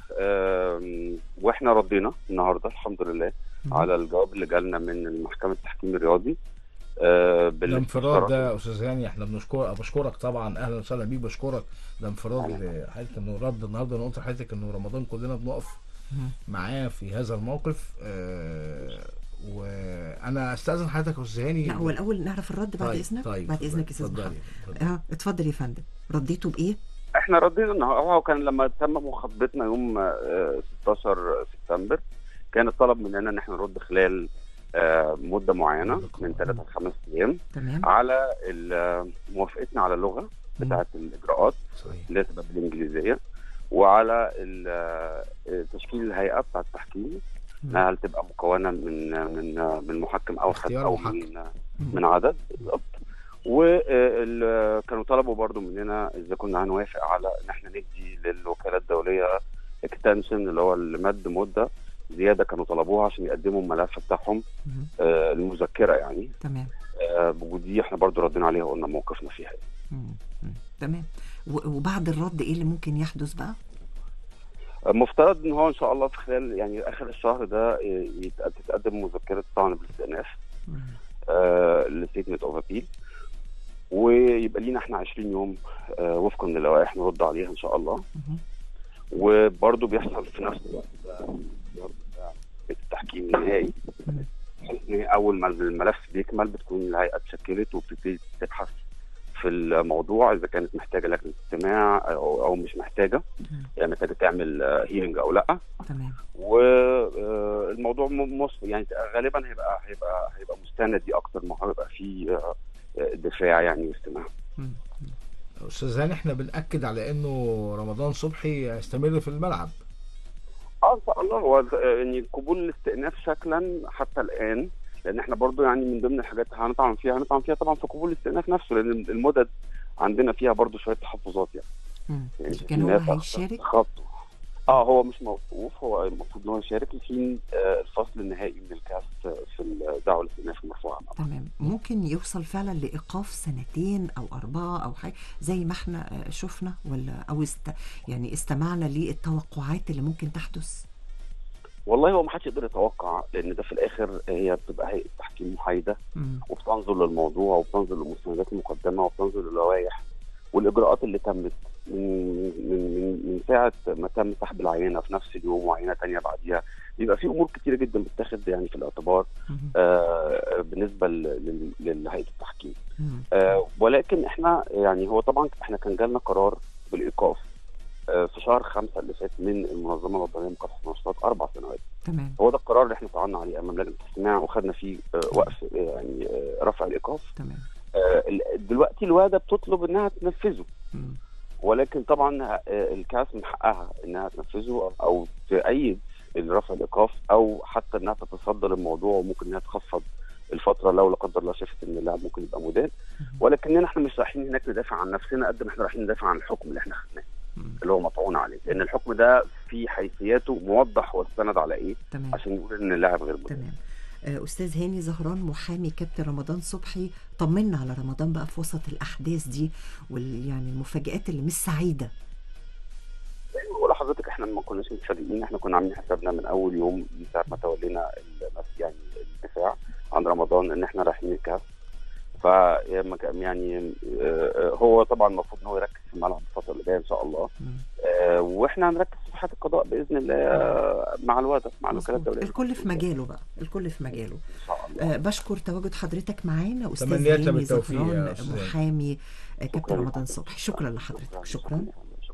K: آم، واحنا ردينا النهارده الحمد لله
C: مم.
K: على الجواب اللي جالنا من محكمه التحكيم الرياضي آه، بال-
D: الانفراد ده يا استاذ هاني احنا بنشكر بشكرك طبعا اهلا وسهلا بيك بشكرك ده انفراد حضرتك انه رد النهارده انا قلت لحضرتك انه رمضان كلنا بنقف
C: مم.
D: معاه في هذا الموقف آه وانا استاذن حضرتك يا استاذ هاني
C: لا هو الاول نعرف الرد بعد
D: طيب،
C: اذنك
D: طيب،
C: بعد اذنك يا استاذ
D: اتفضلي،
C: محمد
D: اتفضلي.
C: اه اتفضل يا فندم رديته بايه
K: احنا ردينا النهارده هو كان لما تم مخاطبتنا يوم آه، 16 سبتمبر كان الطلب مننا ان احنا نرد خلال آه، مده معينه من ثلاثة لخمس ايام
C: تمام
K: على ال- موافقتنا على اللغه بتاعه الاجراءات
D: صحيح
K: اللي هي تبقى بالانجليزيه وعلى ال- آه، تشكيل الهيئه بتاعه التحكيم انها هل تبقى مكونه من من من محكم اوحد
D: اختيار
K: او
D: محكم.
K: من من عدد بالظبط وكانوا طلبوا برضو مننا اذا كنا هنوافق على ان احنا ندي للوكالات الدوليه اكستنشن اللي هو المد مده زياده كانوا طلبوها عشان يقدموا الملف بتاعهم
C: مهم.
K: آه، المذكره يعني
C: تمام
K: آه، ودي احنا برضو ردينا عليها وقلنا موقفنا فيها
C: مم. مم. تمام و- وبعد الرد ايه اللي ممكن يحدث بقى
K: مفترض ان هو ان شاء الله في خلال يعني اخر الشهر ده يت- تتقدم مذكره طعن بالاستئناف للستيتمنت اوف ابيل ويبقى لينا احنا 20 يوم آه، وفقا للوائح نرد عليها ان شاء الله
C: مهم.
K: وبرضه بيحصل في نفس الوقت ده برضه ده التحكيم النهائي بحيث ان هي اول ما الملف بيكمل بتكون الهيئه اتشكلت وبتبتدي تبحث في الموضوع اذا كانت محتاجه لجنه استماع او او مش محتاجه يعني محتاجه تعمل هيرنج او لا
C: تمام
K: والموضوع مص يعني غالبا هيبقى هيبقى هيبقى مستندي اكتر ما هيبقى فيه آه، آه، دفاع يعني واستماع
D: استاذ هاني احنا بنأكد على انه رمضان صبحي يستمر في الملعب
K: اه ان شاء الله هو يعني قبول الاستئناف شكلا حتى الان لان احنا برضو يعني من ضمن الحاجات هنطعن فيها هنطعن فيها طبعا في قبول الاستئناف نفسه لان المدد عندنا فيها برضو شويه تحفظات يعني
C: مم.
K: يعني
C: كان هو
K: الناس
C: هيشارك
K: خط اه هو مش موقوف هو المفروض ان هو يشارك لحين آه، الفصل النهائي من الكاس في الدعوه الاستئناف المرفوعه
C: تمام ممكن يوصل فعلا لايقاف سنتين او اربعه او حاجه زي ما احنا آه، شفنا ولا او است يعني استمعنا للتوقعات اللي ممكن تحدث
K: والله هو ما حدش يقدر يتوقع لان ده في الاخر هي بتبقى هيئه تحكيم محايده
C: مم.
K: وبتنظر للموضوع وبتنظر للمستندات المقدمه وبتنظر للوائح والاجراءات اللي تمت من من من, من ساعه ما تم سحب العينه في نفس اليوم وعينه تانية بعديها بيبقى في امور كتيره جدا بتتاخد يعني في الاعتبار آه بالنسبه ل- ل- لهيئه التحكيم
C: مم.
K: آه ولكن احنا يعني هو طبعا احنا كان جالنا قرار بالايقاف آه في شهر خمسة اللي فات من المنظمه الوطنيه لمكافحه النشاطات اربع سنوات
C: تمام
K: هو ده القرار اللي احنا طعنا عليه امام لجنه الاستماع وخدنا فيه آه، وقف آه، يعني آه، رفع الايقاف
C: تمام
K: آه، ال- دلوقتي الوادة بتطلب انها تنفذه
C: مم.
K: ولكن طبعا آه، الكاس من حقها انها تنفذه او تأيد رفع الايقاف او حتى انها تتصدى للموضوع وممكن انها تخفض الفتره لو لا قدر الله شافت ان اللاعب ممكن يبقى مدان ولكننا احنا مش رايحين هناك ندافع عن نفسنا قد ما احنا رايحين ندافع عن الحكم اللي احنا خدناه اللي هو مطعون عليه لان الحكم ده في حيثياته موضح هو استند على ايه
C: تمام.
K: عشان يقول ان اللاعب غير مدان
C: تمام آه، استاذ هاني زهران محامي كابتن رمضان صبحي طمنا على رمضان بقى في وسط الاحداث دي وال يعني المفاجآت اللي مش سعيده
K: ولا حضرتك احنا ما كناش متفاجئين احنا كنا عاملين حسابنا من اول يوم من ساعه ما تولينا المس- يعني الدفاع عن رمضان ان احنا رايحين الكاس ف يعني آه، هو طبعا المفروض ان هو يركز في الملعب الفتره اللي جايه ان شاء الله آه، واحنا هنركز في حاجه القضاء باذن الله آه، مع الوادة مع الوكالات الدوليه
C: الكل في مجاله بقى الكل في مجاله آه بشكر تواجد حضرتك معانا استاذ
D: تمنيات
C: هاني
D: بالتوفيق يا
C: زهران
D: أستاذ.
C: محامي آه، كابتن رمضان صبحي شكرا لحضرتك شكرا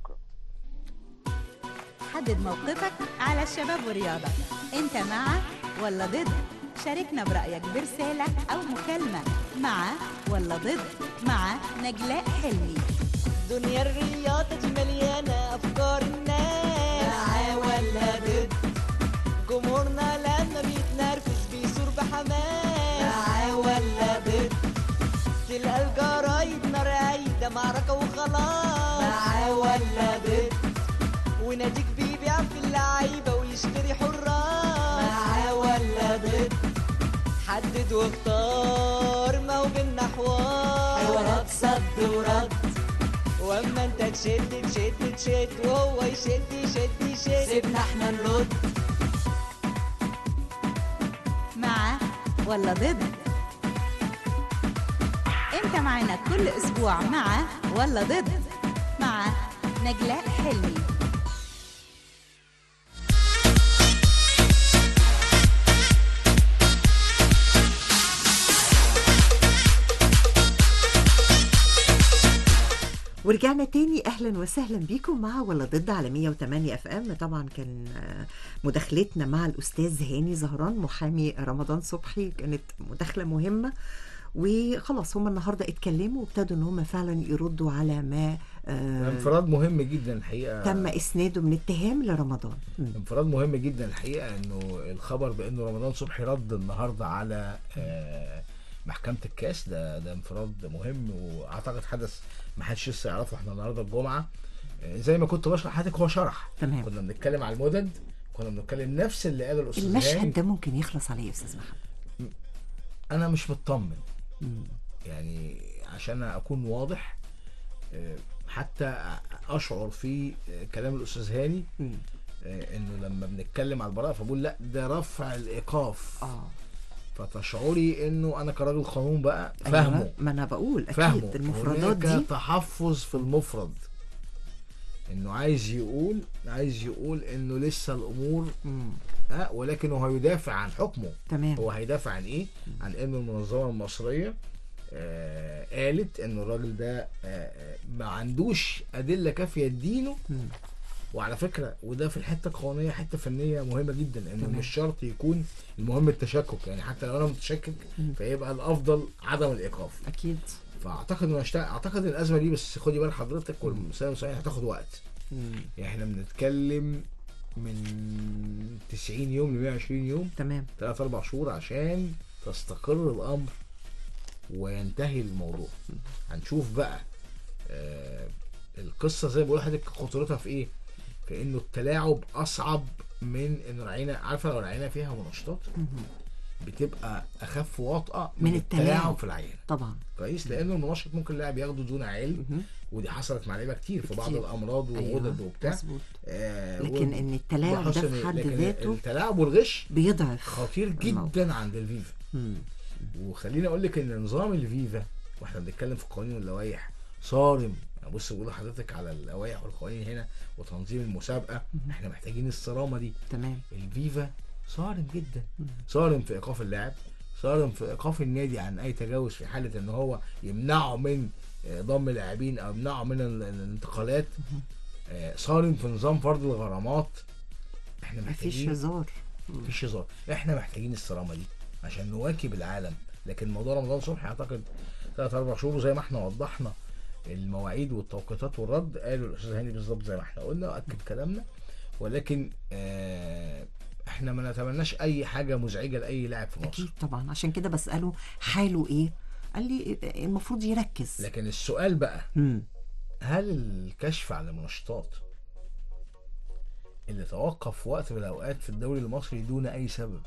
A: حدد موقفك على الشباب والرياضة انت مع ولا ضد شاركنا برأيك برسالة أو مكالمة مع ولا ضد مع نجلاء حلمي
B: دنيا الرياضة دي مليانة أفكار الناس معاه ولا ضد جمهورنا لما بيتنرفز بيثور بحماس معاه ولا ضد تلقى الجرايد نار عايدة معركة وخلاص معاه ولا ضد وناديك بيبيع في اللعيبة ويشتري حراس معاه ولا ضد حدد واختار ما هو بينا حوار حوارات صد ورد واما انت تشد تشد تشد وهو يشد يشد يشد سيبنا احنا نرد
A: مع ولا ضد انت معنا كل اسبوع مع ولا ضد مع نجلاء حلمي
C: ورجعنا تاني اهلا وسهلا بيكم مع ولا ضد على 108 اف ام طبعا كان آه، مداخلتنا مع الاستاذ هاني زهران محامي رمضان صبحي كانت مداخله مهمه وخلاص هم النهارده اتكلموا وابتدوا ان هم فعلا يردوا على ما آه،
D: انفراد مهم جدا الحقيقه
C: تم اسناده من اتهام لرمضان مم.
D: انفراد مهم جدا الحقيقه انه الخبر بانه رمضان صبحي رد النهارده على آه، محكمه الكاس ده ده انفراد مهم واعتقد حدث ما حدش لسه يعرفه احنا النهارده الجمعه آه، زي ما كنت بشرح حضرتك هو شرح
C: تمام.
D: كنا بنتكلم على المدد كنا بنتكلم نفس اللي قاله الاستاذ هاني.
C: المشهد ده ممكن يخلص عليه يا استاذ محمد
D: انا مش مطمن
C: مم.
D: يعني عشان اكون واضح آه، حتى اشعر في آه، كلام الاستاذ هاني
C: مم.
D: آه، انه لما بنتكلم على البراءه فبقول لا ده رفع الايقاف
C: اه
D: فتشعري انه انا كراجل قانون بقى فاهمه
C: أيوة. ما انا بقول اكيد
D: فاهمه
C: المفردات
D: هناك
C: دي
D: تحفظ في المفرد انه عايز يقول عايز يقول انه لسه الامور
C: مم.
D: ها ولكن هو هيدافع عن حكمه
C: تمام
D: هو هيدافع عن ايه؟ عن ان المنظمه المصريه آه قالت ان الراجل ده آه آه، ما عندوش ادله كافيه تدينه
C: مم.
D: وعلى فكره وده في الحته القانونيه حته فنيه مهمه جدا انه
C: تمام.
D: مش شرط يكون المهم التشكك يعني حتى لو انا متشكك
C: مم.
D: فيبقى الافضل عدم الايقاف
C: اكيد
D: فاعتقد انه هشتغل اعتقد ان الازمه دي بس خدي بال حضرتك والمسائل المسائل هتاخد وقت
C: مم.
D: يعني احنا بنتكلم من 90 يوم ل 120 يوم
C: تمام
D: ثلاث اربع شهور عشان تستقر الامر وينتهي الموضوع هنشوف بقى آه القصه زي ما بقول لحضرتك خطورتها في ايه؟ في انه التلاعب اصعب من ان العينه عارفه لو العينه فيها منشطات
C: مم.
D: بتبقى اخف وطأة من,
C: من التلاعب.
D: التلاعب في العينه
C: طبعا
D: كويس لان المنشط ممكن اللاعب ياخده دون علم
C: مم.
D: ودي حصلت مع لعيبه كتير في بعض
C: كتير.
D: الامراض والغدد
C: أيوة.
D: وبتاع
C: مظبوط
D: آه
C: لكن
D: و-
C: ان التلاعب ده
D: بحسن-
C: في حد
D: لكن
C: ذاته
D: التلاعب والغش
C: بيضعف
D: خطير
C: الموقف.
D: جدا عند الفيفا
C: مم.
D: وخليني اقول لك ان نظام الفيفا واحنا بنتكلم في القوانين واللوائح صارم أنا بص بقول لحضرتك على اللوائح والقوانين هنا وتنظيم المسابقه احنا محتاجين الصرامه دي
C: تمام
D: الفيفا صارم جدا
C: مم.
D: صارم في ايقاف اللاعب صارم في ايقاف النادي عن اي تجاوز في حاله ان هو يمنعه من آه، ضم لاعبين او يمنعه من ال- الانتقالات آه، صارم في نظام فرض الغرامات احنا
C: مفيش
D: محتاجين
C: هزار
D: مفيش هزار احنا محتاجين الصرامه دي عشان نواكب العالم لكن موضوع رمضان صبحي اعتقد ثلاث اربع شهور زي ما احنا وضحنا المواعيد والتوقيتات والرد قالوا الاستاذ هاني بالظبط زي ما احنا قلنا واكد كلامنا ولكن آه احنا ما نتمناش اي حاجه مزعجه لاي لاعب في مصر
C: اكيد طبعا عشان كده بساله حاله ايه قال لي المفروض يركز
D: لكن السؤال بقى
C: مم.
D: هل الكشف عن المنشطات اللي توقف في وقت من الاوقات في الدوري المصري دون اي سبب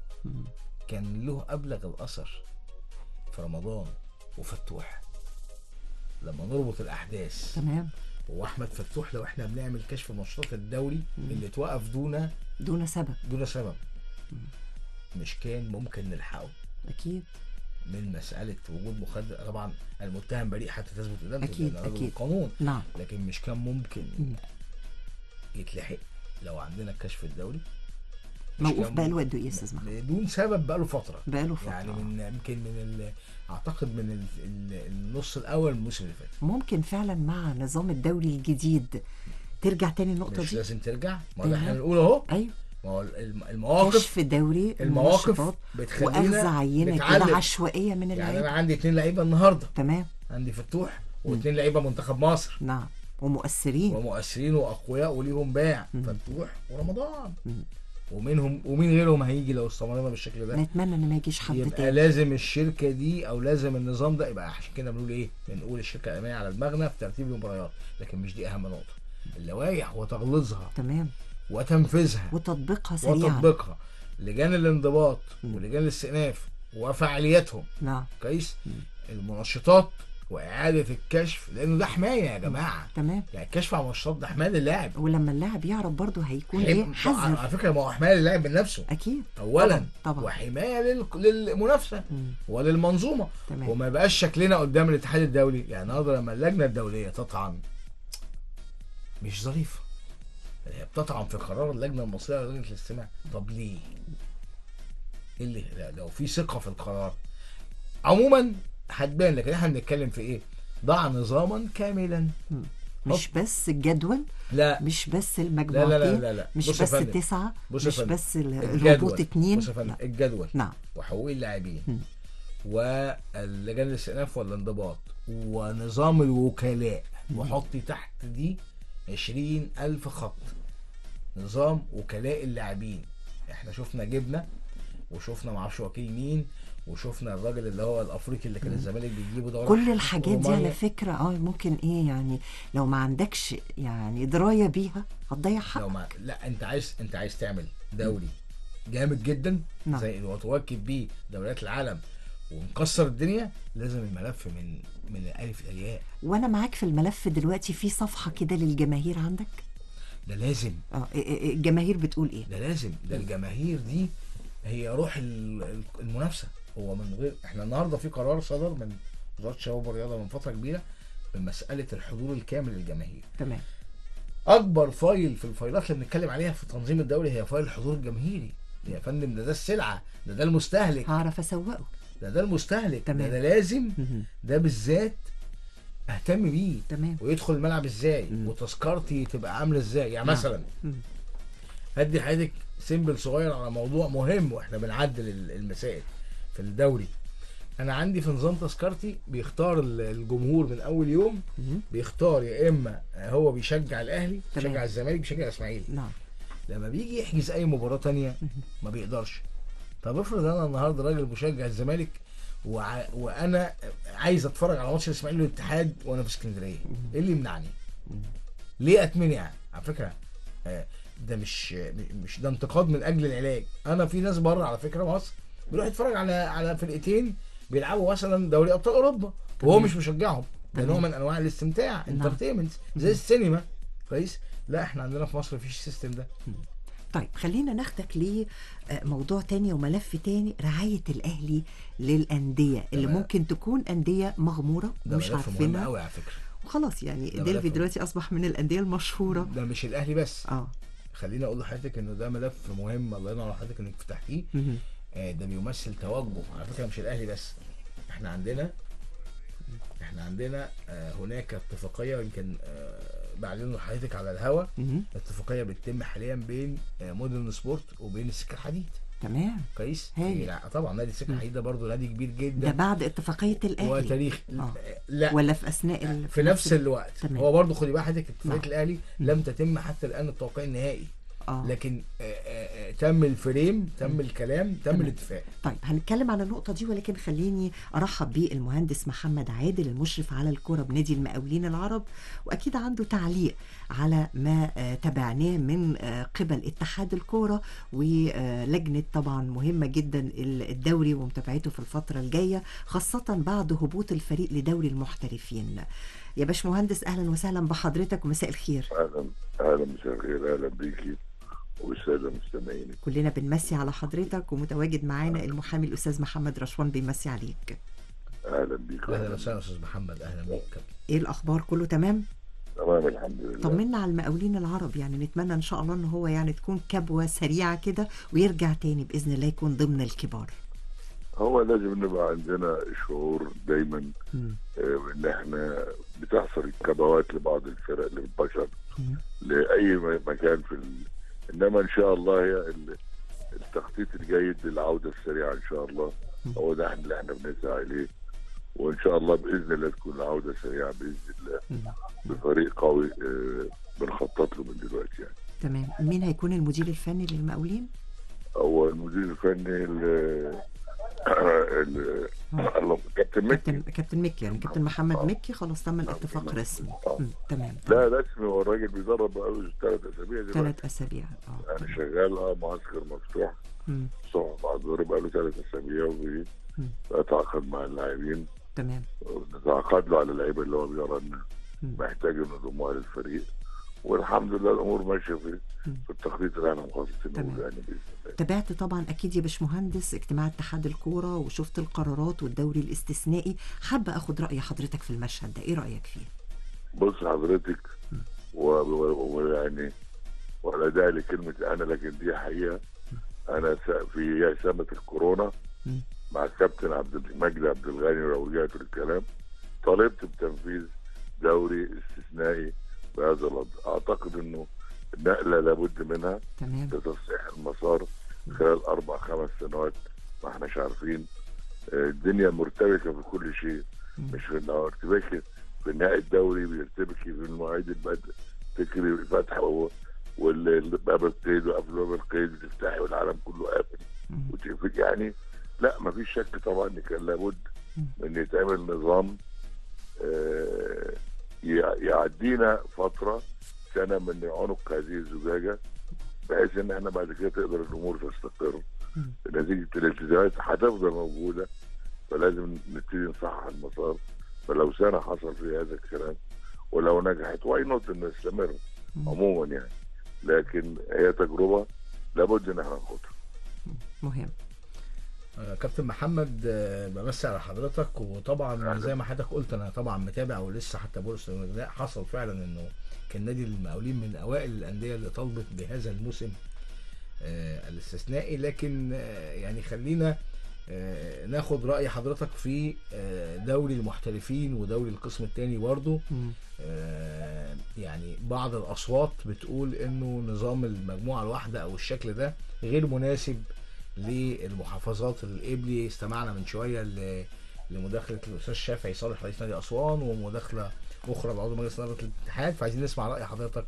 D: كان له ابلغ الاثر في رمضان وفتوح لما نربط الاحداث
C: تمام
D: هو احمد فتوح لو احنا بنعمل كشف منشطات الدوري اللي اتوقف دون
C: دون سبب
D: دون سبب مش كان ممكن نلحقه
C: اكيد
D: من مساله وجود مخدر طبعا المتهم بريء حتى تثبت ادانته
C: أكيد،
D: لأن راجل
C: أكيد.
D: قانون
C: نعم
D: لكن مش كان ممكن
C: مم.
D: يتلحق لو عندنا الكشف الدوري مش
C: موقوف
D: كان
C: بقاله قد ايه يا استاذ محمد
D: بدون سبب بقاله فتره
C: بقاله فتره
D: يعني من يمكن من ال... اعتقد من ال... ال- النص الاول من الموسم اللي فات
C: ممكن فعلا مع نظام الدوري الجديد ترجع تاني النقطه
D: مش
C: دي
D: لازم ترجع ما هو ده احنا
C: تمام.
D: بنقول اهو
C: ايوه
D: ما هو الم- المواقف
C: كشف دوري
D: المواقف
C: المنشطات
D: بتخلينا
C: واخذ عينه
D: نتعلم.
C: كده عشوائيه من
D: يعني انا
C: اللعيبه
D: عندي اتنين لعيبه النهارده
C: تمام
D: عندي فتوح واثنين لعيبه منتخب مصر
C: نعم ومؤثرين
D: ومؤثرين واقوياء وليهم باع
C: مم.
D: فتوح ورمضان
C: مم.
D: ومنهم ومين غيرهم هيجي لو استمرنا بالشكل ده
C: نتمنى ان ما يجيش حد
D: يبقى
C: تاني
D: لازم الشركه دي او لازم النظام ده يبقى عشان كده بنقول ايه بنقول الشركه الامنيه على دماغنا في ترتيب المباريات لكن مش دي اهم نقطه اللوائح وتغليظها
C: تمام
D: وتنفيذها
C: وتطبيقها سريعا
D: وتطبيقها لجان الانضباط ولجان الاستئناف وفعالياتهم
C: نعم
D: كويس المنشطات واعاده الكشف لانه ده حمايه يا جماعه
C: تمام
D: يعني الكشف على المنشطات ده حمايه للاعب
C: ولما اللاعب يعرف برضه هيكون
D: حم-
C: ايه
D: على
C: حذر
D: فكره ما هو حمايه للاعب من نفسه
C: اكيد
D: اولا
C: طبعا, طبعا.
D: وحمايه لل... للمنافسه
C: مم.
D: وللمنظومه
C: تمام
D: وما يبقاش شكلنا قدام الاتحاد الدولي يعني النهارده لما اللجنه الدوليه تطعن مش ظريفه هي بتطعن في قرار اللجنه المصريه للجنه الاستماع طب ليه؟ ايه اللي لا، لو في ثقه في القرار عموما هتبان لكن احنا بنتكلم في ايه؟ ضع نظاما كاملا
C: مش بس الجدول
D: لا
C: مش بس
D: لا
C: المجموعتين
D: لا لا لا, لا.
C: مش
D: بص يا
C: بس
D: فندم.
C: التسعة
D: بص يا
C: مش
D: فندم.
C: بس ال-
D: الجدول.
C: الهبوط اتنين
D: بص يا فندم
C: لا.
D: الجدول
C: نعم
D: وحقوق اللاعبين
C: مم.
D: واللجان الاستئناف والانضباط ونظام الوكلاء وحطي تحت دي عشرين ألف خط نظام وكلاء اللاعبين احنا شفنا جبنا وشفنا معرفش وكيل مين وشفنا الراجل اللي هو الافريقي اللي كان الزمالك بيجيبه ده
C: كل
D: راح
C: الحاجات دي
D: رومانيا.
C: على فكرة اه ممكن ايه يعني لو ما عندكش يعني دراية بيها هتضيع حق
D: لو ما لا انت عايز انت عايز تعمل دوري جامد جدا
C: نعم.
D: زي وتواكب بيه دوريات العالم ونكسر الدنيا لازم الملف من من الالف للياء
C: وانا معاك في الملف دلوقتي في صفحة كده للجماهير عندك
D: ده لازم
C: اه إيه- إيه- الجماهير بتقول ايه
D: ده لازم ده الجماهير دي هي روح ال- ال- المنافسه هو من غير احنا النهارده في قرار صدر من وزاره الشباب والرياضه من فتره كبيره بمساله الحضور الكامل للجماهير
C: تمام
D: اكبر فايل في الفايلات اللي بنتكلم عليها في تنظيم الدوري هي فايل الحضور الجماهيري يا فندم ده ده السلعه ده ده المستهلك
C: هعرف اسوقه
D: ده ده المستهلك
C: تمام.
D: ده, ده لازم
C: مهم.
D: ده بالذات اهتم بيه
C: تمام
D: ويدخل الملعب ازاي
C: مم.
D: وتذكرتي تبقى عامله ازاي يعني
C: نعم.
D: مثلا
C: مم.
D: هدي حضرتك سيمبل صغير على موضوع مهم واحنا بنعدل ال- المسائل في الدوري انا عندي في نظام تذكرتي بيختار ال- الجمهور من اول يوم
C: مهم.
D: بيختار يا اما هو بيشجع الاهلي
C: تمام.
D: بيشجع الزمالك بيشجع الاسماعيلي
C: نعم
D: لما بيجي يحجز اي مباراه تانية ما بيقدرش طب افرض انا النهارده راجل مشجع الزمالك وع... وانا عايز اتفرج على ماتش الاسماعيلي والاتحاد وانا في اسكندريه ايه اللي يمنعني ليه اتمنع على فكره آه، ده مش مش ده انتقاد من اجل العلاج انا في ناس بره على فكره مصر بيروح يتفرج على على فرقتين بيلعبوا مثلا دوري ابطال اوروبا وهو
C: تمام.
D: مش مشجعهم ده
C: تمام.
D: نوع من انواع الاستمتاع
C: نعم.
D: انترتينمنت زي السينما كويس لا احنا عندنا في مصر مفيش السيستم ده
C: طيب خلينا ناخدك لموضوع تاني وملف تاني رعاية الأهلي للأندية اللي
D: تمام.
C: ممكن تكون أندية مغمورة
D: ده
C: ومش
D: ملف مهم
C: عارفينها
D: قوي على فكره
C: وخلاص يعني
D: ده
C: ديلفي
D: ملف
C: دلوقتي أصبح من الأندية المشهورة
D: ده مش الاهلي بس
C: اه
D: خليني اقول لحضرتك انه ده ملف مهم الله ينور على حضرتك انك فتحتيه
C: مهم.
D: آه، ده بيمثل توجه على فكره مش الاهلي بس احنا عندنا احنا عندنا آه، هناك اتفاقيه يمكن آه، بعلن لحضرتك على الهوا
C: مهم.
D: اتفاقيه بتتم حاليا بين آه، مودرن سبورت وبين السكه الحديد
C: تمام
D: كويس
C: هايل.
D: لا، طبعا نادي السكه الحديد ده برضه نادي كبير
C: ده
D: جدا
C: بعد اتفاقية الأهلي
D: وتاريخ
C: آه.
D: لا
C: ولا في أثناء ال...
D: في نفس الوقت
C: تمام.
D: هو برضه خدي بالك حضرتك اتفاقيه
C: نعم.
D: الاهلي لم تتم حتى الان التوقيع النهائي
C: آه.
D: لكن آه، آه، آه، تم الفريم تم الكلام تم
C: تمام.
D: الاتفاق
C: طيب هنتكلم على النقطة دي ولكن خليني أرحب بالمهندس محمد عادل المشرف على الكرة بنادي المقاولين العرب وأكيد عنده تعليق على ما آه، تابعناه من آه، قبل اتحاد الكرة ولجنة طبعا مهمة جدا الدوري ومتابعته في الفترة الجاية خاصة بعد هبوط الفريق لدوري المحترفين يا باش مهندس أهلا وسهلا بحضرتك ومساء الخير
L: اهلا اهلا مساء الخير اهلا بيكي والساده مستمعينك
C: كلنا بنمسي على حضرتك ومتواجد معانا المحامي الأستاذ محمد رشوان بيمسي عليك
L: اهلا بيك
D: اهلا وسهلا استاذ محمد اهلا بيك
C: ايه الاخبار كله تمام
L: تمام الحمد لله
C: طمنا على المقاولين العرب يعني نتمنى ان شاء الله ان هو يعني تكون كبوه سريعه كده ويرجع تاني باذن الله يكون ضمن الكبار
L: هو لازم نبقى عندنا شعور دايما
C: مم.
L: آه، ان احنا بتحصل الكبوات لبعض الفرق للبشر
C: مم.
L: لاي م- مكان في ال... انما ان شاء الله هي ال- التخطيط الجيد للعوده السريعه ان شاء الله هو ده اللي احنا بنسعى اليه وان شاء الله باذن الله تكون العوده سريعه باذن الله بفريق قوي آه، بنخطط له من دلوقتي يعني
C: تمام مين هيكون المدير الفني للمقاولين
L: هو المدير الفني ال ال- الله كابتن مكي
C: كابتن كابتن مكي يعني كابتن محمد مكي خلاص تم الاتفاق رسمي مم. تمام
L: لا رسمي هو الراجل بيدرب بقاله ثلاث اسابيع دلوقتي
C: ثلاث اسابيع اه
L: يعني شغال اه معسكر مفتوح
C: مم.
L: الصبح بعد الظهر بقاله ثلاث اسابيع وبيتعاقد مع اللاعبين
C: تمام
L: ونتعاقد له على اللعيبه اللي هو بيرى انه محتاج انه يضمها للفريق والحمد لله الامور ماشيه في في التخطيط اللي احنا مخططين له يعني باذن الله
C: تابعت طبعا اكيد يا باشمهندس اجتماع اتحاد الكوره وشفت القرارات والدوري الاستثنائي حابه اخد راي حضرتك في المشهد ده ايه رايك فيه
L: بص حضرتك و- و- ويعني ولا داعي لكلمة أنا لكن دي حقيقة أنا س- في سنة الكورونا مع الكابتن عبد المجيد عبد الغني لو رجعت للكلام طالبت بتنفيذ دوري استثنائي بهذا الوضع أعتقد إنه النقلة لابد منها
C: تمام
L: لتصحيح المسار خلال أربع خمس سنوات ما احناش عارفين آه، الدنيا مرتبكة في كل شيء مش في إنها ارتباك في النهائي الدوري بيرتبكي في المواعيد البدء تكري فتح و- والباب القيد وقبل باب القيد بتفتحي والعالم كله قافل وتقفل يعني لا ما فيش شك طبعا ان كان لابد ان يتعمل نظام آه، يع- يعدينا فتره سنه من عنق هذه الزجاجه بحيث ان احنا بعد كده تقدر الامور تستقر نتيجه الالتزامات هتفضل موجوده فلازم نبتدي نصحح المسار فلو سنه حصل في هذا الكلام ولو نجحت واي نوت ان نستمر عموما يعني لكن هي تجربه لابد ان احنا ناخدها
C: مهم
D: آه، كابتن محمد آه، بمسي على حضرتك وطبعا زي ما حضرتك قلت انا طبعا متابع ولسه حتى بورس الغذاء حصل فعلا انه كان نادي المقاولين من اوائل الانديه اللي طلبت بهذا الموسم آه، الاستثنائي لكن آه، يعني خلينا آه، ناخد راي حضرتك في آه، دوري المحترفين ودوري القسم الثاني برضه آه، يعني بعض الاصوات بتقول انه نظام المجموعه الواحده او الشكل ده غير مناسب للمحافظات القبلي استمعنا من شويه ل- لمداخله الاستاذ شافعي صالح رئيس نادي اسوان ومداخله اخرى بعضو مجلس اداره الاتحاد فعايزين نسمع راي حضرتك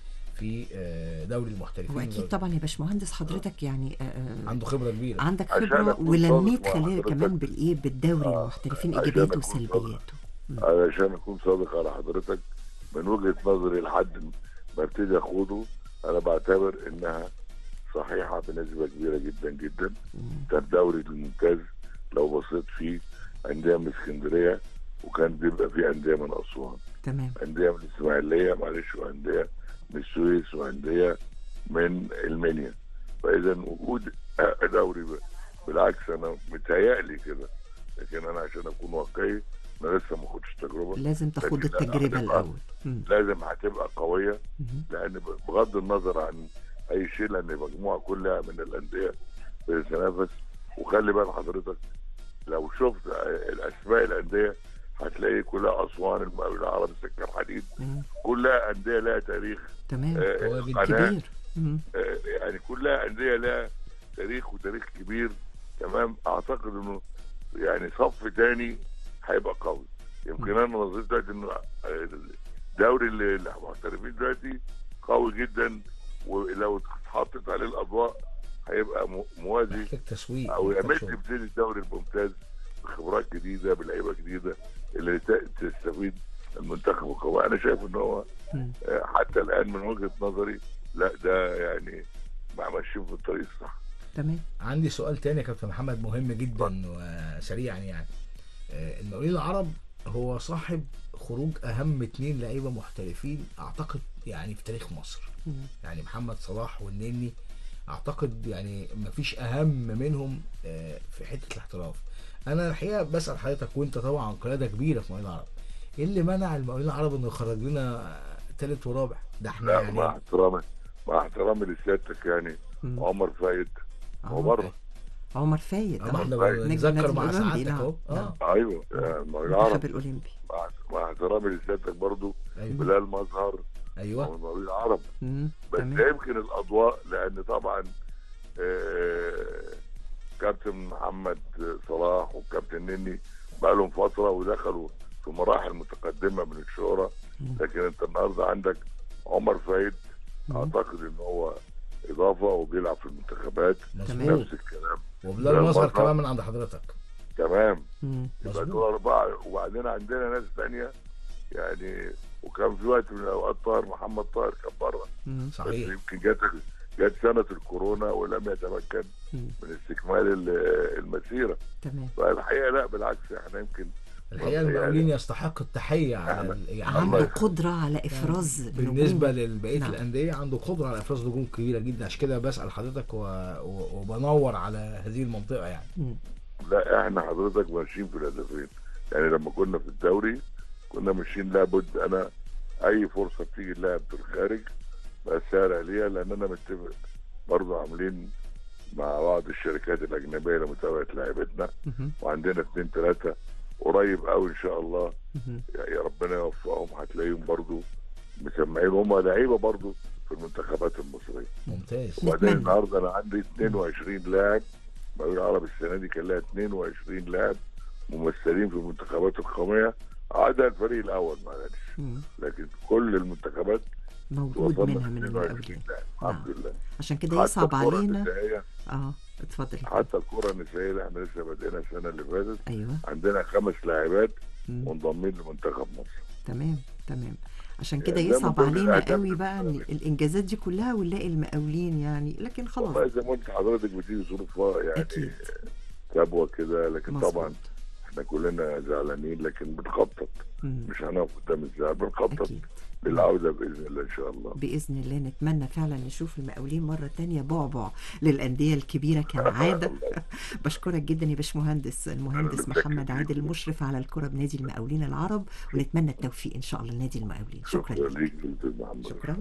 D: في آه، دوري المحترفين
C: واكيد طبعا يا باشمهندس حضرتك يعني آه، آه،
D: عنده خبره كبيره
C: عندك
L: عشان
C: خبره
L: أكون
C: ولميت
L: صادق مع
C: خلال
L: حضرتك.
C: كمان بالايه بالدوري المحترفين
L: عشان
C: ايجابياته
L: أكون
C: وسلبياته
L: علشان اكون صادق على حضرتك من وجهه نظري لحد ما ابتدي اخوضه انا بعتبر انها صحيحه بنسبه كبيره جدا جدا ده الدوري الممتاز لو بصيت فيه انديه من اسكندريه وكان بيبقى فيه انديه من اسوان
C: تمام
L: انديه من الاسماعيليه معلش وانديه من السويس وانديه من المنيا فاذا وجود دوري ب- بالعكس انا متهيألي كده لكن انا عشان اكون واقعي انا لسه ما خدتش تجربه
C: لازم تاخد
L: لكن
C: التجربه
L: هتبقى-
C: الاول مم.
L: لازم هتبقى قويه
C: مهم.
L: لان بغض النظر عن اي شيء لان المجموعه كلها من الانديه بتتنافس وخلي بال حضرتك لو شفت الاسماء الانديه هتلاقي كلها اسوان المقاولين العرب السكه الحديد
C: مم.
L: كلها انديه لها تاريخ
C: تمام
L: آه،
D: هو
L: قناة،
C: كبير مم.
L: آه، يعني كلها انديه لها تاريخ وتاريخ كبير تمام اعتقد انه يعني صف تاني هيبقى قوي يمكن انا نظرت دلوقتي انه آه، الدوري اللي اللي المحترفين دلوقتي قوي جدا ولو اتحطت عليه الاضواء هيبقى مو- موازي
D: محتاج تسويق
L: او
D: محتاج
L: يمد
D: شغل.
L: يبتدي الدوري الممتاز بخبرات جديده بلعيبه جديده اللي ت- تستفيد المنتخب القوي انا شايف ان هو
C: مم.
L: آه، حتى الان من وجهه نظري لا ده يعني مع ماشيين في الطريق الصح
C: تمام
D: عندي سؤال تاني يا كابتن محمد مهم جدا وسريعا يعني آه، المقاولين العرب هو صاحب خروج اهم اتنين لعيبه محترفين اعتقد يعني في تاريخ مصر
C: مم.
D: يعني محمد صلاح والنني اعتقد يعني مفيش اهم منهم آه، في حته الاحتراف انا الحقيقه بسال حضرتك وانت طبعا قياده كبيره في المقاولين العرب ايه اللي منع المقاولين العرب انه يخرج لنا ثالث ورابع ده احنا
L: لا
D: يعني
L: مع احترامي مع احترامي لسيادتك يعني
C: مم.
L: عمر فايد هو
C: آه.
L: بره
C: عمر فايد
D: آه، ما احنا
L: طيب.
D: بنتذكر
C: نجم
D: مع
C: النادي
D: سعادتك
C: الأولمبي،
D: اهو
C: نعم.
D: اه
L: ايوه آه، ما
C: المنتخب
L: العرب
C: الاولمبي
L: مع, مع احترامي لسيادتك برضو
D: ايوه
L: بلال مظهر
D: ايوه
L: والمقاولين العرب
C: مم.
L: بس
C: تمام
L: يمكن الاضواء لان طبعا آه، كابتن محمد صلاح والكابتن نني بقى لهم فتره ودخلوا في مراحل متقدمه من الشهره لكن انت النهارده عندك عمر فايد اعتقد ان هو اضافه وبيلعب في المنتخبات
D: مظبوط
L: نفس الكلام
D: وبلال
L: بلال
D: مظهر
L: مظهر.
D: كمان من عند حضرتك
L: تمام
C: مم.
L: يبقى
D: مظبوط.
L: دول اربعه وبعدين عندنا ناس ثانيه يعني وكان في وقت من الاوقات طاهر محمد طاهر كان بره
C: مم.
L: بس
D: صحيح
L: يمكن جت جت سنه الكورونا ولم يتمكن
C: مم.
L: من استكمال ال- المسيره
C: تمام
L: فالحقيقه لا بالعكس احنا يمكن
D: الحقيقه
L: يعني-
D: المقاولين يستحق التحيه على ال- يعني
C: عنده
L: الله
C: قدره على افراز
D: بالنسبه
C: نجوم.
D: لبقيه
C: نعم.
D: الانديه عنده قدره على افراز نجوم كبيره جدا عشان كده بسال حضرتك و... و... وبنور على هذه المنطقه يعني
C: مم.
L: لا احنا حضرتك ماشيين في الهدفين يعني لما كنا في الدوري كنا ماشيين لابد انا اي فرصه بتيجي اللاعب في الخارج بسارع ليها لان انا متفق برضه عاملين مع بعض الشركات الاجنبيه لمتابعه لاعبتنا
C: مهم.
L: وعندنا اثنين ثلاثه قريب قوي ان شاء الله
C: مهم.
L: يا ربنا يوفقهم هتلاقيهم برضو مسمعين هم لعيبه برضو في المنتخبات المصريه
D: ممتاز
L: وبعدين
C: نتمنى.
L: النهارده انا عندي 22 لاعب مقاولين العرب السنه دي كان لها 22 لاعب ممثلين في المنتخبات القوميه عدا الفريق الاول معلش
C: مم.
L: لكن كل المنتخبات
C: موجود
L: وصلنا
C: منها من
L: 22
C: المقاولين
L: لاعب
C: نعم.
L: الحمد لله
C: عشان كده
L: حتى
C: يصعب
L: الكرة
C: علينا
L: النسائية
C: اه اتفضل
L: حتى الكره النسائيه اللي احنا لسه بادئينها السنه اللي فاتت
C: ايوه
L: عندنا خمس لاعبات
C: مم.
L: منضمين لمنتخب مصر
C: تمام تمام عشان كده
L: يعني ده من
C: يصعب
L: ضمن
C: علينا
L: الأهداف
C: قوي بقى ان الانجازات دي كلها ونلاقي المقاولين يعني لكن خلاص
L: والله زي ما قلت حضرتك بتيجي ظروف يعني
C: أكيد.
L: كبوه كده لكن
C: مظبوط.
L: طبعا احنا كلنا زعلانين لكن بنخطط
C: مم.
L: مش هنقف قدام الزعل بنخطط
C: أكيد.
L: للعوده باذن الله ان شاء الله
C: باذن الله نتمنى فعلا نشوف المقاولين مره تانية بعبع للانديه الكبيره كالعاده بشكرك جدا يا باشمهندس المهندس
L: اللي
C: محمد
L: متشكر
C: عادل المشرف على الكره بنادي المقاولين العرب ونتمنى التوفيق ان شاء الله لنادي المقاولين شكرا
L: شكرا
C: لك
L: ليك يا استاذ محمد
C: شكرا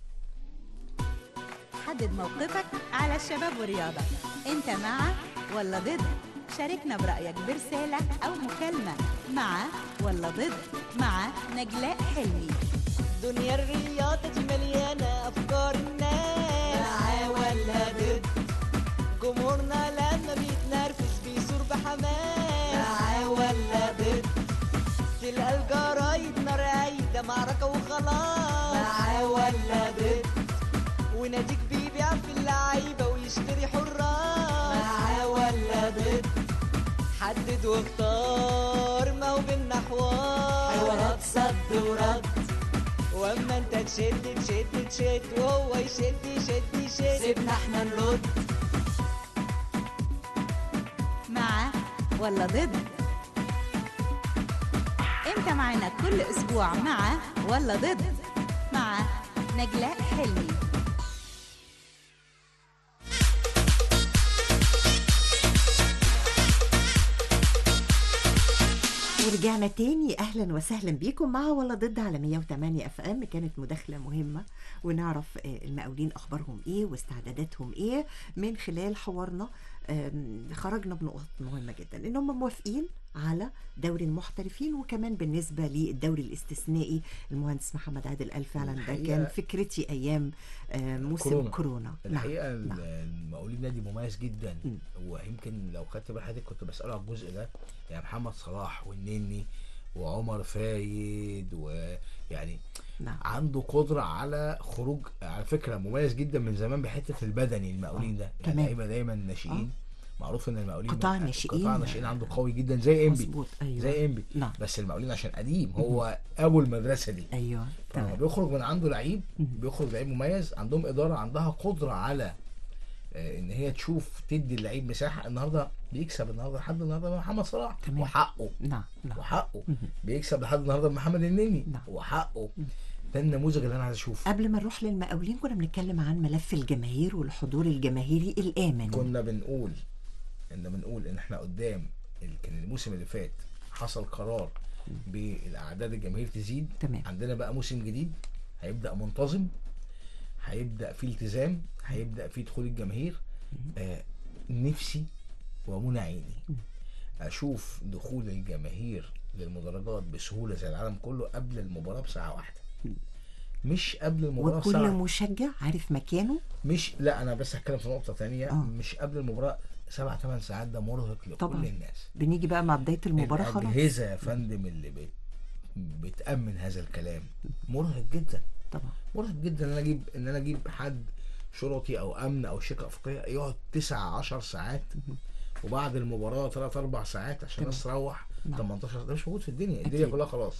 A: حدد موقفك على الشباب والرياضة انت مع ولا ضد شاركنا برأيك برسالة أو مكالمة مع ولا ضد مع نجلاء حلمي
B: دنيا الرياضة دي مليانة أفكار الناس معاه ولا ضد جمهورنا لما بيتنرفز بيثور بحماس معاه ولا ضد تلقى الجرايد نار عايدة معركة وخلاص معاه ولا ضد وناديك بيبيع في اللعيبة ويشتري حراس معاه ولا ضد حدد واختار ما هو بينا حوار حوارات صد ورد واما انت تشد تشد تشد وهو يشد يشد يشد سيبنا احنا نرد
A: مع ولا ضد انت معانا كل اسبوع مع ولا ضد مع نجلاء حلمي
C: ورجعنا تاني اهلا وسهلا بيكم مع ولا ضد على 108 اف ام كانت مداخله مهمه ونعرف آه، المقاولين اخبارهم ايه واستعداداتهم ايه من خلال حوارنا آم، خرجنا بنقط مهمه جدا ان هم موافقين على دوري المحترفين وكمان بالنسبه للدوري الاستثنائي المهندس محمد عادل قال فعلا ده
D: الحقيقة-
C: كان فكرتي ايام آه، موسم كورونا, كورونا.
D: الحقيقه
C: نعم. نعم.
D: المقاولين نادي مميز جدا
C: مم.
D: ويمكن لو خدت بال حضرتك كنت بساله على الجزء ده يعني محمد صلاح والنني وعمر فايد ويعني
C: نعم.
D: عنده قدره على خروج على فكره مميز جدا من زمان بحته البدني المقاولين ده يعني
C: تمام.
D: لعيبه دايما ناشئين معروف ان المقاولين
C: قطاع
D: من-
C: الناشئين.
D: قطاع الناشئين عنده قوي جدا زي انبي
C: مظبوط ايوه
D: زي انبي
C: نعم.
D: بس المقاولين عشان قديم هو ابو المدرسه دي
C: ايوه
D: فلما
C: تمام
D: بيخرج من عنده لعيب
C: مهم.
D: بيخرج لعيب مميز عندهم اداره عندها قدره على آه، ان هي تشوف تدي اللعيب مساحه النهارده بيكسب النهارده لحد النهارده محمد صلاح
C: تمام.
D: وحقه
C: نعم نعم
D: وحقه
C: مهم.
D: بيكسب لحد النهارده محمد النني
C: نعم.
D: وحقه ده النموذج اللي انا عايز اشوفه
C: قبل ما نروح للمقاولين كنا بنتكلم عن ملف الجماهير والحضور الجماهيري الآمن
D: كنا بنقول ان بنقول ان احنا قدام ال- كان الموسم اللي فات حصل قرار بالاعداد الجماهير تزيد
C: تمام.
D: عندنا بقى موسم جديد هيبدا منتظم هيبدا فيه التزام هيبدا فيه دخول الجماهير آه نفسي ومنى عيني اشوف دخول الجماهير للمدرجات بسهوله زي العالم كله قبل المباراه بساعه واحده مش قبل المباراه
C: وكل
D: بساعه
C: مشجع عارف مكانه
D: مش لا انا بس هتكلم في نقطه تانية
C: آه.
D: مش قبل المباراه سبع ثمان ساعات ده مرهق لكل
C: طبعاً.
D: الناس
C: بنيجي بقى مع بداية المباراة خلاص
D: الاجهزه يا فندم اللي بت... بتامن هذا الكلام مرهق جدا
C: طبعا
D: مرهق جدا ان انا اجيب ان انا اجيب حد شرطي او امن او شركه افريقيه يقعد 9 10 ساعات وبعد المباراه 3 4 ساعات عشان الناس تروح
C: نعم.
D: 18 ده مش موجود في الدنيا الدنيا
C: أكيد.
D: كلها خلاص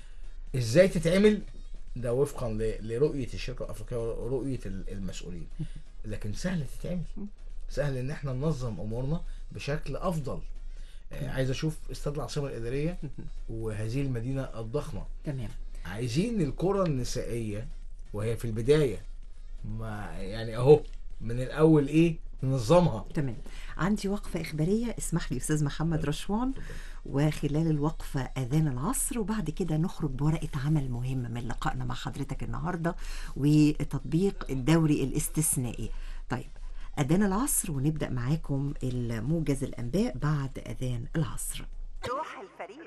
D: ازاي تتعمل ده وفقا ل- لرؤيه الشركه الافريقيه ورؤيه ال- المسؤولين لكن سهل تتعمل سهل ان احنا ننظم امورنا بشكل افضل آه، عايز اشوف استاد العاصمه الاداريه وهذه المدينه الضخمه
C: تمام
D: عايزين الكره النسائيه وهي في البدايه ما يعني اهو من الاول ايه ننظمها
C: تمام عندي وقفة إخبارية اسمح لي أستاذ محمد رشوان وخلال الوقفة أذان العصر وبعد كده نخرج بورقة عمل مهمة من لقائنا مع حضرتك النهاردة وتطبيق الدوري الاستثنائي طيب أذان العصر ونبدأ معاكم الموجز الأنباء بعد أذان العصر
A: روح الفريق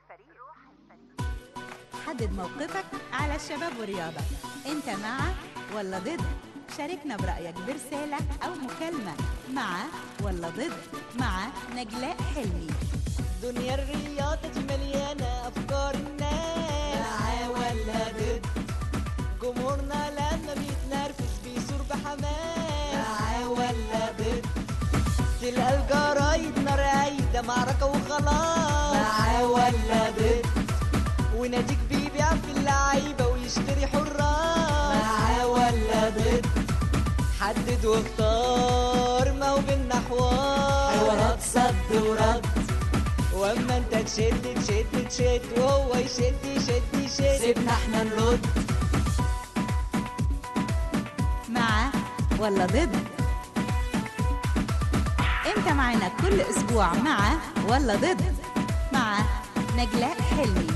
A: حدد موقفك على الشباب والرياضة انت مع ولا ضد شاركنا برأيك برسالة أو مكالمة مع ولا ضد مع نجلاء حلمي
B: دنيا الرياضة دي مليانة أفكار الناس معاه ولا ضد جمهورنا لما بيتنرفز بيثور بحماس معاه ولا ضد ولا ضد وناديك بيبيع في اللعيبة ويشتري حراس معاه ولا ضد حدد واختار ما هو بينا حوار حوارات صد ورد واما انت تشد تشد تشد وهو يشد يشد يشد سيبنا احنا نرد
A: مع ولا ضد انت معانا كل اسبوع مع ولا ضد مع نجلاء حلمي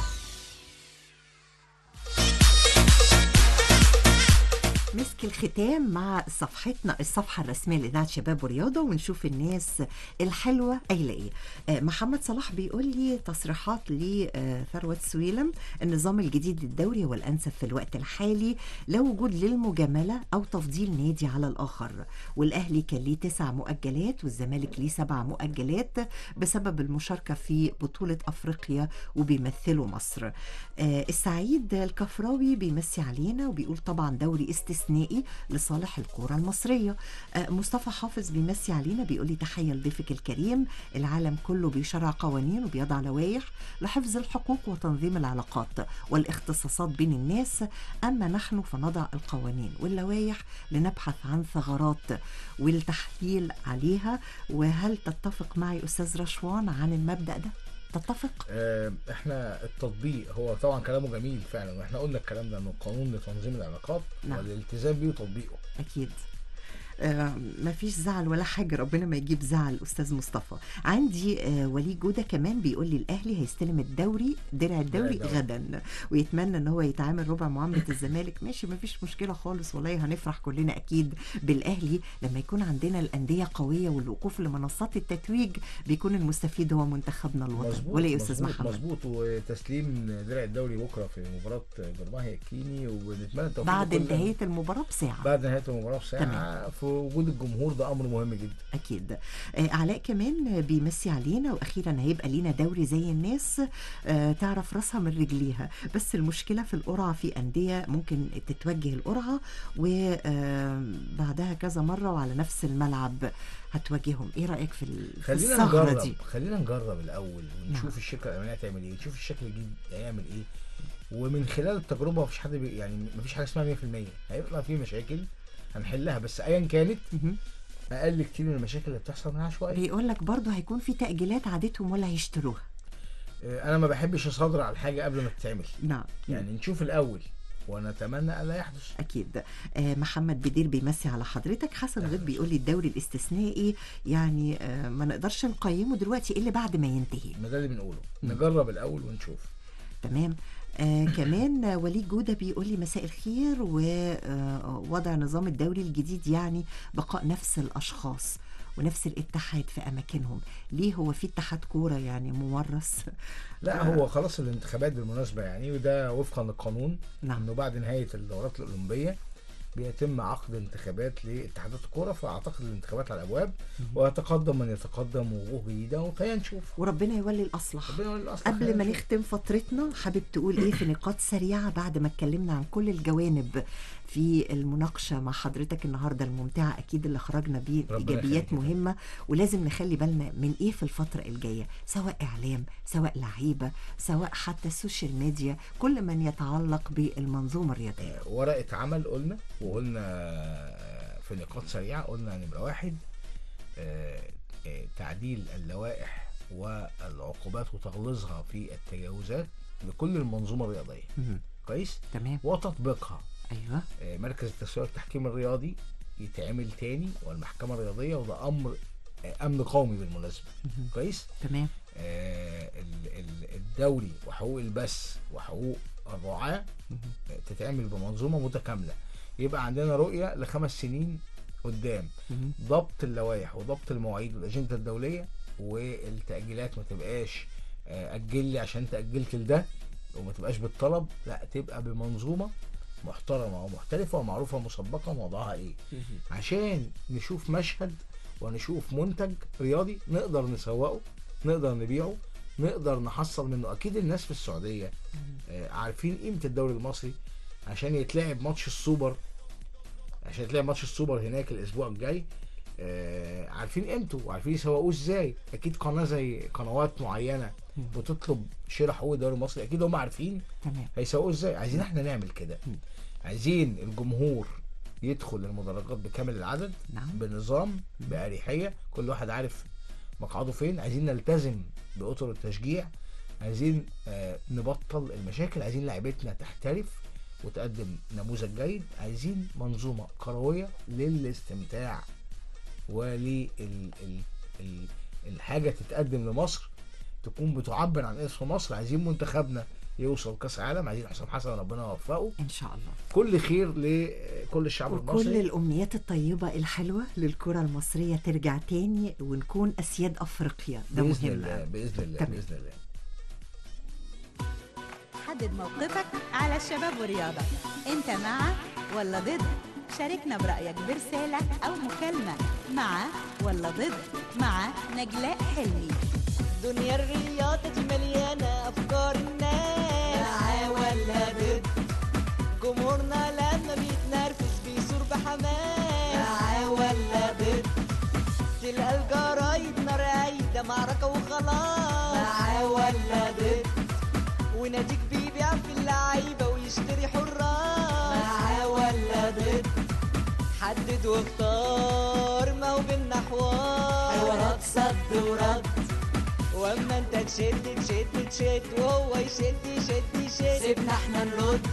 C: مسك الختام مع صفحتنا الصفحة الرسمية لإذاعة شباب ورياضة ونشوف الناس الحلوة قايلة إيه آه، محمد صلاح بيقول لي تصريحات لثروة سويلم النظام الجديد للدوري هو الأنسب في الوقت الحالي لا وجود للمجاملة أو تفضيل نادي على الآخر والأهلي كان ليه تسع مؤجلات والزمالك ليه سبع مؤجلات بسبب المشاركة في بطولة أفريقيا وبيمثلوا مصر آه، السعيد الكفراوي بيمسي علينا وبيقول طبعا دوري استثنائي لصالح الكرة المصرية آه، مصطفى حافظ بيمسي علينا بيقول لي تحية لضيفك الكريم العالم كله بيشرع قوانين وبيضع لوائح لحفظ الحقوق وتنظيم العلاقات والاختصاصات بين الناس أما نحن فنضع القوانين واللوائح لنبحث عن ثغرات والتحليل عليها وهل تتفق معي أستاذ رشوان عن المبدأ ده؟ تتفق؟
D: آه، احنا التطبيق هو طبعا كلامه جميل فعلا واحنا قلنا الكلام ده انه قانون لتنظيم العلاقات
C: نعم.
D: والالتزام بيه وتطبيقه
C: أكيد آه مفيش زعل ولا حاجة ربنا ما يجيب زعل أستاذ مصطفى عندي آه ولي جودة كمان بيقول لي الأهلي هيستلم الدوري درع الدوري
D: الدوري.
C: غدا ويتمنى ان هو يتعامل ربع معاملة الزمالك ماشي مفيش مشكلة خالص والله هنفرح كلنا أكيد بالأهلي لما يكون عندنا الأندية قوية والوقوف لمنصات التتويج بيكون المستفيد هو منتخبنا الوطني
D: مظبوط
C: ولا إيه يا أستاذ
D: مظبوط
C: محمد
D: مظبوط وتسليم درع الدوري بكره في مباراه جرماهي الكيني ونتمنى التوفيق
C: بعد
D: لكل-
C: نهاية المباراة بساعة
D: بعد نهايه المباراه بساعه
C: تمام.
D: في وجود الجمهور ده امر مهم جدا
C: اكيد آه علاء كمان بيمسي علينا واخيرا هيبقى لينا دوري زي الناس آه تعرف راسها من رجليها بس المشكله في القرعه في انديه ممكن تتوجه القرعه وبعدها كذا مره وعلى نفس الملعب هتواجههم ايه رايك في ال- في
D: خلينا
C: الثغره
D: نجرب
C: دي
D: خلينا نجرب الاول ونشوف
C: نعم.
D: الشركه الاولانيه هتعمل ايه نشوف الشكل الجديد هيعمل ايه ومن خلال التجربه مفيش حد بي يعني مفيش حاجه اسمها 100% هيبقى في مشاكل هنحلها بس ايا كانت اقل كتير من المشاكل اللي بتحصل من عشوائيه
C: بيقول لك برضه هيكون في تاجيلات عادتهم ولا هيشتروها
D: آه، انا ما بحبش اصادر على الحاجه قبل ما تتعمل
C: نعم
D: يعني نشوف الاول ونتمنى الا يحدث
C: اكيد آه محمد بدير بيمسي على حضرتك حسن غيط بيقول لي الدوري الاستثنائي يعني آه ما نقدرش نقيمه دلوقتي الا بعد ما ينتهي
D: ما ده اللي بنقوله نجرب الاول ونشوف
C: تمام آه كمان آه، وليد جودة بيقول لي مساء الخير ووضع نظام الدوري الجديد يعني بقاء نفس الأشخاص ونفس الاتحاد في أماكنهم ليه هو في اتحاد كورة يعني مورث
D: لا هو خلاص الانتخابات بالمناسبه يعني وده وفقا للقانون
C: نعم.
D: انه بعد نهايه الدورات الاولمبيه بيتم عقد انتخابات لاتحادات الكوره فاعتقد الانتخابات على الابواب ويتقدم من يتقدم وجوه جديده وخلينا نشوف
C: وربنا يولي الأصلح
D: ربنا يولي الأصلح
C: قبل ما
D: خلينا نشوف.
C: نختم فترتنا حابب تقول ايه في نقاط سريعة بعد ما اتكلمنا عن كل الجوانب في المناقشة مع حضرتك النهاردة الممتعة أكيد اللي خرجنا بيه
D: ربنا
C: إيجابيات
D: يخليك.
C: مهمة ولازم نخلي بالنا من ايه في الفترة الجاية سواء إعلام سواء لعيبة سواء حتى السوشيال ميديا كل من يتعلق بالمنظومة الرياضية
D: ورقه عمل قلنا وقلنا في نقاط سريعه قلنا نمره واحد آه، آه، تعديل اللوائح والعقوبات وتغليظها في التجاوزات لكل المنظومه الرياضيه
C: مهم.
D: كويس
C: تمام
D: وتطبيقها
C: ايوه
D: آه، مركز التسويق والتحكيم الرياضي يتعمل تاني والمحكمه الرياضيه وده امر آه، امن قومي بالمناسبه
C: مهم.
D: كويس
C: تمام
D: آه، ال- ال- الدوري وحقوق البث وحقوق الرعاة آه، تتعمل بمنظومة متكاملة يبقى عندنا رؤية لخمس سنين قدام
C: مهم.
D: ضبط اللوائح وضبط المواعيد والأجندة الدولية والتأجيلات ما تبقاش آه، أجل لي عشان أنت أجلت لده وما تبقاش بالطلب لا تبقى بمنظومة محترمة ومحترفة ومعروفة مسبقا وضعها ايه عشان نشوف مشهد ونشوف منتج رياضي نقدر نسوقه نقدر نبيعه نقدر نحصل منه اكيد الناس في السعوديه آه، عارفين قيمه الدوري المصري عشان يتلعب ماتش السوبر عشان يتلعب ماتش السوبر هناك الاسبوع الجاي آه، عارفين قيمته وعارفين يسوقوه ازاي اكيد قناه زي قنوات معينه وتطلب شراء حقوق الدوري المصري اكيد هم عارفين
C: تمام
D: هيسوقوا ازاي عايزين احنا نعمل كده عايزين الجمهور يدخل المدرجات بكامل العدد
C: نعم.
D: بنظام بأريحية كل واحد عارف مقعده فين عايزين نلتزم بأطر التشجيع عايزين آه نبطل المشاكل عايزين لعيبتنا تحترف وتقدم نموذج جيد عايزين منظومة كروية للاستمتاع ولل ال... ال... الحاجة تتقدم لمصر تكون بتعبر عن اسم مصر عايزين منتخبنا يوصل كاس عالم عايزين حسام حسن ربنا يوفقه
C: ان شاء الله
D: كل خير لكل الشعب
C: وكل
D: المصري
C: الامنيات الطيبه الحلوه للكره المصريه ترجع تاني ونكون اسياد افريقيا ده
D: باذن
C: مهم
D: الله باذن الله
C: تمام.
D: باذن الله
A: حدد موقفك على الشباب والرياضة انت مع ولا ضد شاركنا برأيك برسالة أو مكالمة مع ولا ضد مع نجلاء حلمي
B: دنيا الرياضة دي مليانة أفكار الناس معاه ولا ضد جمهورنا لما بيتنرفز بيثور بحماس معاه ولا ضد تلقى الجرايد نار عايدة معركة وخلاص معاه ولا ضد وناديك بيبيع في اللعيبة ويشتري حراس معاه ولا ضد حدد واختار ما هو بينا حوار حوارات صد ورد واما انت تشد تشد تشد وهو يشد يشد يشد سيبنا احنا نرد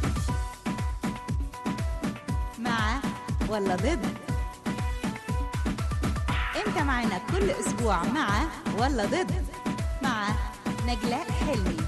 A: مع ولا ضد انت معنا كل اسبوع مع ولا ضد مع نجلاء حلمي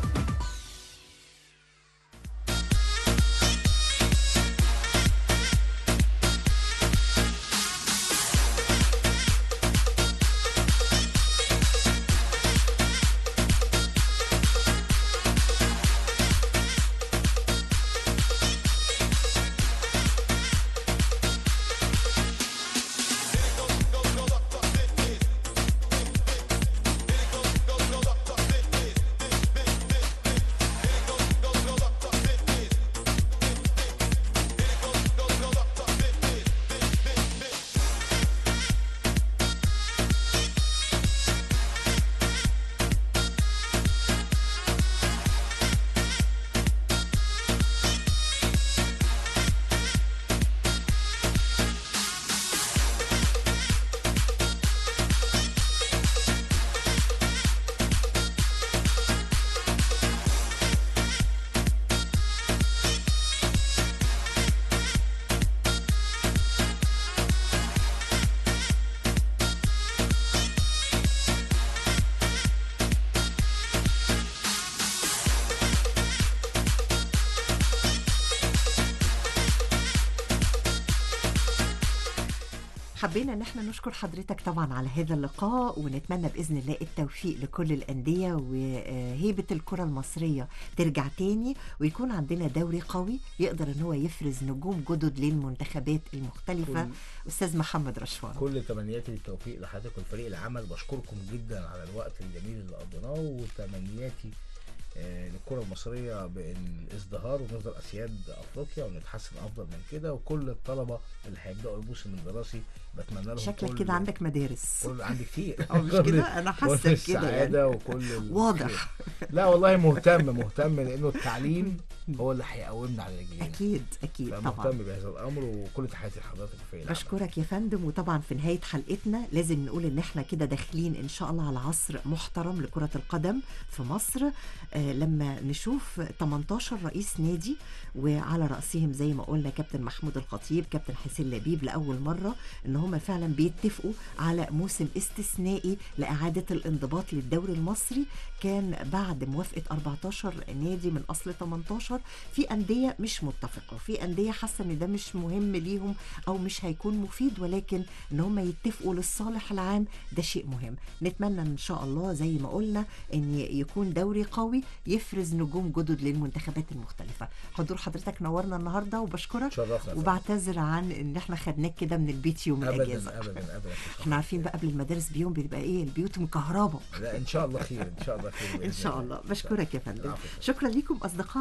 C: حبينا ان احنا نشكر حضرتك طبعا على هذا اللقاء ونتمنى باذن الله التوفيق لكل الانديه وهيبه الكره المصريه ترجع تاني ويكون عندنا دوري قوي يقدر ان هو يفرز نجوم جدد للمنتخبات المختلفه
D: كل-
C: استاذ محمد رشوان
D: كل تمنياتي بالتوفيق لحضرتك وفريق العمل بشكركم جدا على الوقت الجميل اللي قضيناه وتمنياتي آه، للكرة المصرية بالازدهار ونفضل أسياد أفريقيا ونتحسن أفضل من كده وكل الطلبة اللي هيبدأوا الموسم الدراسي بتمنى لهم
C: شكلك
D: كل
C: كده عندك مدارس
D: كل عندي كتير
C: أو مش
D: كل-
C: كده؟ أنا حاسة
D: كل
C: بكده
D: السعادة
C: يعني.
D: وكل ال-
C: واضح.
D: لا والله مهتم مهتم لأنه التعليم هو اللي هيقومنا على رجلينا
C: اكيد اكيد طبعا
D: مهتم بهذا الأمر وكل تحياتي لحضرتك في العمل.
C: بشكرك يا فندم وطبعا في نهايه حلقتنا لازم نقول ان احنا كده داخلين ان شاء الله على عصر محترم لكره القدم في مصر آه لما نشوف 18 رئيس نادي وعلى راسهم زي ما قلنا كابتن محمود الخطيب كابتن حسين لبيب لاول مره ان هم فعلا بيتفقوا على موسم استثنائي لاعاده الانضباط للدوري المصري كان بعد موافقه 14 نادي من اصل 18 في انديه مش متفقه وفي انديه حاسه ان ده مش مهم ليهم او مش هيكون مفيد ولكن ان هم يتفقوا للصالح العام ده شيء مهم نتمنى ان شاء الله زي ما قلنا ان يكون دوري قوي يفرز نجوم جدد للمنتخبات المختلفه حضور حضرتك نورنا النهارده وبشكرك
D: شرفنا
C: وبعتذر عن ان احنا خدناك كده من البيت يوم الاجازه
D: ابدا ابدا ابدا
C: احنا عارفين بقى قبل المدارس بيوم بيبقى ايه البيوت مكهربه
D: لا ان شاء الله خير ان شاء الله خير بإذن
C: ان شاء الله بشكرك يا فندم
D: العفو.
C: شكرا لكم اصدقائي كنا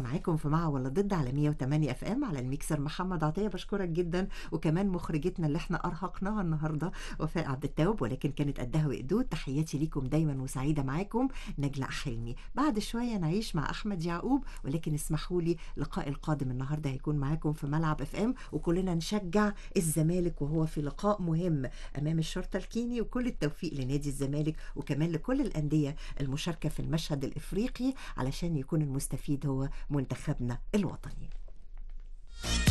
C: معاكم في مع ولا ضد على 108 اف ام على الميكسر محمد عطيه بشكرك جدا وكمان مخرجتنا اللي احنا ارهقناها النهارده وفاء عبد التواب ولكن كانت قدها وقدود تحياتي ليكم دايما وسعيده معاكم نجلاء حلمي بعد شويه نعيش مع احمد يعقوب ولكن اسمحوا لي لقاء القادم النهارده هيكون معاكم في ملعب اف ام وكلنا نشجع الزمالك وهو في لقاء مهم امام الشرطه الكيني وكل التوفيق لنادي الزمالك وكمان لكل الانديه المشاركه في المشهد الافريقي علشان يكون المستفيد هو منتخبنا الوطني